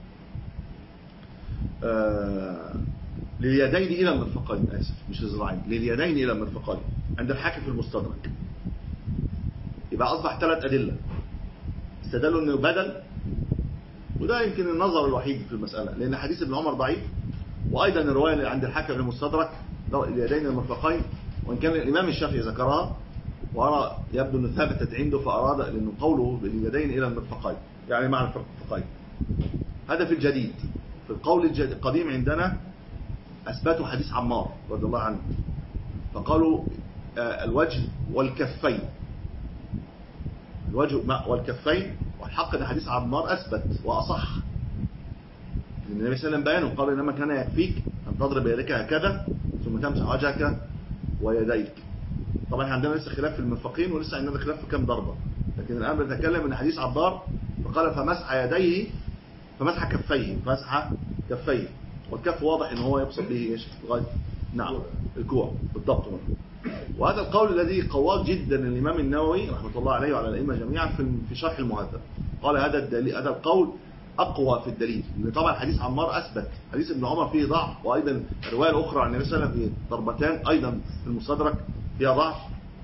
آه لليدين الى المرفقين اسف مش الذراعين لليدين الى المرفقين عند الحاكم في المستدرك يبقى اصبح ثلاث ادله استدلوا انه بدل وده يمكن النظر الوحيد في المساله لان حديث ابن عمر ضعيف وايضا الروايه اللي عند الحاكم في المستدرك اليدين المرفقين وان كان الامام الشافعي ذكرها وأرى يبدو أنه ثبتت عنده فأراد لأنه قوله باليدين إلى المرفقين يعني مع المرفقين هذا في الجديد في القول الجديد القديم عندنا أثبتوا حديث عمار رضي الله عنه فقالوا آه، الوجه والكفين الوجه مع- والكفين والحق أن حديث عمار أثبت وأصح لأن النبي صلى الله عليه وسلم بيانه قال إنما كان يكفيك أن تضرب يدك هكذا ثم تمسح وجهك ويديك طبعا احنا عندنا لسه خلاف في المرفقين ولسه عندنا خلاف في كام ضربة لكن الآن بنتكلم من حديث عبار فقال فمسح يديه فمسح كفيه فمسح كفيه والكف واضح ان هو يقصد به ايش لغايه نعم الكوع بالضبط وهذا القول الذي قواه جدا الإمام النووي رحمة الله عليه وعلى الأئمة جميعا في في شرح المهذب قال هذا الدليل هذا القول أقوى في الدليل لأن طبعا حديث عمار أثبت حديث ابن عمر فيه ضعف وأيضا الرواية الأخرى عن النبي صلى الله عليه وسلم في ضربتان أيضا في المستدرك فيها ضعف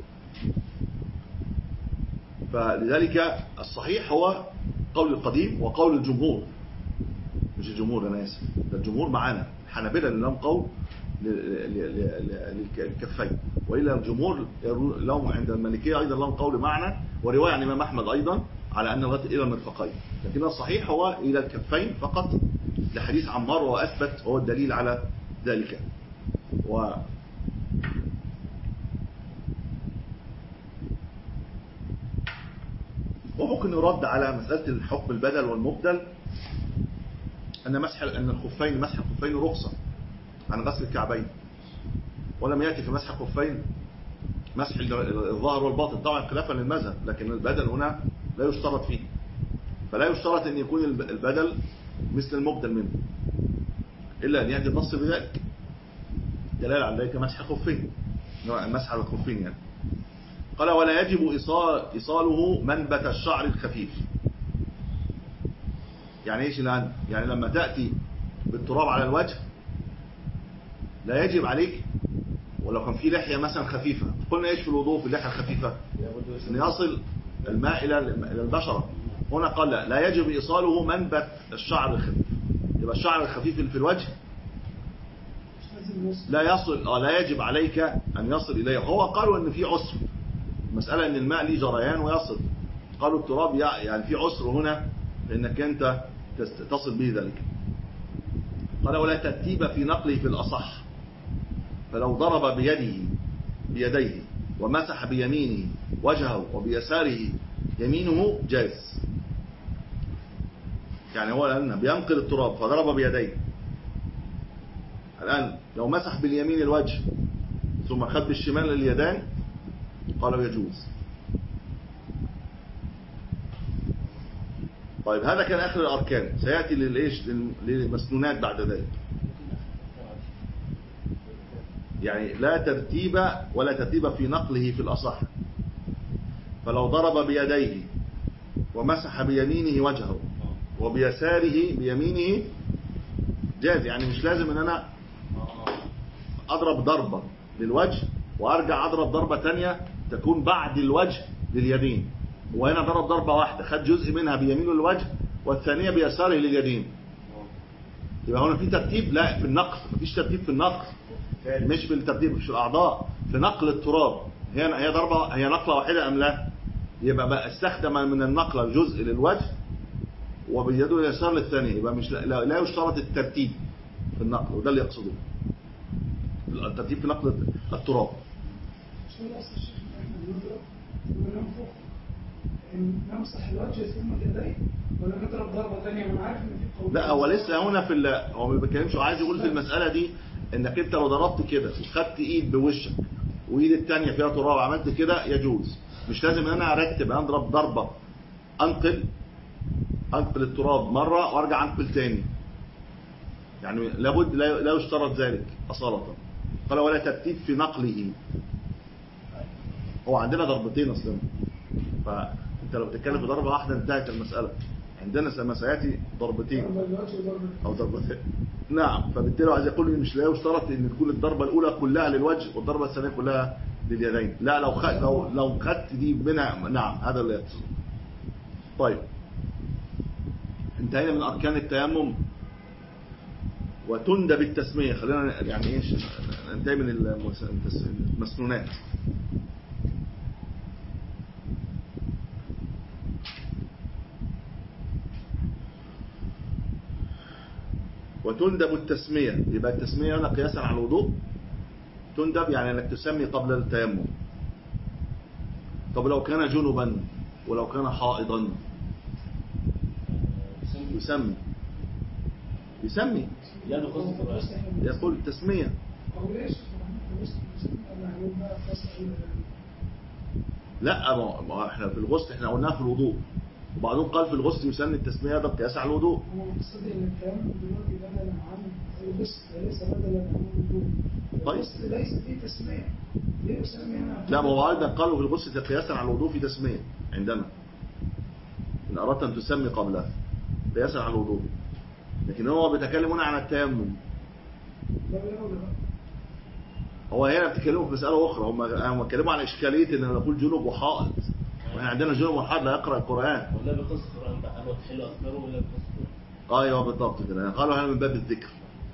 فلذلك الصحيح هو قول القديم وقول الجمهور مش الجمهور أنا آسف ده الجمهور معانا الحنابلة اللي لهم قول ل- ل- ل- للكفين وإلا الجمهور يرو- لهم عند المالكية أيضا لهم قول معنى ورواية عن الإمام أحمد أيضا على أن الغد إلى المرفقين لكن الصحيح هو إلى الكفين فقط لحديث عمار وأثبت هو الدليل على ذلك و وممكن يرد على مسألة الحكم البدل والمبدل أن مسح أن الخفين مسح الخفين رخصة عن غسل الكعبين ولم يأتي في مسح الخفين مسح الظاهر والباطن طبعا خلافا للمذهب لكن البدل هنا لا يشترط فيه فلا يشترط أن يكون الب- البدل مثل المبدل منه إلا أن يأتي النص بذلك دلالة على ذلك مسح الخفين مسح على الخفين يعني قال ولا يجب إيصال إيصاله منبت الشعر الخفيف يعني ايش الآن يعني لما تأتي بالتراب على الوجه لا يجب عليك ولو كان في لحية مثلا خفيفة قلنا ايش في الوضوء في اللحية الخفيفة ان يصل الماء الى إلى البشرة هنا قال لا, لا يجب ايصاله منبت الشعر الخفيف يبقى الشعر الخفيف اللي في الوجه مش لازم يوصل لا يصل آه لا يجب عليك ان يصل اليه هو قالوا ان في عسر مسألة ان الماء ليه جريان ويصل قالوا التراب يع- يعني في عسر هنا لانك انت تست- تصل به ذلك قال ولا ترتيب في نقله في الاصح فلو ضرب بيده بيديه ومسح بيمينه وجهه وبيساره يمينه جاز يعني هو الآن بينقل التراب فضرب بيديه الآن لو مسح باليمين الوجه ثم خد بالشمال اليدان قالوا يجوز طيب هذا كان آخر الأركان سيأتي للإيش لل- للمسنونات بعد ذلك يعني لا ترتيب ولا ترتيب في نقله في الأصح فلو ضرب بيديه ومسح بيمينه وجهه وبيساره بيمينه جاز يعني مش لازم ان انا اضرب ضربة للوجه وارجع اضرب ضربة تانية تكون بعد الوجه لليدين وهنا ضرب ضربة واحدة خد جزء منها بيمينه للوجه والثانية بيساره لليدين يبقى هنا في ترتيب لا في النقل مفيش ترتيب في النقل مش في الترتيب مش في الاعضاء في نقل التراب هي هي ضربة هي نقلة واحدة ام لا يبقى بقى استخدم من النقلة جزء للوجه وبيده اليسار للثانية يبقى مش لا, لا يشترط الترتيب في النقل وده اللي يقصده الترتيب في نقل التراب شو الأصل الشيخ إن إحنا نضرب وننفخ إن نمسح الوجه ثم اليدين ولا نضرب ضربة ثانية من عارف إن في قول لا هو لسه هنا في ال... هو ما بيتكلمش هو عايز يقول في المسألة دي انك انت لو ضربت كده وخدت ايد بوشك وايد التانية فيها تراب عملت كده يجوز مش لازم ان انا ارتب اضرب ضربة انقل انقل التراب مرة وارجع انقل تاني يعني لابد لا لا يشترط ذلك أصالة قال ولا ترتيب في نقله هو عندنا ضربتين اصلا فانت لو بتتكلم في ضربة واحدة انتهت المسألة عندنا لما سياتي ضربتين ضربة الوجه وضربة او ضربتين نعم فبالتالي عايز يقول إن مش لا يشترط ان تكون الضربه الاولى كلها للوجه والضربه الثانيه كلها لليدين لا لو خد لو لو خدت دي منها نعم هذا اللي يقصد طيب انتهينا من اركان التيمم وتندب التسميه خلينا يعني ايش ننتهي من المس- التس- المسنونات وتندب التسمية يبقى التسمية هنا قياسا على الوضوء تندب يعني انك تسمي قبل التيمم طب لو كان جنبا ولو كان حائضا يسمي يسمي يده خاصة في الرأس يقول تسمية أو ليش؟ أنا هقول بقى فصل لا ما ما احنا في الغسل احنا قلناها في الوضوء وبعدين قال في الغسل يسن التسمية ده قياس على الوضوء أنا مقصدي إن الكلام دلوقتي بدلا عن الغسل ليس بدلا عن الوضوء طيب. الغسل ليس فيه تسمية ليه أسمي أنا لا ما هو أيضا قالوا في الغسل قياسا على الوضوء في تسمية عندنا إن أردت أن تسمي قبلها قياسا على الوضوء لكن هو بيتكلم هنا عن التيمم لا لا لا هو هنا بتكلموا في مسألة أخرى هم هم اتكلموا عن إشكالية إن نقول جنوب وحائط وإحنا عندنا جنوب وحائط لا يقرأ القرآن ولا بقص القرآن بقى هو تحل أذكاره ولا بقص القرآن ايوه بالضبط كده قالوا هنا من باب الذكر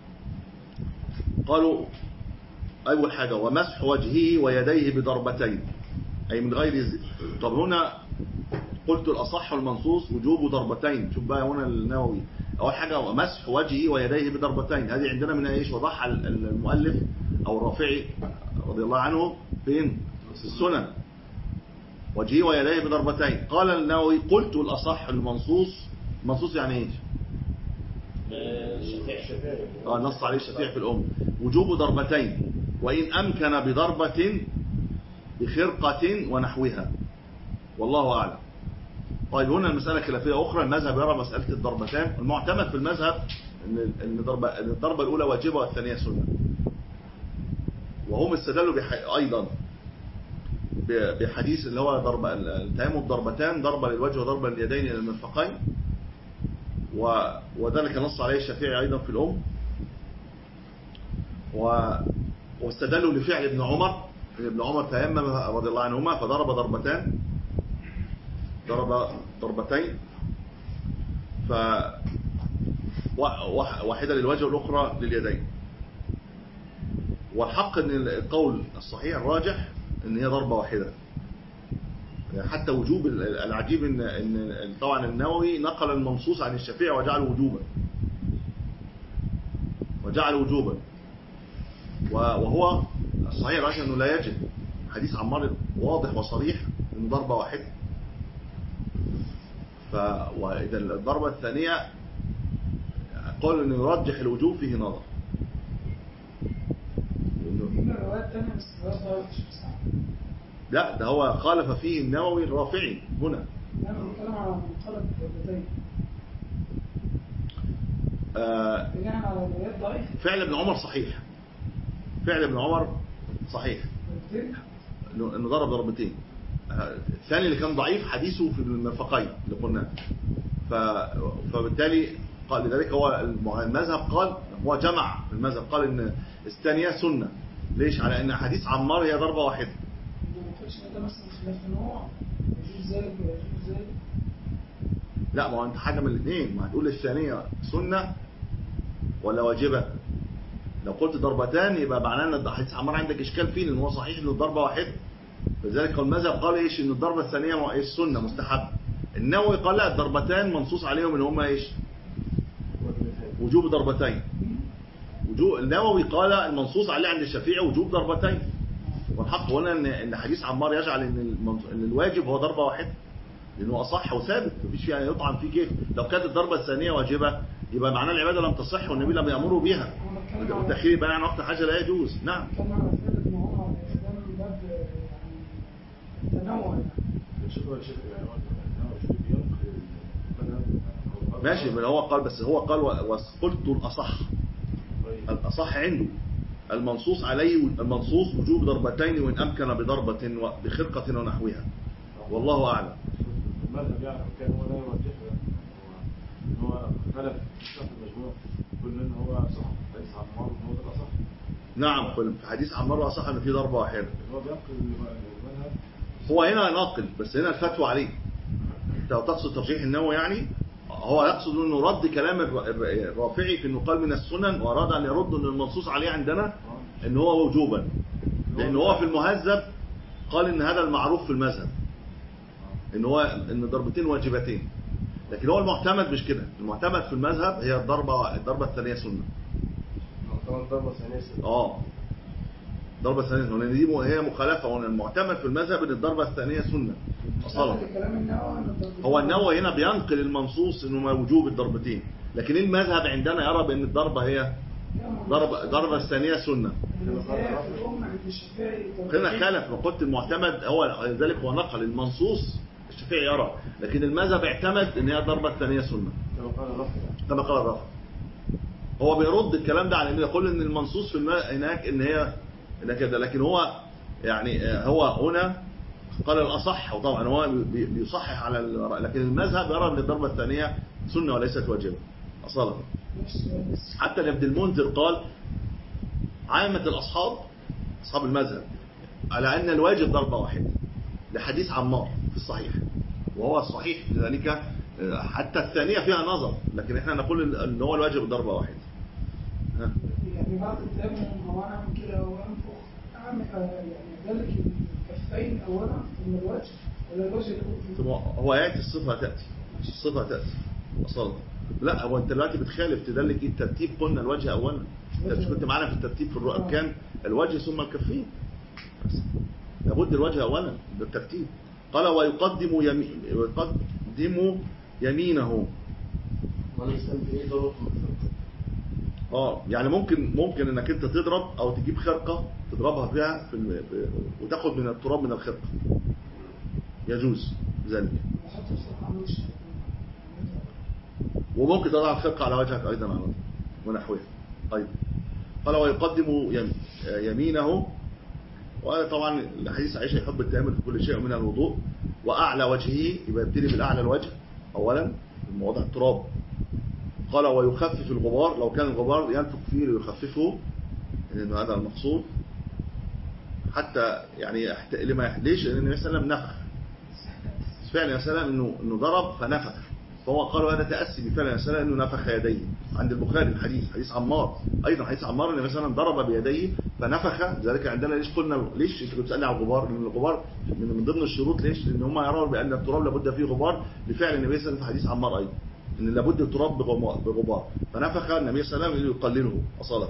قالوا اول حاجه ومسح وجهه ويديه بضربتين اي من غير ز... طب هنا قلت الاصح المنصوص وجوب ضربتين شوف بقى هنا النووي اول حاجه مسح وجهه ويديه بضربتين هذه عندنا من ايش وضحها ال- المؤلف او الرافعي رضي الله عنه فين في السنن وجهه ويديه بضربتين قال النووي قلت الاصح المنصوص منصوص يعني ايش الشافعي اه نص عليه الشفيع في الأم وجوب ضربتين وإن أمكن بضربة بخرقة ونحوها والله أعلم طيب هنا المسألة خلافية أخرى المذهب يرى مسألة الضربتان المعتمد في المذهب أن إن الضربة إن الضربة الأولى واجبة والثانية سنة وهم استدلوا بح... أيضا ب- بحديث اللي هو ضرب التيمم ضربتان ضربة للوجه وضربة لليدين إلى المرفقين و... وذلك نص عليه الشافعي أيضا في الأم و... واستدلوا لفعل ابن عمر إن ابن عمر تيمم رضي الله عنهما فضرب ضربتان ضرب ضربتين ف و- وح- واحدة للوجه والأخرى لليدين والحق ان القول الصحيح الراجح ان هي ضربة واحدة يعني حتى وجوب ال- العجيب ان ان طبعا النووي نقل المنصوص عن الشافعي وجعله وجوبا وجعله وجوبا و- وهو الصحيح الراجح انه لا يجب حديث عمار واضح وصريح ان ضربة واحدة ف واذا الضربة الثانية قال انه يرجح الوجوب فيه نظر لأنه- في روايات تانية بس روايات ضعيفة مش صح لا ده هو خالف فيه النووي الرافعي هنا أنا بتكلم على منقلب الضربتين آه بناء على روايات ضعيفة فعل ابن عمر صحيح فعل ابن عمر صحيح ضربتين انه إنه ضرب ضربتين آه، الثاني اللي كان ضعيف حديثه في المرفقين اللي قلنا ف... فبالتالي قال لذلك هو الم- المذهب قال هو جمع في المذهب قال ان الثانية سنة ليش على ان حديث عمار هي ضربة واحدة ما قلتش إن ده مثلا خلاف نوع يجوز ذلك ولا يجوز ذلك لا ما هو انت حاجة من الاثنين ما هتقول الثانية سنة ولا واجبة لو قلت ضربتان يبقى معناه ان حديث عمار عندك اشكال فيه لان هو صحيح ان الضربة واحدة لذلك المذهب قال ايش ان الضربة الثانية مو- ايش سنة مستحب النووي قال لا الضربتان منصوص عليهم ان هما ايش وجوب ضربتين وجوب النووي قال المنصوص عليه عند الشافعي وجوب ضربتين والحق هنا ان ان حديث عمار يجعل ان المنص- ان الواجب هو ضربة واحدة لانه اصح وثابت مفيش فيه يعني يطعن فيه كيف لو كانت الضربة الثانية واجبة يبقى معناه العبادة لم تصح والنبي لم يأمره بها أنا بتكلم على والتأخير يبقى عن وقت حاجة لا يجوز نعم بتكلم على فعل ابن عمر ده من باب يعني تنوع يعني شوف هو الشيخ يعني هو النووي شوف بينقل المذهب ماشي من هو قال بس هو قال و- وقلت الأصح طيب. الأصح عنده المنصوص عليه المنصوص وجوب ضربتين وإن أمكن بضربة و- بخرقة ونحوها والله أعلم المذهب يعني كان هو لا يرجح هو هو اختلف في شرح المجموع كل ان هو صح ليس عمار ان هو ده الاصح نعم في حديث عمار أصح أن في ضربة واحدة لكن هو بينقل المذهب هو هنا ناقل بس هنا الفتوى عليه انت لو تقصد ترجيح النووي يعني هو يقصد انه رد كلام الر- الر- الرافعي في انه قال من السنن واراد ان يرد ان المنصوص عليه عندنا ان هو وجوبا لان هو في المهذب قال ان هذا المعروف في المذهب ان هو ان ضربتين واجبتين لكن هو المعتمد مش كده المعتمد في المذهب هي الضربه الضربه الثانيه سنه طبعا ضربة ثانية سنة. اه الضربه الثانيه سنه لان دي م- هي مخالفه هو المعتمد في المذهب ان الضربه الثانيه سنه اصلا كلام النووي إن الضربتين- هو النووي هنا بينقل المنصوص انه ما وجوب الضربتين لكن المذهب عندنا يرى بان الضربه هي ضربه ضربه الثانيه سنه المذاهب في الأم عند الشافعي خلينا خالف ما قلت المعتمد هو لذلك هو نقل المنصوص الشافعي يرى لكن المذهب اعتمد ان هي الضربه الثانيه سنه كما قال الرفع يعني كما قال الرافع هو بيرد الكلام ده على انه يقول ان المنصوص في الماء هناك ان هي ان كده لكن هو يعني آه، هو هنا قال الاصح وطبعا هو بي- بيصحح على ال- لكن المذهب يرى ان الضربه الثانيه سنه وليست واجبه اصاله نفس السؤال بس حتى ابن المنذر قال عامة الأصحاب أصحاب المذهب على أن الواجب ضربة واحدة لحديث عمار في الصحيح وهو الصحيح لذلك آه، حتى الثانية فيها نظر لكن احنا نقول ان هو الواجب ضربة واحدة ها. يعني بعد التيمم هو انا اعمل كده وانفخ اعمل آه، يعني ذلك الكفين اولا ثم الوجه ولا الوجه الاول ثم هو يأتي الصفة تأتي الصفة تأتي أصلا لا هو انت دلوقتي بتخالف تدلك ايه الترتيب قلنا الوجه اولا انت مش كنت معانا في الترتيب في الركان الوجه ثم الكفين بس. لابد الوجه اولا ده الترتيب قال ويقدم يمين ويقدم يمينه وانا استنت ايه ضربة مفرقة اه يعني ممكن ممكن انك انت تضرب او تجيب خرقه تضربها فيها في الم... في- وتاخد من التراب من الخرقه يجوز ذلك بحط الصوت على وشي وممكن تضع الخرقة على وجهك أيضا على ونحوها أيضا قال ويقدم يم- يمينه وطبعا الحديث عائشة يحب التأمل في كل شيء من الوضوء وأعلى وجهه يبقى يبتدي بالأعلى الوجه أولا في مواضع التراب قال ويخفف الغبار لو كان الغبار ينفق فيه ليخففه لأنه هذا المقصود حتى يعني يحت- لما يح- ليش؟ لأن النبي صلى الله عليه وسلم نفخ فعلا يا سلام انه انه ضرب فنفخ فهو قالوا هذا تاسي بفعل يا سلام انه نفخ يديه عند البخاري الحديث حديث عمار ايضا حديث عمار النبي صلى الله عليه وسلم ضرب بيديه فنفخ ذلك عندنا ليش قلنا ليش انت كنت بتسالني على الغبار لان الغبار من من ضمن الشروط ليش لان هم يرون بان التراب لابد فيه غبار لفعل النبي صلى الله عليه وسلم في حديث عمار ايضا ان لابد التراب بغما- بغبار فنفخ النبي صلى الله عليه وسلم يقلله اصاله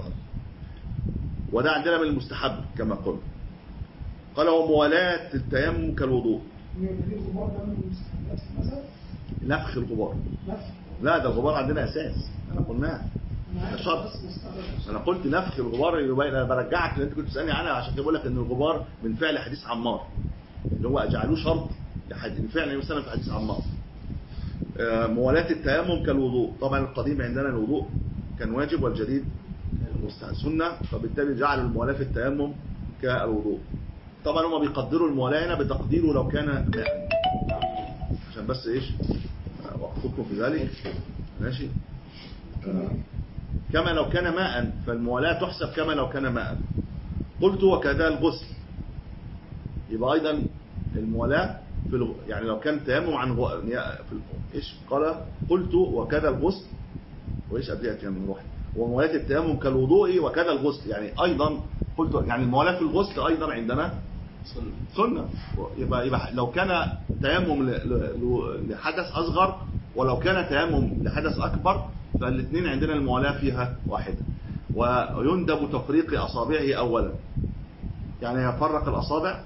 وده عندنا من المستحب كما قلنا قال وموالاة التيمم كالوضوء من الدليل الغبار ده من المستحبات في المذهب نفخ الغبار نفخ لا ده الغبار عندنا اساس انا قلناه انا عارف شرط. بس مستغرب انا قلت نفخ الغبار يبقى انا برجعك اللي انت كنت تسالني عنها عشان كده بقول لك ان الغبار من فعل حديث عمار اللي هو جعلوه شرط لحد- لفعل النبي صلى الله عليه وسلم في حديث عمار آه، موالاة التيمم كالوضوء طبعا القديم عندنا الوضوء كان واجب والجديد مستحب سنة فبالتالي جعلوا الموالاة في التيمم كالوضوء طبعا هم بيقدروا الموالاة هنا بتقديره لو كان ماء عشان بس ايش آه، وقفتكم في ذلك ماشي آه، كما لو كان ماء فالموالاة تحسب كما لو كان ماء قلت وكذا الغسل يبقى أيضا الموالاة في الغ... يعني لو كان تيمم عن غ... في ال... إيش قال قلت وكذا الغسل وإيش قبلها كان من روحي وموالاة التيمم كالوضوء وكذا الغسل يعني أيضا قلت يعني الموالاة في الغسل أيضا عندنا سنة سنة يبقى, يبقى لو كان تيمم ل- ل- لحدث أصغر ولو كان تيمم لحدث أكبر فالاثنين عندنا الموالاة فيها واحدة ويندب تفريق أصابعه أولا يعني يفرق الأصابع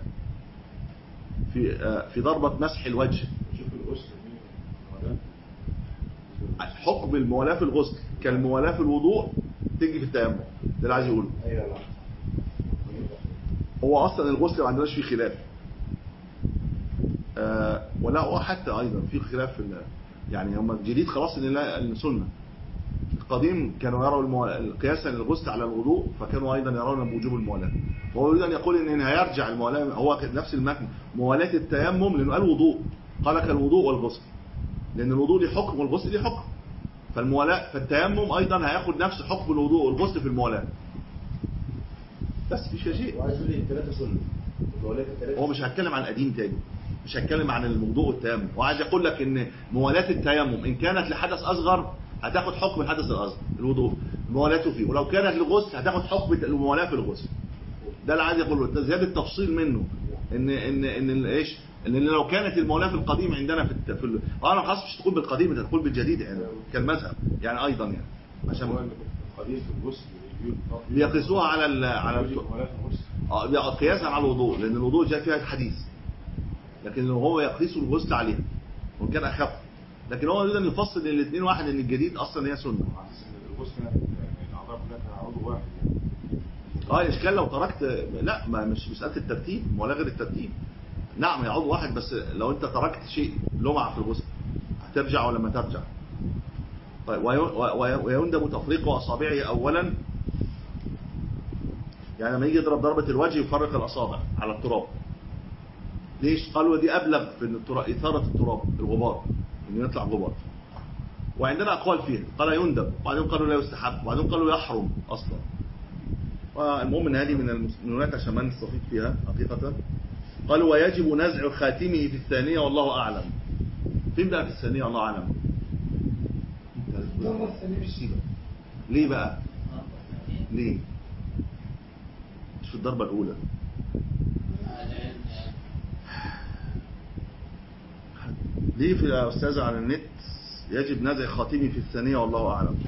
في آه، في ضربة مسح الوجه شوف الغسل دي ولا حكم الموالاة في الغسل كالموالاة في الوضوء تيجي في التيمم ده اللي عايز يقوله ايوه نعم هو اصلا الغسل ما عندناش فيه خلاف آه ولا هو حتى ايضا في خلاف في ال- يعني هم الجديد خلاص ان لا السنه القديم كانوا يروا المو... قياسا للغسل على الوضوء فكانوا ايضا يرون بوجوب الموالاه وهو يريد ان يقول ان هيرجع الموالاه هو نفس المتن موالاه التيمم لانه قال وضوء قال كالوضوء والغسل لان الوضوء له حكم والغسل له حكم فالموالاه فالتيمم ايضا هياخد نفس حكم الوضوء والغسل في الموالاه بس مفيش فيها شيء وعايز يقول لي الثلاثة سنة الموالاة الثلاثة هو مش هتكلم عن القديم تاني مش هتكلم عن الوضوء والتيمم وعايز يقول لك ان موالاه التيمم ان كانت لحدث اصغر هتاخد حكم الحدث الاصغر الوضوء موالاته فيه ولو كانت لغسل هتاخد حكم الموالاه في الغسل ده اللي عايز يقوله ده زياده تفصيل منه ان ان ان ال- ايش ان لو كانت الموالاه في القديم عندنا في الت- في ال- اه انا خلاص مش تقول بالقديم انت تقول بالجديد يعني كالمذهب يعني ايضا يعني عشان هو القديم في الغسل بيقيسوها على ال على ال- ولا في الغسل اه بيبقى قياسا على الوضوء لان الوضوء جاء فيها الحديث لكن لو هو يقيس الغسل عليها وان كان اخف لكن هو يريد ان يفصل الاثنين واحد ان الجديد اصلا هي سنه على اساس ان الغسل يعني الاعضاء كلها كان عضو واحد يعني اه الاشكال لو تركت لا ما مش مساله الترتيب ولا غير الترتيب نعم هي عضو واحد بس لو انت تركت شيء لمعة في الغسل هترجع ولا ما ترجع طيب وي- وي- ويندب تفريق اصابعه اولا يعني لما يجي يضرب ضربة الوجه يفرق الاصابع على التراب ليش قالوا دي ابلغ في ان التراب اثارة التراب الغبار انه يطلع غبار وعندنا اقوال فيها قال يندب وبعدين قالوا لا يستحب وبعدين قالوا يحرم اصلا والمهم ان هذه من المسنونات عشان ما نستفيد فيها حقيقة قالوا ويجب نزع خاتمه في الثانية والله اعلم فين بقى في الثانية الله اعلم الضربة الثانية مصيبة ليه بقى ليه مش في الضربة الاولى ليه في يا استاذة على النت يجب نزع خاتمي في الثانية والله اعلم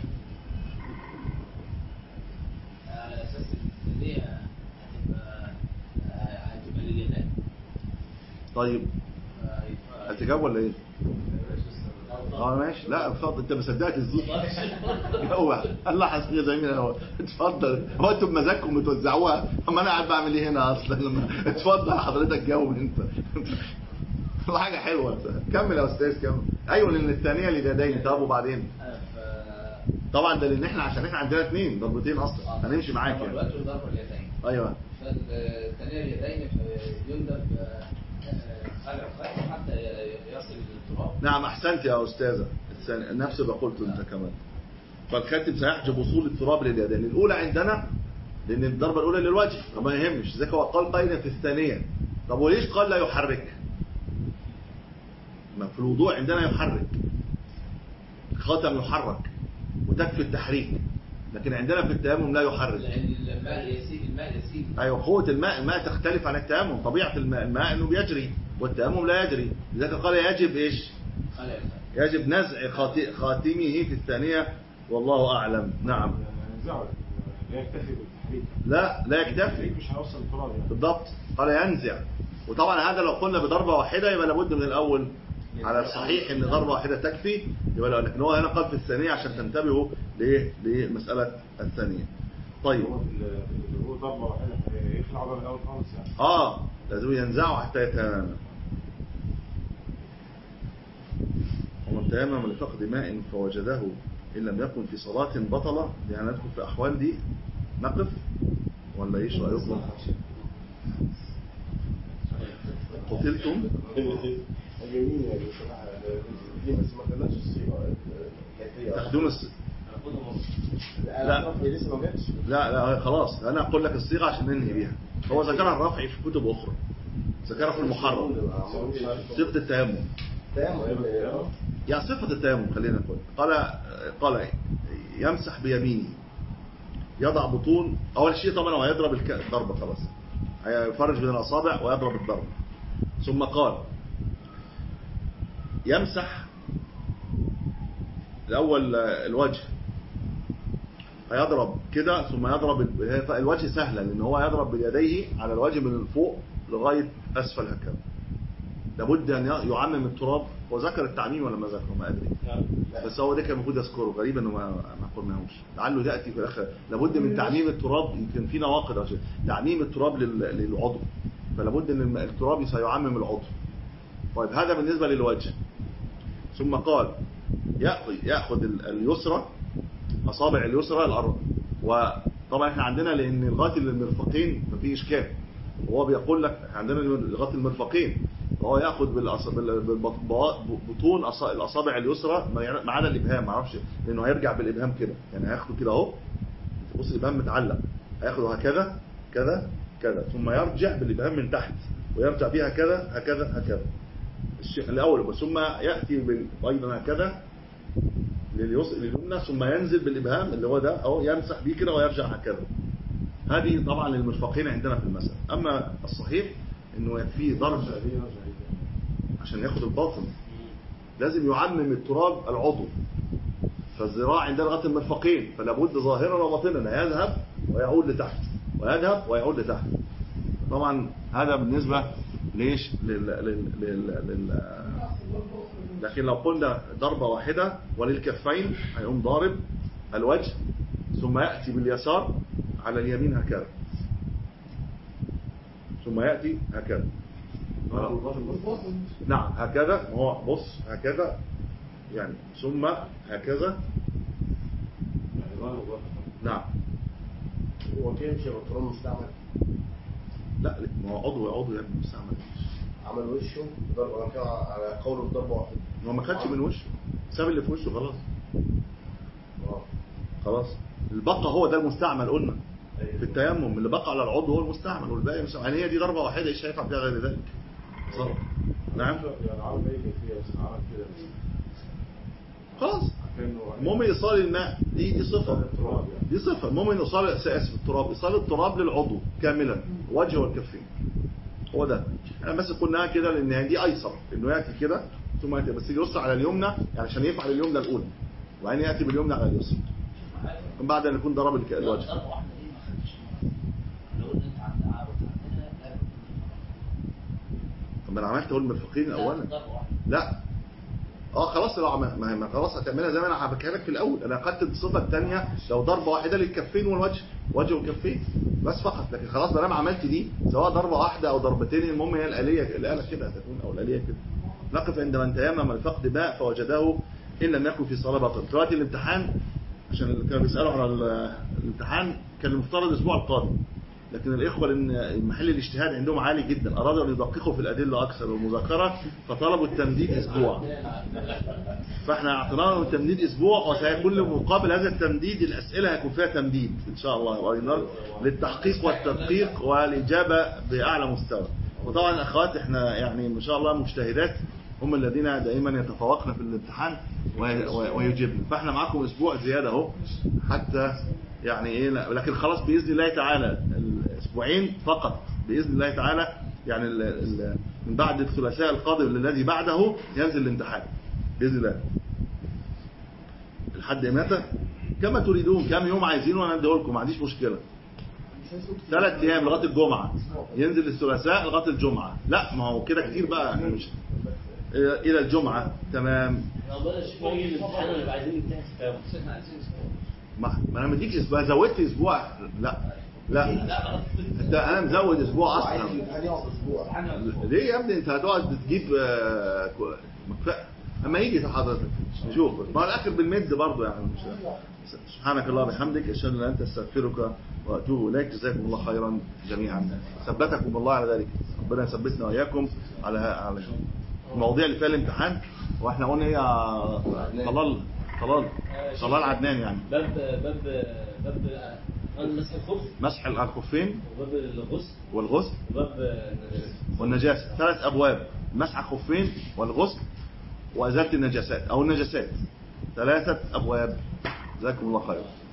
على اساس ان دي هتبقى هتبقى لليدين طيب هتجاوب ولا ايه؟ اه ماشي لا اتفضل انت ما صدقت الزيت هو الله حسبي زي ما هو اتفضل هو انتوا بمزاجكم بتوزعوها اما انا قاعد بعمل ايه هنا اصلا لما اتفضل حضرتك جاوب انت والله حاجه حلوه كمل يا استاذ كمل ايوه لان الثانيه اليدين طب وبعدين طبعا ده لان احنا عشان احنا عندنا اثنين ضربتين اصلا هنمشي معاك يعني الوجه وضرب اليدين ايوه فالثانية اليدين يندب خلع الخيط حتى يصل للتراب نعم احسنت يا استاذه الثاني- نفس اللي قلته انت كمان فالخاتم سيحجب وصول التراب لليدين الاولى عندنا لان الضربه الاولى للوجه فما يهمش ذاك هو قال قينا في الثانيه طب وليش قال لا يحرك ما في الوضوء عندنا يحرك خاتم يحرك وتكفي التحريك لكن عندنا في التيمم لا يحرك لأن الماء يسيل الماء يسيل ايوه قوه الماء الماء تختلف عن التيمم طبيعه الماء الماء انه بيجري والتيمم لا يجري لذلك قال يجب ايش خلع الخيط يجب نزع خاتي- خاتمه في الثانية والله أعلم نعم ينزعه لا يكتفي بالتحريك لا لا التحريك يكتفي مش هيوصل التراب يعني بالضبط قال ينزع وطبعا هذا لو قلنا بضربة واحدة يبقى لابد من الأول على الصحيح ان ضربة واحدة تكفي يبقى لا- لكن هو هنا قال في الثانية عشان تنتبهوا لإيه لمسألة الثانية طيب هو في ال- في هو ضربه واحده يخلع بقى من الاول خالص يعني اه لازم ينزعه حتى يتمام ومن تيمم لفقد ماء فوجده إن لم يكن في صلاة بطلة يعني ندخل في أحوال دي نقف ولا إيش رأيكم قتلتم جميل يعني بصراحة دي بس ما خدناش الصيغة الكيفية تاخدون الس... لا لا. لا هي لسه ما جاتش لا لا خلاص أنا أقول لك الصيغة عشان ننهي بيها هو ذكرها الرفعي في كتب أخرى ذكرها في المحرم صيغة التيمم تمام يعني صفة التيمم خلينا نقول قال قال يمسح بيمينه يضع بطون أول شيء طبعا هو هيضرب الك- الضربة خلاص هيفرج بين الأصابع ويضرب الضربة ثم قال يمسح الأول الوجه هيضرب كده ثم يضرب ال- هي- الوجه سهلة لأن هو يضرب بيديه على الوجه من الفوق لغاية أسفل هكذا لابد أن يعمم التراب وذكر التعميم ولا ما ذكره ما أدري نعم. بس هو ده كان المفروض يذكره غريب انه ما ما قلناهوش لعله ياتي في الاخر لابد من تعميم التراب يمكن في نواقض أو شيء. تعميم التراب لل- للعضو فلابد ان الم- التراب سيعمم العضو طيب هذا بالنسبه للوجه ثم قال ياخذ ياخذ ال- اليسرى اصابع اليسرى الارض وطبعا احنا عندنا لان لغايه المرفقين مفي اشكال وهو بيقول لك إحنا عندنا لغايه المرفقين فهو ياخذ بالأص- بال- بالبط- بطون أص- الاصابع اليسرى ما يع- ما عدا الابهام ما اعرفش لانه هيرجع بالابهام كده يعني هياخده كده اهو بص الابهام متعلق هياخده هكذا كذا كذا ثم يرجع بالابهام من تحت ويرجع بها كذا هكذا هكذا الشيء الاول بس ثم ياتي بال- ايضا هكذا لليس- لليمنى ثم ينزل بالابهام اللي هو ده اهو يمسح بيه كده ويرجع هكذا هذه طبعا للمرفقين عندنا في المسألة اما الصحيح انه يكفيه ضرب رجع دي رجع دي عشان ياخد الباطن لازم يعمم التراب العضو فالذراع عندنا لغايه المرفقين فلا بد ظاهرا وباطنا يذهب ويعود لتحت ويذهب ويعود لتحت طبعا هذا بالنسبه ليش لل... لل... لل... لل... لكن لو قلنا ضربه واحده وللكفين هيقوم ضارب الوجه ثم ياتي باليسار على اليمين هكذا ثم ياتي هكذا ظاهر والباطن برضه. والباطن نعم هكذا ما هو بص هكذا يعني ثم هكذا يعني ظاهر والباطن نعم هو كده مش هيبقى تراب مستعمل لا ما هو عضو عضو يا ابني مستعمل عمل وشه ضربه انا كده على قول الضربه واحده هو ما خدش من وشه ساب اللي في وشه خلاص اه خلاص البقى هو ده المستعمل قلنا أيوة. في التيمم اللي بقى على العضو هو المستعمل والباقي مش يعني هي دي ضربه واحده ايش هينفع فيها غير ذلك صح نعم يعني عمل اي كيفيه بس عمل كده بس خلاص كانه المهم ايصال الماء دي دي صفه التراب يعني دي صفه المهم ان ايصال اسف التراب ايصال التراب للعضو كاملا وجه والكفين هو ده احنا بس قلناها كده لان دي ايسر انه ياتي كده ثم ياتي بس يبص على اليمنى يعني عشان يفعل اليمنى الاولى وبعدين ياتي باليمنى على اليسرى من بعد ان يكون ضرب الك- الوجه ضربة واحدة ليه ما خدتش مرة؟ لو قلنا انت عند عارض عندنا لا طب ما انا عملت اقول المرفقين لا، اولا ضربة واحدة لا اه خلاص لو عم... ما ما خلاص هتعملها زي ما انا حكيت لك في الاول انا اخدت الصفه الثانيه لو ضربه واحده للكفين والوجه وجه والكفين بس فقط لكن خلاص ما دام عملت دي سواء ضربه واحده او ضربتين المهم هي الاليه الاله كده هتكون او الاليه كده نقف عند من تيمم الفقد ماء فوجده ان لم يكن في صلاه باطل دلوقتي الامتحان عشان اللي كانوا بيسالوا على ال- الامتحان كان المفترض الاسبوع القادم لكن الاخوه لان محل الاجتهاد عندهم عالي جدا ارادوا ان يدققوا في الادله اكثر والمذاكره فطلبوا التمديد اسبوع فاحنا اعطينا لهم التمديد اسبوع وسيكون مقابل هذا التمديد الاسئله هيكون فيها تمديد ان شاء الله وايضا للتحقيق والتدقيق والاجابه باعلى مستوى وطبعا الاخوات احنا يعني ما شاء الله مجتهدات هم الذين دائما يتفوقن في الامتحان وي- وي- ويجيبن فاحنا معاكم اسبوع زياده اهو حتى يعني ايه لا- لكن خلاص باذن الله تعالى الاسبوعين فقط باذن الله تعالى يعني ال ال من بعد الثلاثاء القادم الذي بعده ينزل الامتحان باذن الله لحد متى كما تريدون كم يوم عايزينه وانا اديه لكم ما عنديش مشكله ثلاث ايام لغايه الجمعه ينزل الثلاثاء لغايه الجمعه لا ما هو كده كتير بقى يعني مش الى الجمعه تمام ربنا الشيخ يجي الامتحان اللي عايزين نمتحن في كتابه ما, ما انا مديك اسبوع زودت اسبوع لا لا انت انا مزود اسبوع عايز اصلا الامتحان يقعد اسبوع ليه يا ابني انت هتقعد تجيب آه، كو- مكفأة اما يجي في حضرتك نشوف ما هو الاخر بالمد برضه يعني مش سبحانك اللهم وبحمدك اشهد ان لا انت استغفرك واتوب اليك جزاكم الله خيرا جميعا ثبتكم الله على ذلك ربنا يثبتنا واياكم على على المواضيع اللي فيها الامتحان واحنا قلنا هي طلال طلال طلال عدنان يعني باب باب باب باب مسح الخبز مسح الخفين وباب الغسل والغسل وباب النجاسة. والنجاسة ثلاث أبواب مسح خفين والغسل وإزالة النجاسات أو النجاسات ثلاثة أبواب جزاكم الله خير